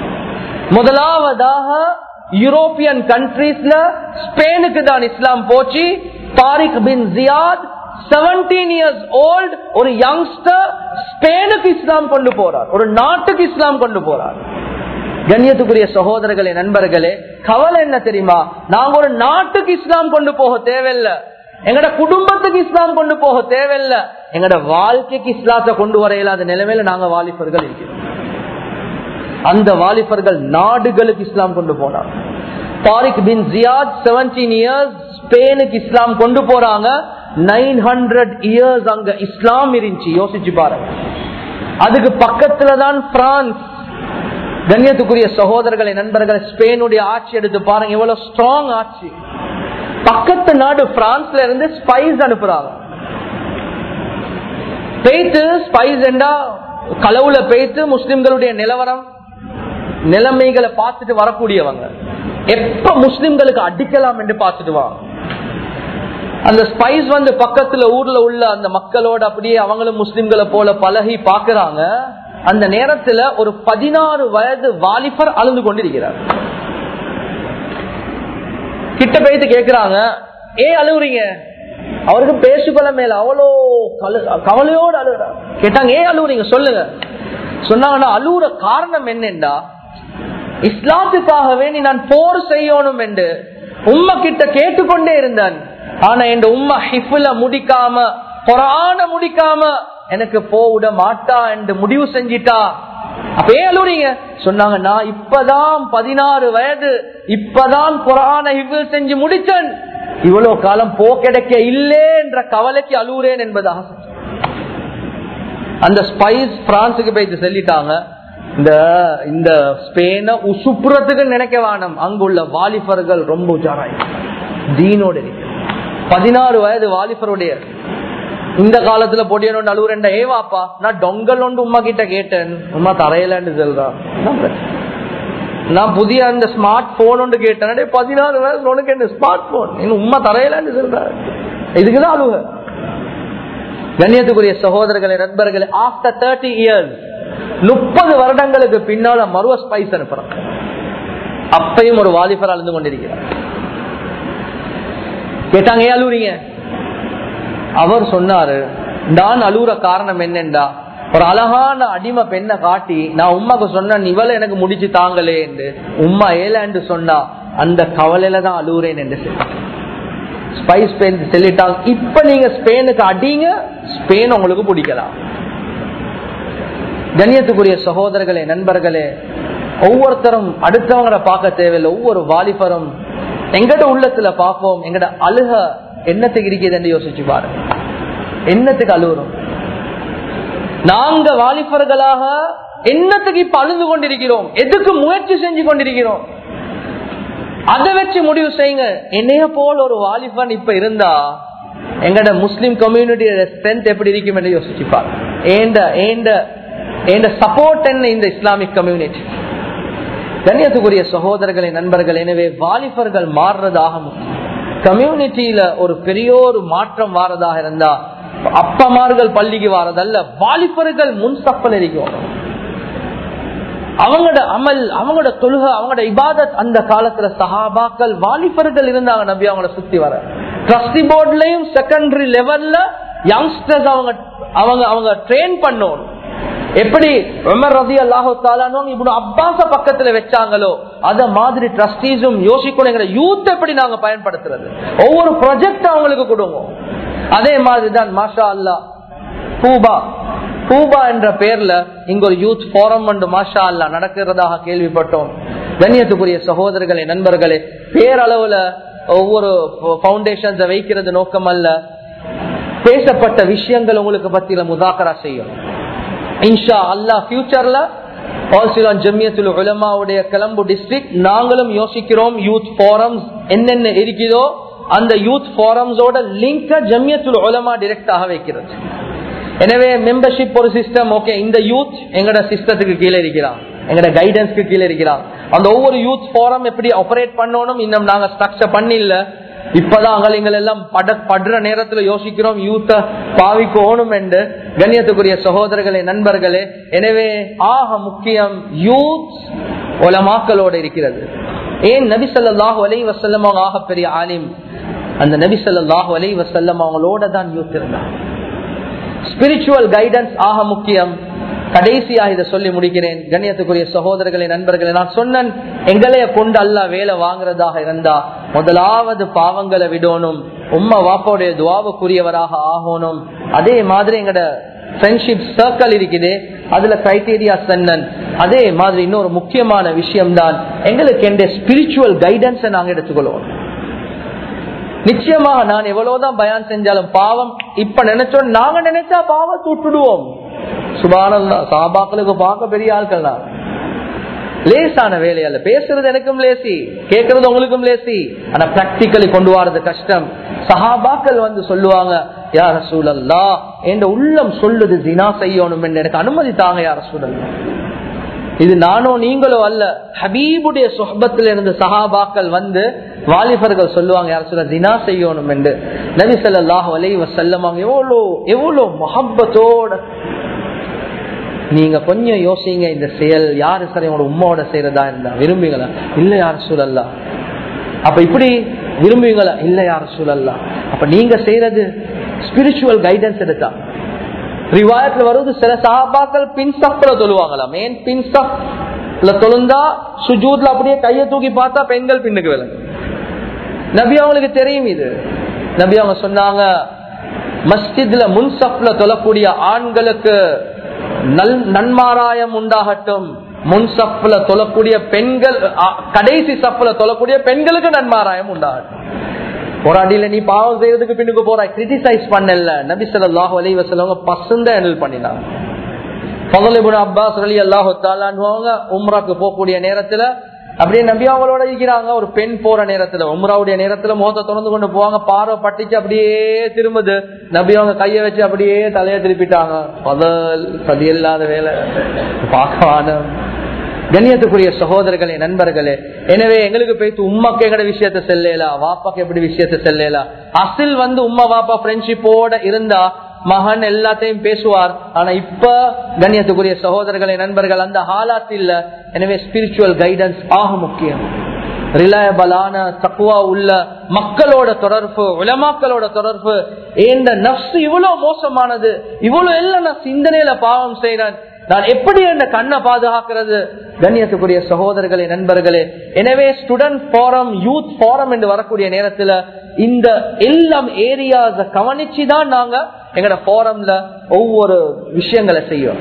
முதலாவதாக யூரோப்பியன் கண்ட்ரீஸ்ல ஸ்பெயினுக்கு தான் இஸ்லாம் போச்சு தாரிக் பின் ஜியாத் செவன்டீன் இயர்ஸ் ஓல்ட் ஒரு யங்ஸ்டர் ஸ்பெயினுக்கு இஸ்லாம் கொண்டு போறார் ஒரு நாட்டுக்கு இஸ்லாம் கொண்டு போறார் கண்ணியத்துக்குரிய சகோதரர்களே நண்பர்களே கவலை என்ன தெரியுமா நாங்க ஒரு நாட்டுக்கு இஸ்லாம் கொண்டு போக தேவையில்லை எங்கட குடும்பத்துக்கு இஸ்லாம் கொண்டு போக தேவையில்லை எங்கட வாழ்க்கைக்கு இஸ்லாத்தை கொண்டு வர இயலாத நிலைமையில நாங்க வாலிபர்கள் இருக்கிறோம் அந்த வாலிபர்கள் நாடுகளுக்கு இஸ்லாம் கொண்டு போனாங்க தாரிக் பின் ஜியாத் செவன்டீன் இயர்ஸ் ஸ்பெயினுக்கு இஸ்லாம் கொண்டு போறாங்க நைன் ஹண்ட்ரட் இயர்ஸ் அங்க இஸ்லாம் இருந்துச்சு யோசிச்சு பாருங்க அதுக்கு பக்கத்துல தான் பிரான்ஸ் கண்ணியத்துக்குரிய சகோதரர்களை நண்பர்களை ஸ்பெயினுடைய ஆட்சி எடுத்து பாருங்க எவ்வளவு ஸ்ட்ராங் ஆட்சி பக்கத்து நாடு பிரான்ஸ்ல இருந்து ஸ்பைஸ் அனுப்புறாங்க பெய்த்து ஸ்பைஸ் என்றா களவுல பெய்த்து முஸ்லிம்களுடைய நிலவரம் நிலைமைகளை பார்த்துட்டு வரக்கூடியவங்க எப்ப முஸ்லிம்களுக்கு அடிக்கலாம் என்று பார்த்துட்டு வா அந்த ஸ்பைஸ் வந்து பக்கத்துல ஊர்ல உள்ள அந்த மக்களோட அப்படியே அவங்களும் முஸ்லிம்களை போல பழகி பாக்குறாங்க அந்த நேரத்துல ஒரு பதினாறு வயது வாலிபர் அழுந்து கொண்டிருக்கிறார் கிட்ட போயிட்டு கேக்குறாங்க ஏன் அழுவுறீங்க அவருக்கு பேசுக்கொள்ள மேல அவ்வளோ கலு- கவலையோடு அழுகுறா கேட்டாங்க ஏன் அழுவுறீங்க சொல்லுங்க சொன்னாங்கன்னா அழுவுற காரணம் என்னண்டா இஸ்லாத்துக்காக வேண்டி நான் போர் செய்யணும் என்று உம்மா கிட்ட கேட்டுக்கொண்டே இருந்தேன் ஆனா என் உம்மா ஹிஃபுல முடிக்காம குரான முடிக்காம எனக்கு போவிட மாட்டா என்று முடிவு செஞ்சிட்டா அப்ப ஏன் அழுறீங்க சொன்னாங்க நான் இப்பதான் பதினாறு வயது இப்பதான் குரான ஹிஃபுல் செஞ்சு முடிச்சேன் இவ்வளவு காலம் போ கிடைக்க இல்லே என்ற கவலைக்கு அழுவுறேன் என்பதாக அந்த ஸ்பைஸ் பிரான்சுக்கு போயிட்டு சொல்லிட்டாங்க இந்த இந்த ஸ்பெயினை உசுப்புறத்துக்கு நினைக்க வேணும் அங்குள்ள வாலிபர்கள் ரொம்ப உஜாராய் தீனோட இருக்கு. பதினாறு வயது வாலிபருடைய இந்த காலத்துல பொடியனோட அழுவுறேன் ஏவாப்பா நான் டொங்கல் ஒன்று உமா கிட்ட கேட்டேன் உமா தரையலன்னு சொல்றா என்ன பிரச்சனை? நான் புதிய அந்த ஸ்மார்ட் போன் ஒன்று கேட்டேன் அடே, பதினாறு வயசு உனக்கு என்ன ஸ்மார்ட் போன் இன்னும் உமா தரையலன்னு சொல்ற இதுக்குதான் அழுக கண்ணியத்துக்குரிய சகோதரர்களை நண்பர்களே ஆஃப்டர் தேர்ட்டி இயர்ஸ் முப்பது வருடங்களுக்கு பின்னால மருவ ஸ்பைஸ் அனுப்புறான் அப்பையும் ஒரு வாலிபர் அழுந்து கொண்டிருக்கிறார் கேட்டாங்க ஏன் அழுவுறீங்க அவர் சொன்னாரு நான் அழுகுற காரணம் என்னண்டா ஒரு அழகான அடிமை பெண்ணை காட்டி நான் உமாக்கு சொன்னேன் இவளை எனக்கு முடிச்சு தாங்களே என்று உம்மா ஏலாண்டு சொன்னா அந்த கவலையில தான் அழுகுறேன் என்று சொன்னார். ஸ்பைஸ் ஸ்பெயின் சொல்லிட்டாங்க இப்ப நீங்க ஸ்பெயினுக்கு அடிங்க ஸ்பெயின் உங்களுக்கு பிடிக்கலாம் கண்ணியத்துக்குரிய சகோதரர்களே நண்பர்களே ஒவ்வொருத்தரும் அடுத்தவங்களை பார்க்க தேவையில்லை ஒவ்வொரு வாலிபரும் எங்கட உள்ளத்துல பார்ப்போம் எங்கட அழுக என்னத்துக்கு இருக்குது என்று யோசிச்சு பாருங்க என்னத்துக்கு அழுகுறோம் நாங்க வாலிபர்களாக என்னத்துக்கு இப்ப அழுது கொண்டிருக்கிறோம் எதுக்கு முயற்சி செஞ்சு கொண்டிருக்கிறோம் அதை வச்சு முடிவு செய்யுங்க என்னைய போல் ஒரு வாலிபன் இப்ப இருந்தா எங்கட முஸ்லிம் கம்யூனிட்டியோட ஸ்ட்ரென்த் எப்படி இருக்கும் என்று யோசிச்சுப்பார் ஏண்ட ஏண்ட ஏண்ட சப்போர்ட் என்ன இந்த இஸ்லாமிக் கம்யூனிட்டி கண்ணியத்துக்குரிய சகோதரர்களை நண்பர்கள் எனவே வாலிபர்கள் மாறுறதாக கம்யூனிட்டியில ஒரு பெரிய ஒரு மாற்றம் வாரதாக இருந்தா அப்பமார்கள் பள்ளிக்கு வாரதல்ல வாலிபர்கள் முன் சப்பல் இருக்கும் அவங்களோட அமல் அவங்களோட தொழுகை அவங்களோட இபாதத் அந்த காலத்துல சஹாபாக்கள் வாலிபர்கள் இருந்தாங்க நபி அவங்கள சுத்தி வர ட்ரஸ்டி போர்ட்லயும் செகண்டரி லெவல்ல யங்ஸ்டர்ஸ் அவங்க அவங்க அவங்க ட்ரெயின் பண்ணணும் எப்படி உமர் ரதி அல்லாஹு தாலானும் இப்படி அப்பாச பக்கத்துல வச்சாங்களோ அத மாதிரி ட்ரஸ்டீஸும் யோசிக்கணும் யூத் எப்படி நாங்க பயன்படுத்துறது ஒவ்வொரு ப்ராஜெக்ட் அவங்களுக்கு கொடுங்க அதே மாதிரிதான் மாஷா அல்லா பூபா பூபா என்ற பேர்ல இங்க ஒரு யூத் போரம் ஒன்று மாஷா அல்லா நடக்கிறதாக கேள்விப்பட்டோம் கண்ணியத்துக்குரிய சகோதரர்களே நண்பர்களே பேரளவுல ஒவ்வொரு பவுண்டேஷன்ஸ் வைக்கிறது நோக்கம் அல்ல பேசப்பட்ட விஷயங்கள் உங்களுக்கு பத்தியில முதாக்கரா செய்யும் இன்ஷா அல்லா பியூச்சர்ல ஆல்சிலான் ஜமியத்துல் உலமாவுடைய கிளம்பு டிஸ்ட்ரிக்ட் நாங்களும் யோசிக்கிறோம் யூத் போரம்ஸ் என்னென்ன இருக்குதோ அந்த யூத் போரம்ஸோட லிங்க ஜமியத்துல் உலமா டிரெக்டாக வைக்கிறது எனவே மெம்பர்ஷிப் ஒரு சிஸ்டம் ஓகே இந்த யூத் எங்கட சிஸ்டத்துக்கு கீழே இருக்கிறான் எங்கட கைடன்ஸ்க்கு கீழே இருக்கிறான் அந்த ஒவ்வொரு யூத் போரம் எப்படி ஆபரேட் பண்ணணும் இன்னும் நாங்க ஸ்ட்ரக்சர் பண்ணில்ல இப்பதான் அங்கலிங்கள் எல்லாம் பட படுற நேரத்துல யோசிக்கிறோம் யூத்த பாவிக்கணும் என்று கண்ணியத்துக்குரிய சகோதரர்களே நண்பர்களே எனவே ஆக முக்கியம் யூத் உலமாக்களோட இருக்கிறது ஏன் நபி சொல்லாஹு அலை வசல்லம் அவங்க ஆக பெரிய ஆலிம் அந்த நபி சொல்லாஹு அலை வசல்லம் அவங்களோட தான் யூத் இருந்தாங்க ஸ்பிரிச்சுவல் கைடன்ஸ் ஆக முக்கியம் கடைசியாக இதை சொல்லி முடிக்கிறேன் கண்ணியத்துக்குரிய சகோதரர்களே நண்பர்களே நான் சொன்னேன் எங்களைய கொண்டு அல்ல வேலை வாங்குறதாக இருந்தா முதலாவது பாவங்களை விடணும் உம்மா வாப்பாவுடைய துவாவுக்குரியவராக ஆகணும் அதே மாதிரி எங்கட ஃப்ரெண்ட்ஷிப் சர்க்கிள் இருக்குது அதுல கிரைடீரியா சொன்னன் அதே மாதிரி இன்னொரு முக்கியமான விஷயம் தான் எங்களுக்கு எந்த ஸ்பிரிச்சுவல் கைடன்ஸை நாங்க எடுத்துக்கொள்வோம் நிச்சயமாக நான் எவ்வளவுதான் பயான் செஞ்சாலும் பாவம் இப்ப நினைச்சோம் நாங்க நினைச்சா பாவத்தை விட்டுடுவோம் சுபானல்லா சாபாக்களுக்கு பார்க்க பெரிய ஆட்கள் தான் லேசான வேலை அல்ல பேசுறது எனக்கும் லேசி கேட்கறது உங்களுக்கும் லேசி ஆனா பிராக்டிக்கலி கொண்டு வரது கஷ்டம் சஹாபாக்கள் வந்து சொல்லுவாங்க யார சூழல்லா என் உள்ளம் சொல்லுது தினா செய்யணும் எனக்கு அனுமதி தாங்க யார சூழல்லா இது நானோ நீங்களோ அல்ல ஹபீபுடைய சொஹபத்தில் இருந்து சஹாபாக்கள் வந்து வாலிபர்கள் சொல்லுவாங்க யார் சொல்ல தினா செய்யணும் என்று நபி சொல்லாஹ் அலை வசல்லமாங்க எவ்வளோ எவ்வளோ மொஹப்பத்தோட நீங்க கொஞ்சம் யோசிங்க இந்த செயல் யாரு சரி உங்களோட உம்மாவோட செய்யறதா இருந்தா விரும்புங்களா இல்ல யார் சூழல்லா அப்ப இப்படி விரும்புவீங்களா இல்ல யார சூழல்லாம் அப்ப நீங்க செய்யறது ஸ்பிரிச்சுவல் கைடன்ஸ் எடுத்தா ரிவாயத்துல வருவது சில சஹாபாக்கள் பின் சப்ல தொழுவாங்களா மெயின் பின் சப்ல தொழுந்தா சுஜூத்ல அப்படியே கையை தூக்கி பார்த்தா பெண்கள் பின்னுக்கு விலங்கு நபி அவங்களுக்கு தெரியும் இது நபி அவங்க சொன்னாங்க மஸ்ஜித்ல முன்சப்ல தொழக்கூடிய ஆண்களுக்கு நல் நன்மாராயம் உண்டாகட்டும் முன் சப்ல தொழக்கூடிய பெண்கள் அ, கடைசி சப்ல தொழக்கூடிய பெண்களுக்கு நன்மாராயம் உண்டாகட்டும் ஒரு அடியில நீ பாவம் செய்யறதுக்கு பின்னுக்கு போறாய் கிரிட்டிசைஸ் பண்ணல நபி ஸல்லல்லாஹு அலைஹி வஸல்லம் பசந்த ஹேண்டில் பண்ணினாங்க ஃபضل இப்னு அப்பாஸ் ரலியல்லாஹு தஆலா அன்ஹு உம்ராக்கு போகக்கூடிய நேரத்துல அப்படியே நபி அவங்களோட இருக்கிறாங்க ஒரு பெண் போற நேரத்துல உம்ராவுடைய நேரத்துல முகத்தை திறந்து கொண்டு போவாங்க பார்வை பட்டிச்சு அப்படியே திரும்புது நபி அவங்க கைய வச்சு அப்படியே தலையை திருப்பிட்டாங்க பதல் சதி இல்லாத வேலை பார்க்கவான கண்ணியத்துக்குரிய சகோதரர்களே நண்பர்களே எனவே எங்களுக்கு போயிட்டு உம்மாக்கு எங்கட விஷயத்த செல்லலா வாப்பாக்கு எப்படி விஷயத்த செல்லலா அசில் வந்து உம்மா வாப்பா ஃப்ரெண்ட்ஷிப்போட இருந்தா மகன் எல்லாத்தையும் பேசுவார் ஆனா இப்ப கண்ணியத்துக்குரிய சகோதரர்களே நண்பர்கள் அந்த ஹாலாத் இல்ல எனவே ஸ்பிரிச்சுவல் கைடன்ஸ் ஆக முக்கியம் ரிலையபிளான தக்குவா உள்ள மக்களோட தொடர்பு உலமாக்களோட தொடர்பு இந்த நப்சு இவ்வளவு மோசமானது இவ்வளவு எல்லாம் நான் சிந்தனையில பாவம் செய்யறேன் நான் எப்படி இந்த கண்ணை பாதுகாக்கிறது கண்ணியத்துக்குரிய சகோதரர்களே நண்பர்களே எனவே ஸ்டூடெண்ட் ஃபாரம் யூத் ஃபாரம் என்று வரக்கூடிய நேரத்துல இந்த எல்லாம் ஏரியாஸ கவனிச்சுதான் நாங்க எங்கட ஃபாரம்ல ஒவ்வொரு விஷயங்களை செய்யும்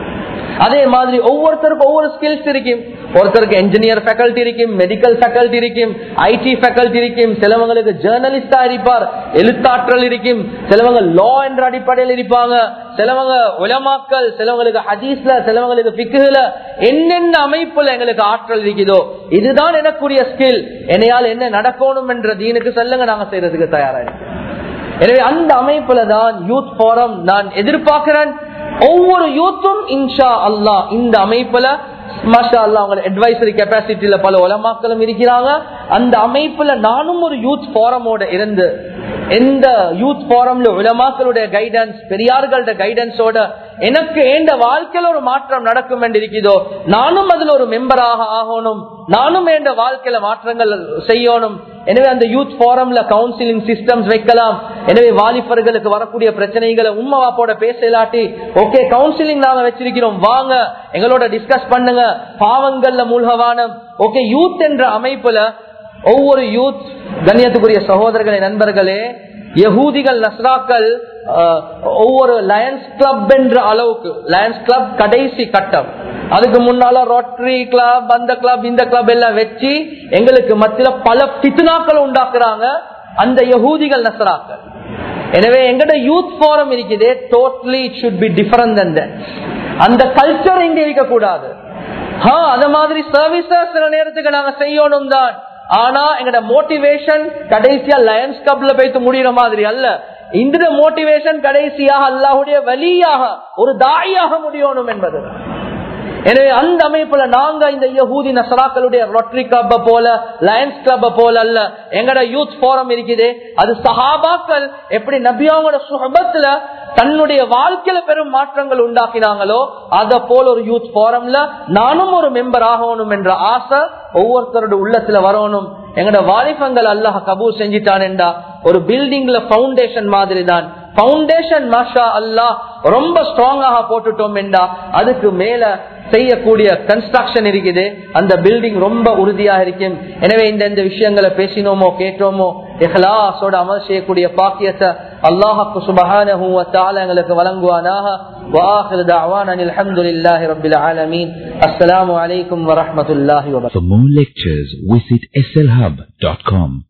அதே மாதிரி ஒவ்வொருத்தருக்கும் ஒவ்வொரு ஸ்கில்ஸ் இருக்கும் ஒருத்தருக்கு என்ஜினியர் ஃபேக்கல்டி இருக்கும் மெடிக்கல் ஃபேக்கல்டி இருக்கும் ஐடி ஃபேக்கல்டி இருக்கும் சிலவங்களுக்கு ஜேர்னலிஸ்டா இருப்பார் எழுத்தாற்றல் இருக்கும் சிலவங்க லா என்ற அடிப்படையில் இருப்பாங்க சிலவங்க உலமாக்கல் சிலவங்களுக்கு ஹதீஸ்ல சிலவங்களுக்கு பிக்குல என்னென்ன அமைப்புல எங்களுக்கு ஆற்றல் இருக்குதோ இதுதான் எனக்குரிய ஸ்கில் என்னையால் என்ன நடக்கணும் என்ற தீனுக்கு சொல்லுங்க நாங்க செய்யறதுக்கு தயாரா இருக்கோம் எனவே அந்த அமைப்புல தான் யூத் போரம் நான் எதிர்பார்க்கிறேன் ஒவ்வொரு யூத்தும் இன்ஷா அல்லாஹ் இந்த அமைப்புல மாஷா அல்லா அவங்க அட்வைசரி கெப்பாசிட்டியில பல உலமாக்களும் இருக்கிறாங்க அந்த அமைப்புல நானும் ஒரு யூத் போரமோட இருந்து எந்த யூத் போரம்ல உலமாக்களுடைய கைடன்ஸ் பெரியார்களோட கைடன்ஸோட எனக்கு எந்த வாழ்க்கையில ஒரு மாற்றம் நடக்கும் என்று இருக்கிறதோ நானும் அதுல ஒரு மெம்பராக ஆகணும் நானும் எந்த வாழ்க்கையில மாற்றங்கள் செய்யணும் எனவே அந்த யூத் போரம்ல கவுன்சிலிங் சிஸ்டம்ஸ் வைக்கலாம் எனவே வாலிபர்களுக்கு வரக்கூடிய பிரச்சனைகளை உண்மை வாப்போட பேசலாட்டி ஓகே கவுன்சிலிங் நாங்க வச்சிருக்கிறோம் வாங்க எங்களோட டிஸ்கஸ் பண்ணுங்க பாவங்கள்ல மூழ்கவானம் ஓகே யூத் என்ற அமைப்புல ஒவ்வொரு யூத் கண்ணியத்துக்குரிய சகோதரர்களே நண்பர்களே யகூதிகள் நஸ்ராக்கள் அஹ், ஒவ்வொரு லயன்ஸ் கிளப் என்ற அளவுக்கு லயன்ஸ் கிளப் கடைசி கட்டம் அதுக்கு முன்னால ரோட்டரி கிளப் அந்த கிளப் இந்த கிளப் எல்லாம் வச்சு எங்களுக்கு மத்தியில பல பித்னாக்கள் உண்டாக்குறாங்க அந்த யகூதிகள் நஸ்ராக்கள் எனவே எங்கட யூத் போரம் இருக்குது totally it should be different than அந்த கல்ச்சர் இங்க இருக்கக்கூடாது ஆ, அத மாதிரி சர்வீசஸ் சில நேரத்துக்கு நாங்க செய்யணும் தான் ஆனா எங்கட மோட்டிவேஷன் கடைசியா லயன்ஸ் கப்ல போய்த்து முடிகிற மாதிரி அல்ல இந்த மோட்டிவேஷன் கடைசியாக அல்லாஹுடைய வழியாக ஒரு தாயாக முடியணும் என்பது எனவே அந்த அமைப்புல நாங்க இந்த யகூதி நசராக்களுடைய ரொட்டரி கிளப்ப போல லயன்ஸ் கிளப்ப போல அல்ல எங்கட யூத் போரம் இருக்குது அது சஹாபாக்கள் எப்படி நபியாவோட சுகபத்துல தன்னுடைய வாழ்க்கையில பெரும் மாற்றங்கள் உண்டாக்கினாங்களோ அத போல ஒரு யூத் போரம்ல நானும் ஒரு மெம்பர் ஆகணும் என்ற ஆசை ஒவ்வொருத்தரோட உள்ளத்துல வரணும் எங்கட வாலிபங்கள் அல்லாஹ் கபூர் செஞ்சிட்டான்டா ஒரு பில்டிங்ல பவுண்டேஷன் மாதிரி தான் பவுண்டேஷன் மாஷா அல்லாஹ் ரொம்ப ஸ்ட்ராங்காக போட்டுட்டோம் என்றா அதுக்கு மேல செய்யக்கூடிய கன்ஸ்ட்ரக்ஷன் இருக்குது அந்த பில்டிங் ரொம்ப உறுதியாக இருக்கும் எனவே இந்த இந்த விஷயங்களை பேசினோமோ கேட்டோமோ இஹ்லாஸோட அமல் செய்யக்கூடிய பாக்கியத்தை அல்லாஹுக்கு சுபஹானஹு வ தஆலா எங்களுக்கு வழங்குவானாக وآخر دعوانا الحمد لله رب العالمين السلام عليكم ورحمة الله وبركاته For more lectures, visit slhub.com.